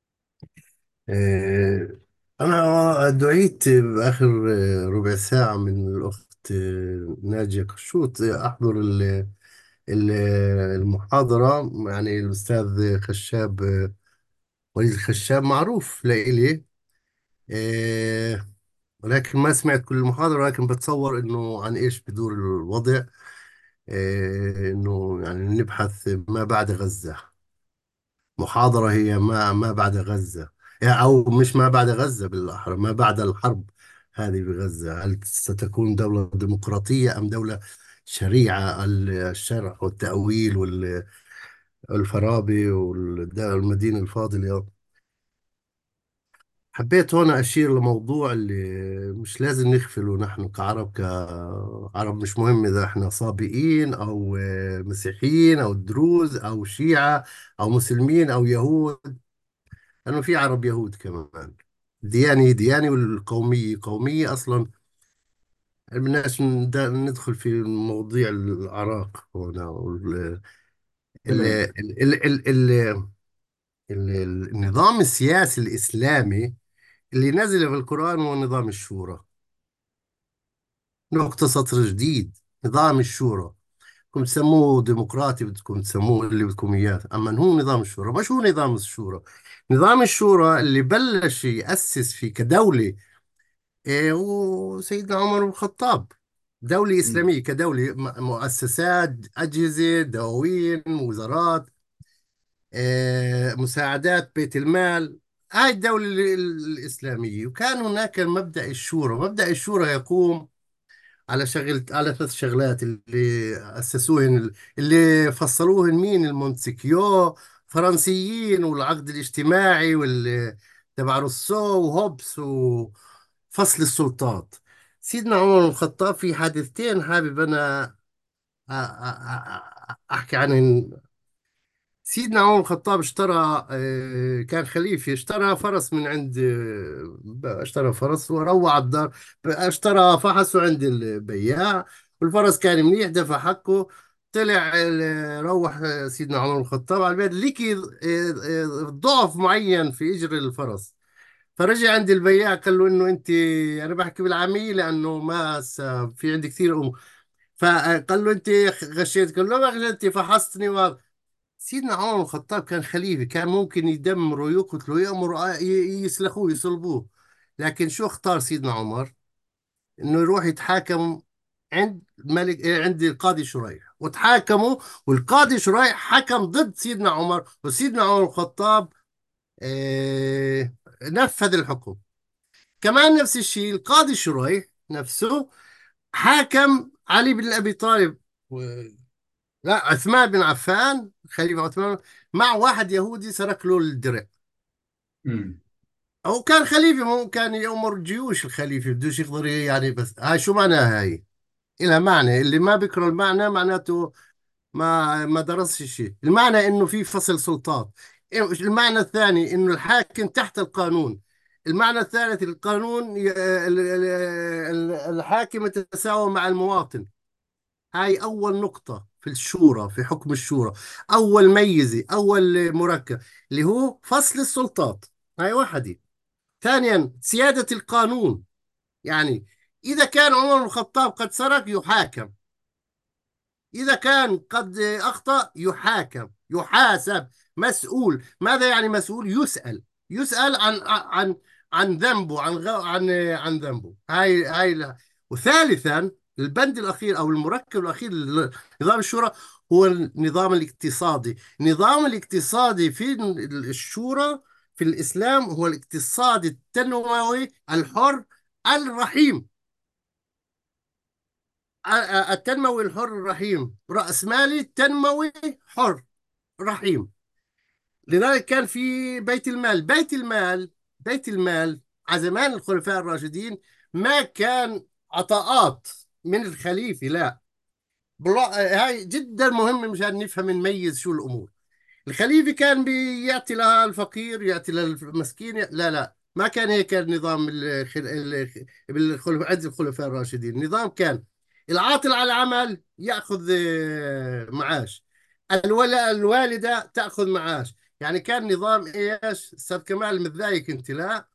آه، أنا دعيت بآخر آه، ربع ساعة من الأخت آه، ناجية كشوت آه، أحضر ال- ال- المحاضرة يعني الأستاذ خشاب آه، وليد الخشاب معروف لإلي آه، ولكن ما سمعت كل المحاضرة ولكن بتصور إنه عن إيش بدور الوضع آه، إنه يعني نبحث ما بعد غزة محاضرة هي ما ما بعد غزة يعني أو مش ما بعد غزة بالأحرى ما بعد الحرب هذه بغزة هل ستكون دولة ديمقراطية أم دولة شريعة ال- الشرع والتأويل وال- والفارابي والمدينة الفاضلة حبيت هنا أشير لموضوع اللي مش لازم نغفله نحن كعرب كعرب مش مهم إذا إحنا صابئين أو مسيحيين أو دروز أو شيعة أو مسلمين أو يهود لأنه في عرب يهود كمان دياني دياني والقومية قومية أصلا بدناش ند- ندخل في مواضيع العراق هنا وال- ال- تمام ال- ال- ال- ال- ال- النظام السياسي الإسلامي اللي نزل في القرآن هو نظام الشورى نقطة سطر جديد نظام الشورى بدكم تسموه ديمقراطي بدكم تسموه اللي بدكم إياه أما هو نظام الشورى ما شو نظام الشورى نظام الشورى اللي بلش يأسس فيه كدولة إيه هو سيدنا عمر بن الخطاب دولة مم. إسلامية كدولة م- مؤسسات أجهزة دواوين وزارات إيه مساعدات بيت المال هاي الدولة ال- ال- الإسلامية وكان هناك مبدأ الشورى مبدأ الشورى يقوم على شغل على ثلاث شغلات اللي أسسوهن اللي فصلوهن مين المونتسكيو فرنسيين والعقد الاجتماعي وال تبع روسو وهوبس وفصل السلطات سيدنا عمر بن الخطاب في حادثتين حابب أنا أ- أ- أ- أحكي عنهن سيدنا عمر بن الخطاب اشترى آه، كان خليفة اشترى فرس من عند آه، اشترى فرس وروع على الدار اشترى فحصه عند البياع والفرس كان منيح دفع حقه طلع ال- روح آه، سيدنا عمر بن الخطاب على البيت لقي آه، آه، ضعف معين في اجر الفرس فرجع عند البياع قال له انه انت انا بحكي بالعامية لانه ما س- في عندي كثير أم فقال له انت غشيت قال له ما غشيت فحصتني سيدنا عمر بن الخطاب كان خليفة كان ممكن يدمروا يقتلوا يأمروا ي- يسلخوه يصلبوه لكن شو اختار سيدنا عمر انه يروح يتحاكم عند ملك إيه، عند القاضي شريح وتحاكموا والقاضي شريح حكم ضد سيدنا عمر وسيدنا عمر بن الخطاب آه، نفذ الحكم كمان نفس الشيء القاضي شريح نفسه حاكم علي بن ابي طالب و... لا عثمان بن عفان خليفه عثمان مع واحد يهودي سرق له الدرع مم. هو كان خليفه مو كان يأمر جيوش الخليفه بدوش يقدر يعني بس هاي شو معناها هاي؟ إلها معنى اللي ما بيقرأ المعنى معناته ما ما درسش شيء المعنى انه في فصل سلطات المعنى الثاني انه الحاكم تحت القانون المعنى الثالث القانون ي- ال- ال- ال- الحاكم يتساوى مع المواطن هاي أول نقطة في الشورى في حكم الشورى أول ميزة أول مركب اللي هو فصل السلطات هاي واحدة ثانيا سيادة القانون يعني إذا كان عمر بن الخطاب قد سرق يحاكم إذا كان قد أخطأ يحاكم يحاسب مسؤول ماذا يعني مسؤول يسأل يسأل عن عن عن ذنبه عن غ... عن عن ذنبه هاي هاي لا. وثالثا البند الأخير أو المركب الأخير لنظام الشورى هو النظام الاقتصادي النظام الاقتصادي في الشورى في الإسلام هو الاقتصاد التنموي الحر الرحيم التنموي الحر الرحيم رأس مالي تنموي حر رحيم لذلك كان في بيت المال بيت المال بيت المال على زمان الخلفاء الراشدين ما كان عطاءات من الخليفة لا بالله هاي جدا مهم مشان نفهم نميز شو الأمور الخليفة كان بيعطي لها الفقير يعطي للمسكين لا لا ما كان هيك النظام الخل... ال- بالخلفاء عند الخلفاء الراشدين النظام كان العاطل على العمل يأخذ آه، معاش الولا الوالدة تأخذ معاش يعني كان نظام ايش استاذ كمال متضايق انت لا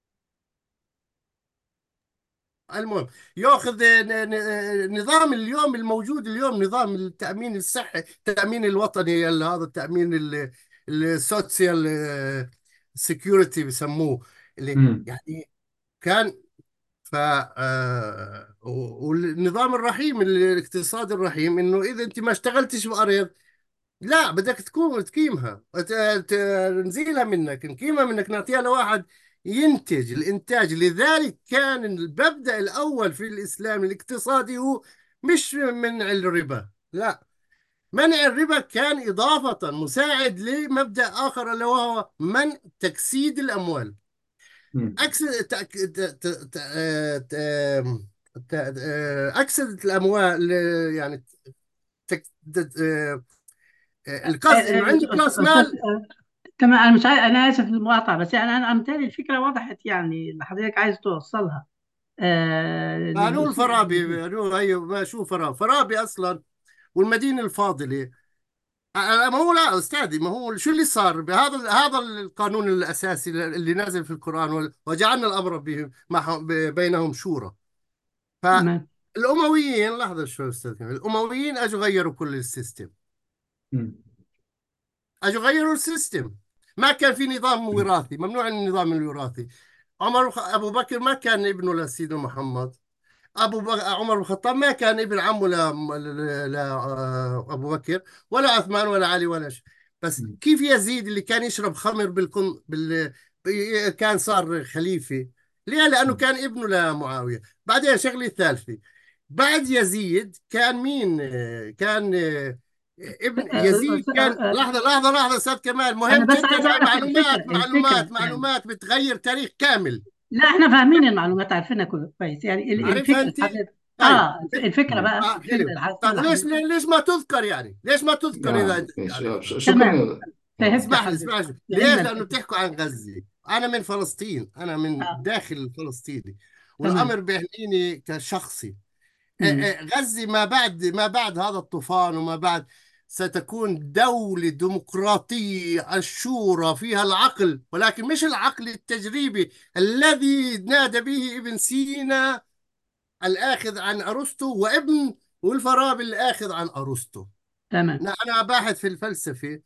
المهم ياخذ ن- ن- نظام اليوم الموجود اليوم نظام التأمين الصحي التأمين الوطني ال- هذا التأمين ال- السوشيال سيكيورتي بسموه اللي مم. يعني كان ف آه، والنظام الرحيم الاقتصاد الرحيم انه اذا انت ما اشتغلتش بأرض لا بدك تكون تقيمها ت- ت- نزيلها منك نقيمها منك نعطيها لواحد ينتج الإنتاج لذلك كان المبدأ الأول في الإسلام الاقتصادي هو مش منع الربا لا منع الربا كان إضافة مساعد لمبدأ آخر اللي هو منع تكسيد الأموال مم. أكسد تك- ت- ت- ت- آه، ت- آم، ت- آه، أكسدة الأموال آه، يعني تك- ت- آه، آه، القصد إنه عندك رأس أستاذ مال تمام انا مش عايز انا اسف للمقاطعه بس يعني انا متهيألي الفكره وضحت يعني اللي حضرتك عايز توصلها آه قالوا للأس- الفارابي قالوا ايوه ما شو فارابي فارابي اصلا والمدينه الفاضله آه، ما هو لا استاذي ما هو شو اللي صار بهذا هذا القانون الاساسي اللي نازل في القران وال- وجعلنا الامر به- معهم- ب- بينهم شورى تمام فالامويين لحظه شوي استاذ كمال. الامويين اجوا غيروا كل السيستم مم. اجوا غيروا السيستم ما كان في نظام مم. وراثي ممنوع النظام الوراثي عمر ابو بكر ما كان ابنه لسيدنا محمد ابو بك... عمر بن الخطاب ما كان ابن عمه ل... ل... ل... آه، ابو بكر ولا عثمان ولا علي ولا شيء بس مم. كيف يزيد اللي كان يشرب خمر بالكن بال... بي- كان صار خليفه ليه لانه مم. كان ابنه لمعاويه بعدين شغله ثالثه بعد يزيد كان مين آه، كان آه، ابن آه، يزيد آه، كان آه، لحظه لحظه لحظه استاذ كمال انا مهم بس جدا عايز هاي اعرف معلومات الفكره معلومات الفكره يعني معلومات بتغير تاريخ كامل لا احنا فاهمين المعلومات عارفينها كويس يعني ال- عارفها الفكره انت اللي حضرتك طيب اه الفكره مم. بقى اه الفكره حلو اللي حضرتك طب اللي ليش حضرتك ليش ما تذكر يعني ليش ما تذكر اذا آه انت ماشي يعني آه، ش- تمام شكرا آه. فهمت اسمح لي حضرتك اسمح لي ليش فهمنا لانه الفكره بتحكوا عن غزه انا من فلسطين انا من اه داخل الفلسطيني تمام والامر بيعنيني كشخصي آه، مم. آه، غزه ما بعد ما بعد هذا الطوفان وما بعد ستكون دولة ديمقراطية الشورى فيها العقل ولكن مش العقل التجريبي الذي نادى به ابن سينا الآخذ عن أرسطو وابن والفارابي الآخذ عن أرسطو تمام لا أنا باحث في الفلسفة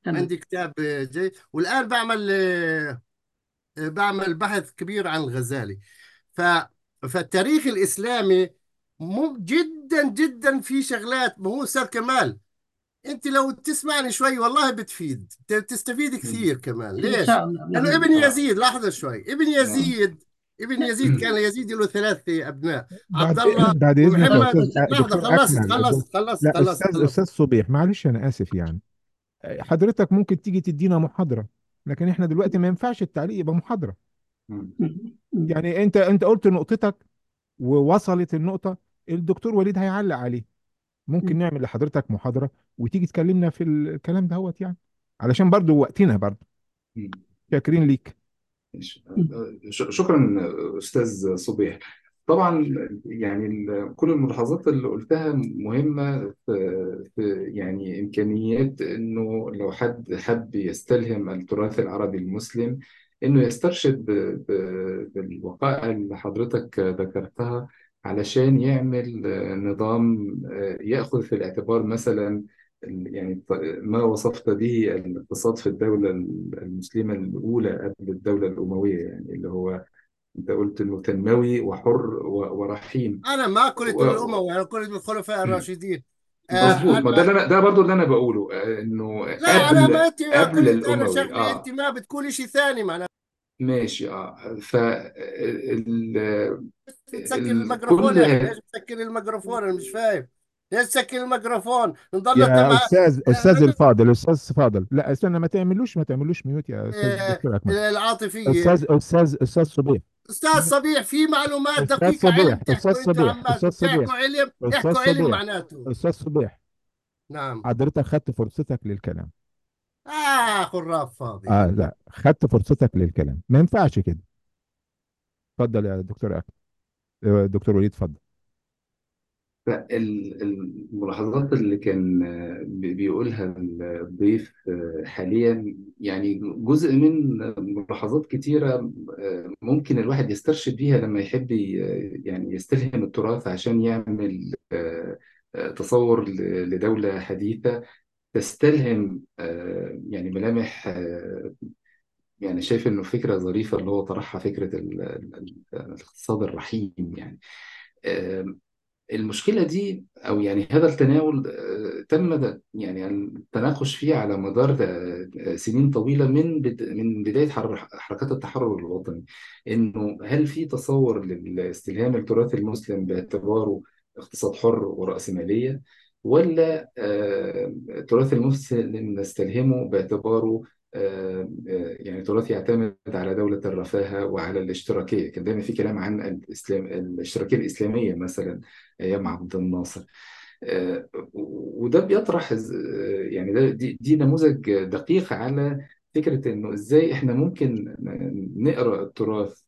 تمام عندي كتاب آه، جيد والآن بعمل آه، آه، بعمل بحث كبير عن الغزالي ف فالتاريخ الإسلامي مو جدا جدا في شغلات ما هو أستاذ كمال أنت لو تسمعني شوي والله بتفيد ت- تستفيد كثير كمان إن ليش؟ شاء الله لأنه بإذن ابن الله يزيد لحظة شوي ابن يزيد ابن يزيد كان يزيد له ثلاثة أبناء بعد عبد الله بعد اذنك يا ومحمد استاذ طيب آه، لحظة دكتور خلصت اكمل خلصت خلصت لا خلصت استاذ خلصت استاذ صبيح معلش انا اسف يعني حضرتك ممكن تيجي تدينا محاضرة لكن احنا دلوقتي ما ينفعش التعليق يبقى محاضرة يعني انت انت قلت نقطتك ووصلت النقطة الدكتور وليد هيعلق عليه ممكن نعمل لحضرتك محاضرة وتيجي تكلمنا في الكلام دهوت يعني علشان برضو وقتنا برضو شاكرين ليك ماشي. ش- شكرا استاذ صبيح طبعا يعني ال- كل الملاحظات اللي قلتها مهمه في في يعني امكانيات انه لو حد حب يستلهم التراث العربي المسلم انه يسترشد ب- ب- بالوقائع اللي حضرتك ذكرتها علشان يعمل نظام ياخذ في الاعتبار مثلا ال- يعني ما وصفت به الاقتصاد في الدولة المسلمة الأولى قبل الدولة الأموية يعني اللي هو أنت قلت إنه تنموي وحر و- ورحيم أنا ما قلت و- الأموي أنا قلت الخلفاء الراشدين مظبوط آه ما ده أنا اللي أنا ده برضو اللي أنا بقوله آه، إنه لا أنا قبل ما أنت ما قبل قلت أنا الأموي شغلة أنت آه ما بتقولي شيء ثاني معناته ماشي آه ف ال تسكر ال الميكروفون كل يا أخي ليش تسكر الميكروفون أنا مش فاهم ليش تسكر الميكروفون نضل أنت يا مع استاذ استاذ رجل الفاضل استاذ فاضل لا استنى ما تعملوش ما تعملوش ميوت يا استاذ آه دكتور اكمل العاطفية استاذ استاذ استاذ صبيح أستاذ صبيح في معلومات استاذ دقيقة علم صبيح استاذ تحكوا أنتوا صبيح عمال استاذ تحكوا صبيح علم استاذ احكوا علم صبيح معناته استاذ صبيح نعم حضرتك خدت فرصتك للكلام آه خراف فاضي اه لا خدت فرصتك للكلام ما ينفعش كده اتفضل يا دكتور اكمل آه، دكتور وليد اتفضل فال- الملاحظات اللي كان آه، بي- بيقولها الضيف آه، حاليا يعني جزء من ملاحظات كتيرة آه، ممكن الواحد يسترشد بيها لما يحب ي- يعني يستلهم التراث عشان يعمل آه، آه، تصور ل- لدولة حديثة تستلهم آه، يعني ملامح آه، يعني شايف انه فكرة ظريفة اللي هو طرحها فكرة ال- ال- الاقتصاد الرحيم يعني آه، المشكلة دي أو يعني هذا التناول آه، تم د- يعني التناقش فيه على مدار آه، سنين طويلة من بد- من بداية حر- حركات التحرر الوطني إنه هل في تصور لاستلهام التراث المسلم باعتباره اقتصاد حر ورأسمالية ولا آه، التراث المسلم نستلهمه باعتباره آه، آه، يعني تراث يعتمد على دولة الرفاهة وعلى الاشتراكية كان دايما في كلام عن الإسلام الاشتراكية الإسلامية مثلا أيام عبد الناصر آه، وده بيطرح إز- آه، يعني ده دي, دي نموذج دقيق على فكرة إنه إزاي إحنا ممكن نقرأ التراث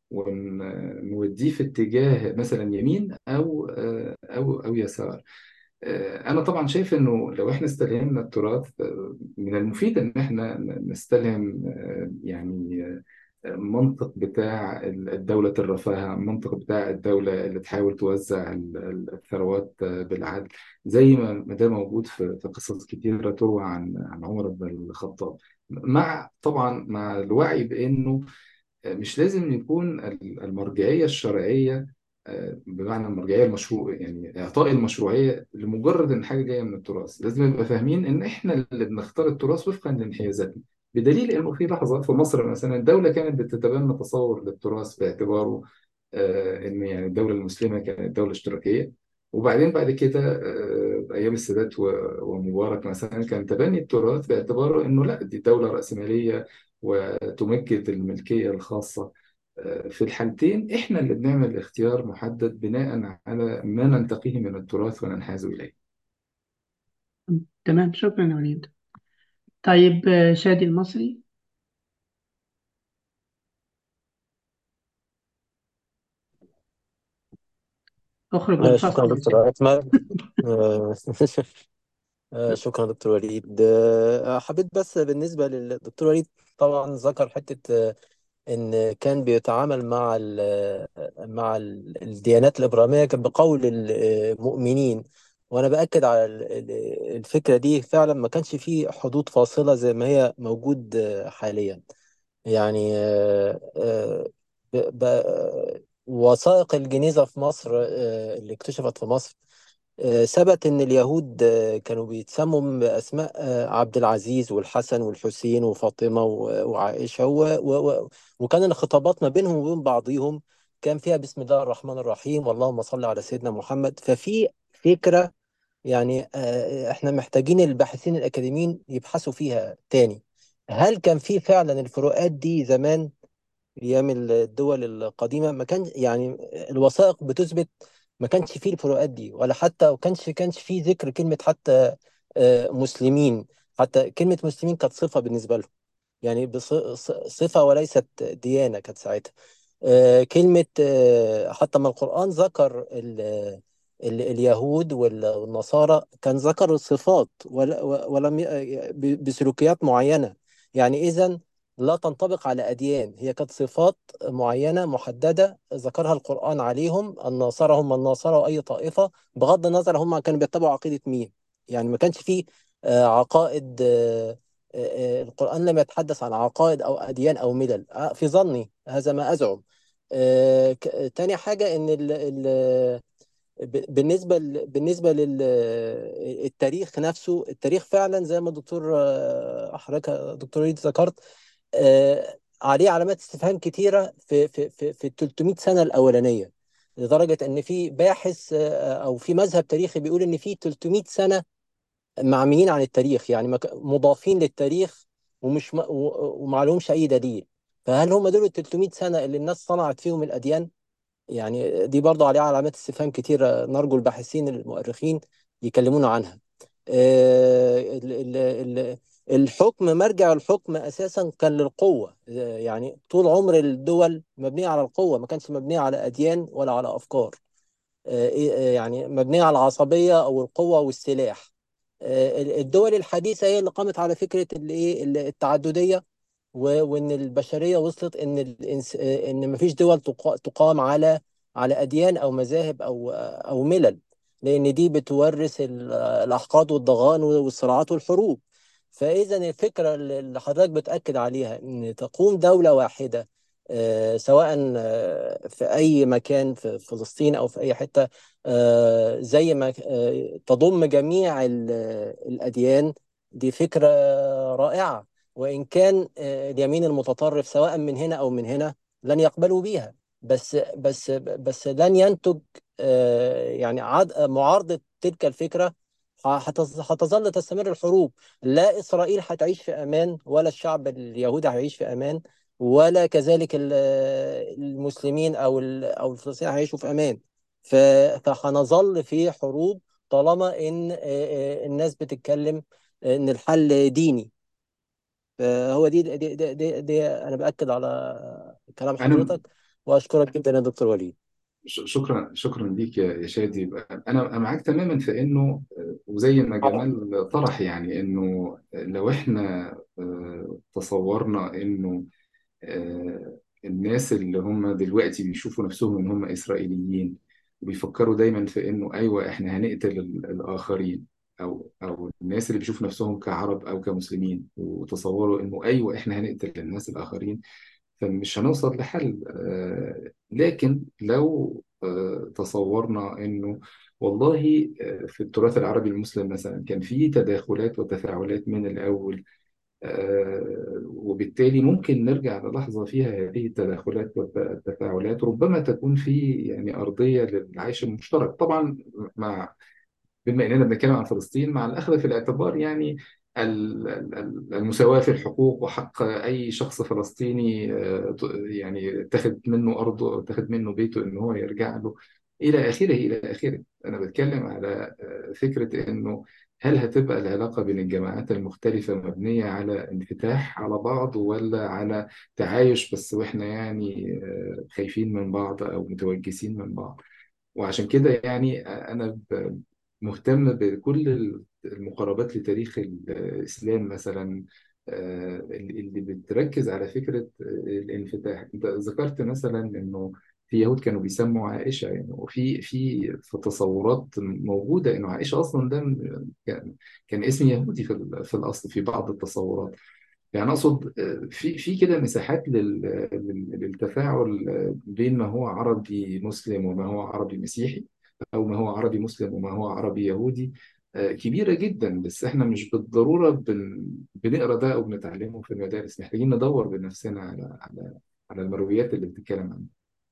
ونوديه في اتجاه مثلا يمين أو آه، أو أو يسار آه، أنا طبعا شايف إنه لو إحنا استلهمنا التراث آه، من المفيد إن إحنا نستلهم آه، يعني آه، منطق بتاع الدولة الرفاهة منطق بتاع الدولة اللي تحاول توزع ال- ال- الثروات بالعدل زي ما ما ده موجود في في قصص كتيرة تروى عن عن عمر بن الخطاب مع طبعا مع الوعي بأنه مش لازم يكون المرجعية الشرعية آه، بمعنى المرجعية المشروع يعني إعطاء المشروعية لمجرد إن حاجة جاية من التراث لازم نبقى فاهمين إن إحنا اللي بنختار التراث وفقا لانحيازاتنا بدليل إنه في لحظات في مصر مثلا الدولة كانت بتتبنى تصور للتراث باعتباره آه، إن يعني الدولة المسلمة كانت دولة اشتراكية وبعدين بعد كده آه، أيام السادات و- ومبارك مثلا كان تبني التراث باعتباره إنه لا دي دولة رأسمالية وتمجد الملكية الخاصة في الحالتين احنا اللي بنعمل اختيار محدد بناء على ما ننتقيه من التراث وننحاز اليه تمام شكرا يا وليد طيب آه، شادي المصري اخرج آه، شكرا الفصل دكتور أكمل آه، آه، شكرا دكتور وليد آه، حبيت بس بالنسبة للدكتور وليد طبعا ذكر حتة آه، إن كان بيتعامل مع ال- مع ال- الديانات الإبراهيمية كان بقول المؤمنين وانا باكد على ال- ال- الفكره دي فعلا ما كانش فيه حدود فاصله زي ما هي موجود آه، حاليا يعني آه، آه، ب- ب- وثائق الجنيزه في مصر آه، اللي اكتشفت في مصر آه، ثبت ان اليهود آه، كانوا بيتسموا باسماء آه، عبد العزيز والحسن والحسين وفاطمه و- وعائشه و... و... و... وكان الخطابات ما بينهم وبين بعضهم كان فيها بسم الله الرحمن الرحيم اللهم صل على سيدنا محمد ففي فكره يعني آه، احنا محتاجين الباحثين الاكاديميين يبحثوا فيها تاني هل كان في فعلا الفروقات دي زمان ايام الدول القديمه ما كان يعني الوثائق بتثبت ما كانش فيه الفروقات دي ولا حتى ما كانش كانش فيه ذكر كلمه حتى آه، مسلمين حتى كلمه مسلمين كانت صفه بالنسبه لهم يعني بص- ص- صفه وليست ديانه كانت ساعتها آه، كلمة آه، حتى ما القرآن ذكر ال ال اليهود وال- والنصارى كان ذكر الصفات ول- ولم ي- ب- بسلوكيات معينة يعني إذا لا تنطبق على أديان هي كانت صفات معينة محددة ذكرها القرآن عليهم النصارى هم النصارى وأي طائفة بغض النظر هم كانوا بيتبعوا عقيدة مين يعني ما كانش فيه آه، عقائد آه، آه، آه، القرآن لم يتحدث عن عقائد أو أديان أو ملل آه، في ظني هذا ما أزعم آه، ك- تاني حاجة إن ال ال ب- بالنسبة ل- بالنسبة للتاريخ نفسه التاريخ فعلا زي ما الدكتور آه، حضرتك يا دكتور ريد ذكرت آه، عليه علامات استفهام كتيرة في في في في ال 300 سنة الأولانية لدرجة إن في باحث آه، أو في مذهب تاريخي بيقول إن في 300 سنة معميين عن التاريخ يعني مك- مضافين للتاريخ ومش م... و- وما لهمش أي دليل فهل هم دول ال 300 سنة اللي الناس صنعت فيهم الأديان؟ يعني دي برضو عليها علامات استفهام كتيرة نرجو الباحثين المؤرخين يكلمونا عنها آه، ال- ال- ال- الحكم مرجع الحكم أساسا كان للقوة آه، يعني طول عمر الدول مبنية على القوة ما كانش مبنية على أديان ولا على أفكار آه، إيه- آه، يعني مبنية على العصبية أو القوة والسلاح آه، الدول الحديثة هي اللي قامت على فكرة الايه التعددية و- وان البشريه وصلت ان الإنس... ان مفيش دول تقا- تقام على على اديان او مذاهب او او ملل لان دي بتورث ال- الاحقاد والضغائن والصراعات والحروب فاذا الفكره اللي حضرتك بتاكد عليها ان تقوم دوله واحده آه، سواء آه، في اي مكان في فلسطين او في اي حته آه، زي ما آه، تضم جميع ال- الاديان دي فكره رائعه وإن كان آه، اليمين المتطرف سواء من هنا أو من هنا لن يقبلوا بيها بس بس بس لن ينتج آه، يعني عد- معارضة تلك الفكرة ه- هتظ- هتظل تستمر الحروب لا إسرائيل هتعيش في أمان ولا الشعب اليهودي هيعيش في أمان ولا كذلك ال- المسلمين أو ال- أو الفلسطينيين هيعيشوا في أمان ف- فهنظل في حروب طالما إن آه، آه، الناس بتتكلم إن الحل ديني فهو دي دي, دي, دي, دي انا باكد على كلام انا حضرتك واشكرك جدا يا دكتور وليد ش- شكرا شكرا ليك يا يا شادي انا أنا معاك تماما في انه آه، وزي ما جمال طرح يعني انه لو احنا آه، تصورنا انه آه، الناس اللي هم دلوقتي بيشوفوا نفسهم ان هم اسرائيليين وبيفكروا دايما في انه ايوه احنا هنقتل ال- الاخرين او او الناس اللي بيشوفوا نفسهم كعرب او كمسلمين وتصوروا انه ايوه احنا هنقتل الناس الاخرين فمش هنوصل لحل آه، لكن لو آه، تصورنا انه والله آه، في التراث العربي المسلم مثلا كان في تداخلات وتفاعلات من الاول آه، وبالتالي ممكن نرجع للحظة فيها هذه التداخلات والتفاعلات ربما تكون في يعني أرضية للعيش المشترك طبعا مع بما اننا بنتكلم عن فلسطين مع الاخذ في الاعتبار يعني ال- ال- المساواة في الحقوق وحق اي شخص فلسطيني آه، يعني تاخد منه ارضه او تاخد منه بيته ان هو يرجع له الى اخره الى اخره انا بتكلم على آه، فكرة انه هل هتبقى العلاقة بين الجماعات المختلفة مبنية على انفتاح على بعض ولا على تعايش بس واحنا يعني آه، خايفين من بعض او متوجسين من بعض وعشان كده يعني أنا ب- مهتم بكل المقاربات لتاريخ الإسلام مثلا آه، اللي بتركز على فكرة الانفتاح أنت ذكرت مثلا إنه في يهود كانوا بيسموا عائشة يعني وفي في في تصورات موجودة إنه عائشة أصلا ده م- كان كان اسم يهودي في ال- في الأصل في بعض التصورات يعني أقصد آه، في في كده مساحات لل- لل- للتفاعل آه، بين ما هو عربي مسلم وما هو عربي مسيحي أو ما هو عربي مسلم وما هو عربي يهودي آه، كبيرة جدا بس إحنا مش بالضرورة بن بنقرا ده أو بنتعلمه في المدارس محتاجين ندور بنفسنا على على على المرويات اللي بتتكلم عنها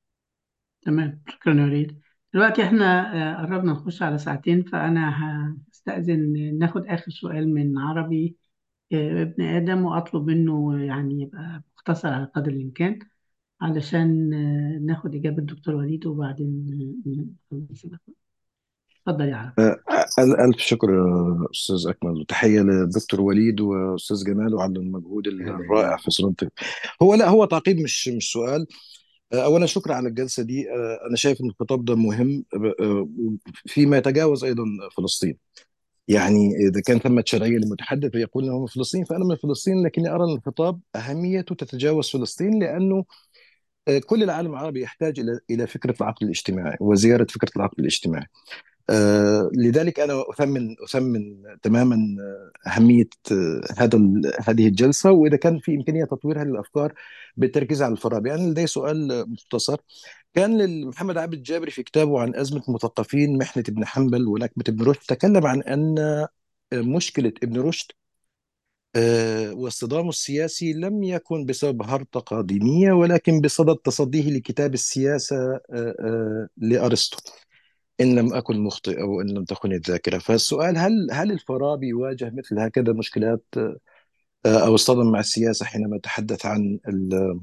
تمام شكرا يا وليد دلوقتي احنا آه، قربنا نخش على ساعتين فأنا هستأذن ناخد آخر سؤال من عربي آه، ابن آدم وأطلب منه يعني يبقى مختصر على قدر الإمكان علشان آه، ناخد إجابة الدكتور وليد وبعدين آه، نخلص. اتفضل يا عربي آه، أل- ألف شكر يا أستاذ أكمل وتحية للدكتور وليد وأستاذ جمال وعلى المجهود أهلا الرائع بيك في صالون هو لا هو تعقيب مش مش سؤال آه، أولا شكرا على الجلسة دي آه، أنا شايف إن الخطاب ده مهم آه، فيما يتجاوز أيضا فلسطين يعني إذا كان ثمة شرعية لمتحدث يقول أنه من فلسطين فأنا من فلسطين لكني أرى أن الخطاب أهميته تتجاوز فلسطين لأنه آه، كل العالم العربي يحتاج إلى إلى فكرة العقل الاجتماعي وزيارة فكرة العقل الاجتماعي آه، لذلك انا اثمن اثمن تماما آه، اهميه آه، هذا ال- هذه الجلسه واذا كان في امكانيه تطويرها للافكار بالتركيز على الفارابي يعني لدي سؤال آه، مختصر كان محمد عبد الجابري في كتابه عن ازمه المثقفين محنه ابن حنبل ونكبه ابن رشد تكلم عن ان آه، مشكله ابن رشد آه، واصطدامه السياسي لم يكن بسبب هرطقة دينية ولكن بصدد تصديه لكتاب السياسة آه، آه، لأرسطو إن لم أكن مخطئ أو إن لم تخن الذاكرة فالسؤال هل هل الفارابي يواجه مثل هكذا مشكلات آه، أو اصطدم مع السياسة حينما تحدث عن ال-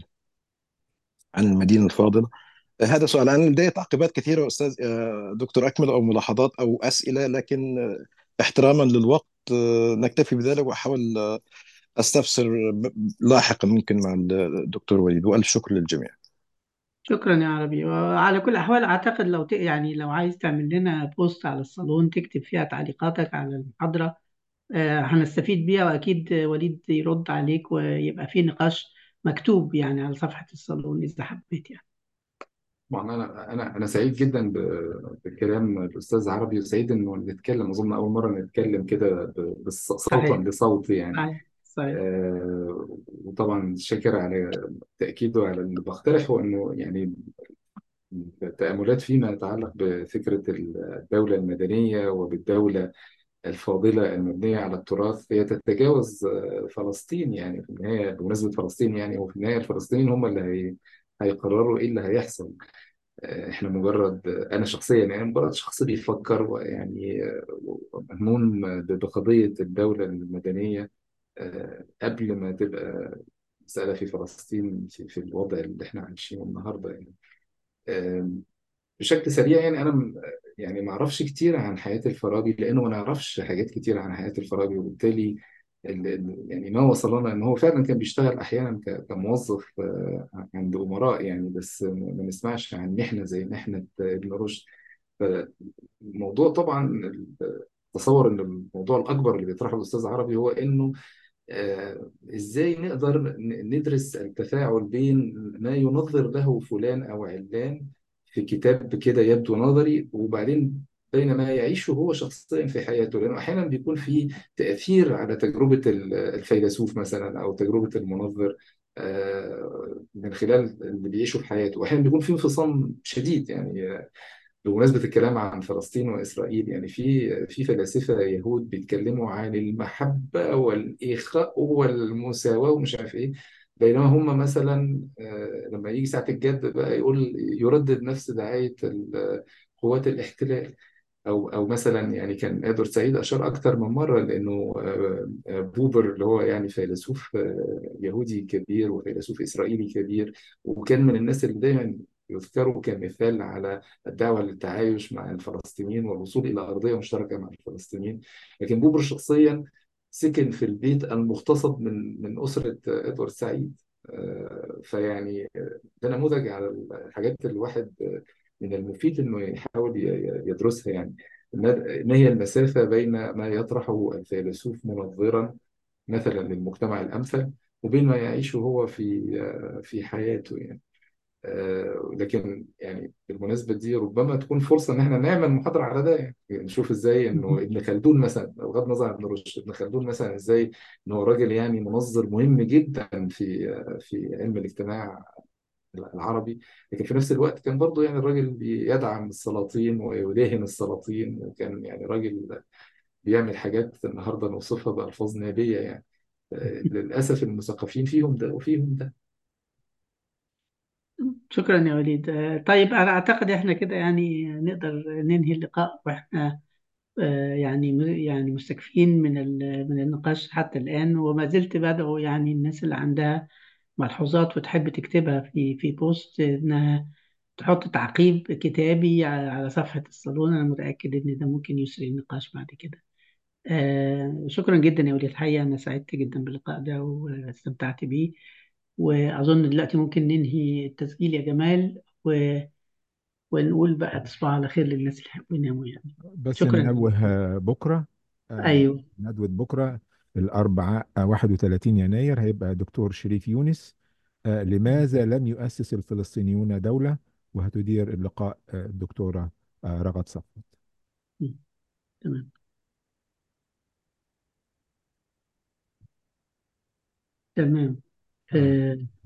عن المدينة الفاضلة آه، هذا سؤال أنا لدي تعقيبات كثيرة أستاذ آه، دكتور أكمل أو ملاحظات أو أسئلة لكن آه، احتراما للوقت آه، نكتفي بذلك وأحاول آه، أستفسر ب- لاحقا ممكن مع الدكتور وليد وألف شكر للجميع شكرا يا عربي وعلى كل الأحوال أعتقد لو ت... يعني لو عايز تعمل لنا بوست على الصالون تكتب فيها تعليقاتك على المحاضرة آه، هنستفيد بيها وأكيد وليد يرد عليك ويبقى في نقاش مكتوب يعني على صفحة الصالون إذا حبيت يعني طبعا انا انا انا سعيد جدا ب- بكلام الاستاذ عربي وسعيد انه نتكلم اظن اول مره نتكلم كده ب- بص- صوتا صحيح لصوت يعني صحيح صحيح آه وطبعا شاكر على تاكيده على اللي بقترحه انه يعني التاملات فيما يتعلق بفكره الدوله المدنيه وبالدوله الفاضله المبنيه على التراث هي تتجاوز آه، فلسطين يعني في النهايه بمناسبه فلسطين يعني وفي النهايه الفلسطينيين هم اللي هي هيقرروا ايه اللي هيحصل احنا مجرد انا شخصيا يعني مجرد شخص بيفكر ويعني مهموم بقضيه الدوله المدنيه آه، قبل ما تبقى مساله في فلسطين في, في الوضع اللي احنا عايشينه النهارده يعني آم، بشكل سريع يعني انا م- يعني ما اعرفش كتير عن حياه الفارابي لانه ما نعرفش حاجات كتير عن حياه الفارابي وبالتالي ال- ال- يعني ما وصلنا ان هو فعلا كان بيشتغل احيانا ك- كموظف آه، عند امراء يعني بس ما ما نسمعش عن محنه زي محنه ابن رشد فالموضوع طبعا تصور ان الموضوع الاكبر اللي بيطرحه الاستاذ عربي هو انه آه، ازاي نقدر ن- ندرس التفاعل بين ما ينظر له فلان او علان في كتاب كده يبدو نظري وبعدين بين ما يعيشه هو شخصيا في حياته لانه احيانا بيكون في تاثير على تجربه ال- الفيلسوف مثلا او تجربه المنظر آه، من خلال اللي بيعيشه في حياته واحيانا بيكون في انفصام شديد يعني بمناسبة الكلام عن فلسطين وإسرائيل يعني في في فلاسفة يهود بيتكلموا عن المحبة والإخاء والمساواة ومش عارف إيه بينما هم مثلا آه، لما يجي ساعة الجد بقى يقول يردد نفس دعاية ال- قوات الاحتلال او او مثلا يعني كان ادوارد سعيد اشار اكثر من مره لانه آه، آه، بوبر اللي هو يعني فيلسوف آه، يهودي كبير وفيلسوف اسرائيلي كبير وكان من الناس اللي دايما يذكروا كمثال على الدعوه للتعايش مع الفلسطينيين والوصول الى ارضيه مشتركه مع الفلسطينيين لكن بوبر شخصيا سكن في البيت المغتصب من من اسره آه، ادوارد سعيد آه، فيعني آه، ده نموذج على الحاجات اللي الواحد آه، من المفيد انه يحاول ي- ي- يدرسها يعني ما ما هي المسافة بين ما يطرحه الفيلسوف منظرا مثلا للمجتمع الأمثل وبين ما يعيشه هو في في حياته يعني آه، لكن يعني بالمناسبة دي ربما تكون فرصة إن إحنا نعمل محاضرة على ده يعني نشوف إزاي إنه ابن خلدون مثلا بغض النظر عن ابن رشد ابن خلدون مثلا إزاي إن هو راجل يعني منظر مهم جدا في في علم الاجتماع العربي لكن في نفس الوقت كان برضه يعني الراجل بيدعم السلاطين ويداهن السلاطين وكان يعني راجل بيعمل حاجات النهارده نوصفها بألفاظ نابية يعني آه، للأسف المثقفين فيهم ده وفيهم ده شكرا يا وليد آه، طيب أنا أعتقد إحنا كده يعني نقدر ننهي اللقاء وإحنا آه، يعني يعني مستكفين من ال- من النقاش حتى الآن وما زلت بدعو يعني الناس اللي عندها ملحوظات وتحب تكتبها في في بوست إنها تحط تعقيب كتابي على على صفحة الصالون أنا متأكد إن ده ممكن يسري النقاش بعد كده آه، شكرا جدا يا وليد الحقيقة أنا سعدت جدا باللقاء ده واستمتعت بيه وأظن دلوقتي ممكن ننهي التسجيل يا جمال و... ونقول بقى تصبحوا على خير للناس اللي يحبوا يناموا يعني بس شكرا ننوه آه، بكرة آه، أيوه ندوة بكرة الأربعاء آه، 31 يناير هيبقى دكتور شريف يونس آه، لماذا لم يؤسس الفلسطينيون دولة وهتدير اللقاء آه، الدكتورة آه، رغد صفوت م، تمام تمام آه. آه،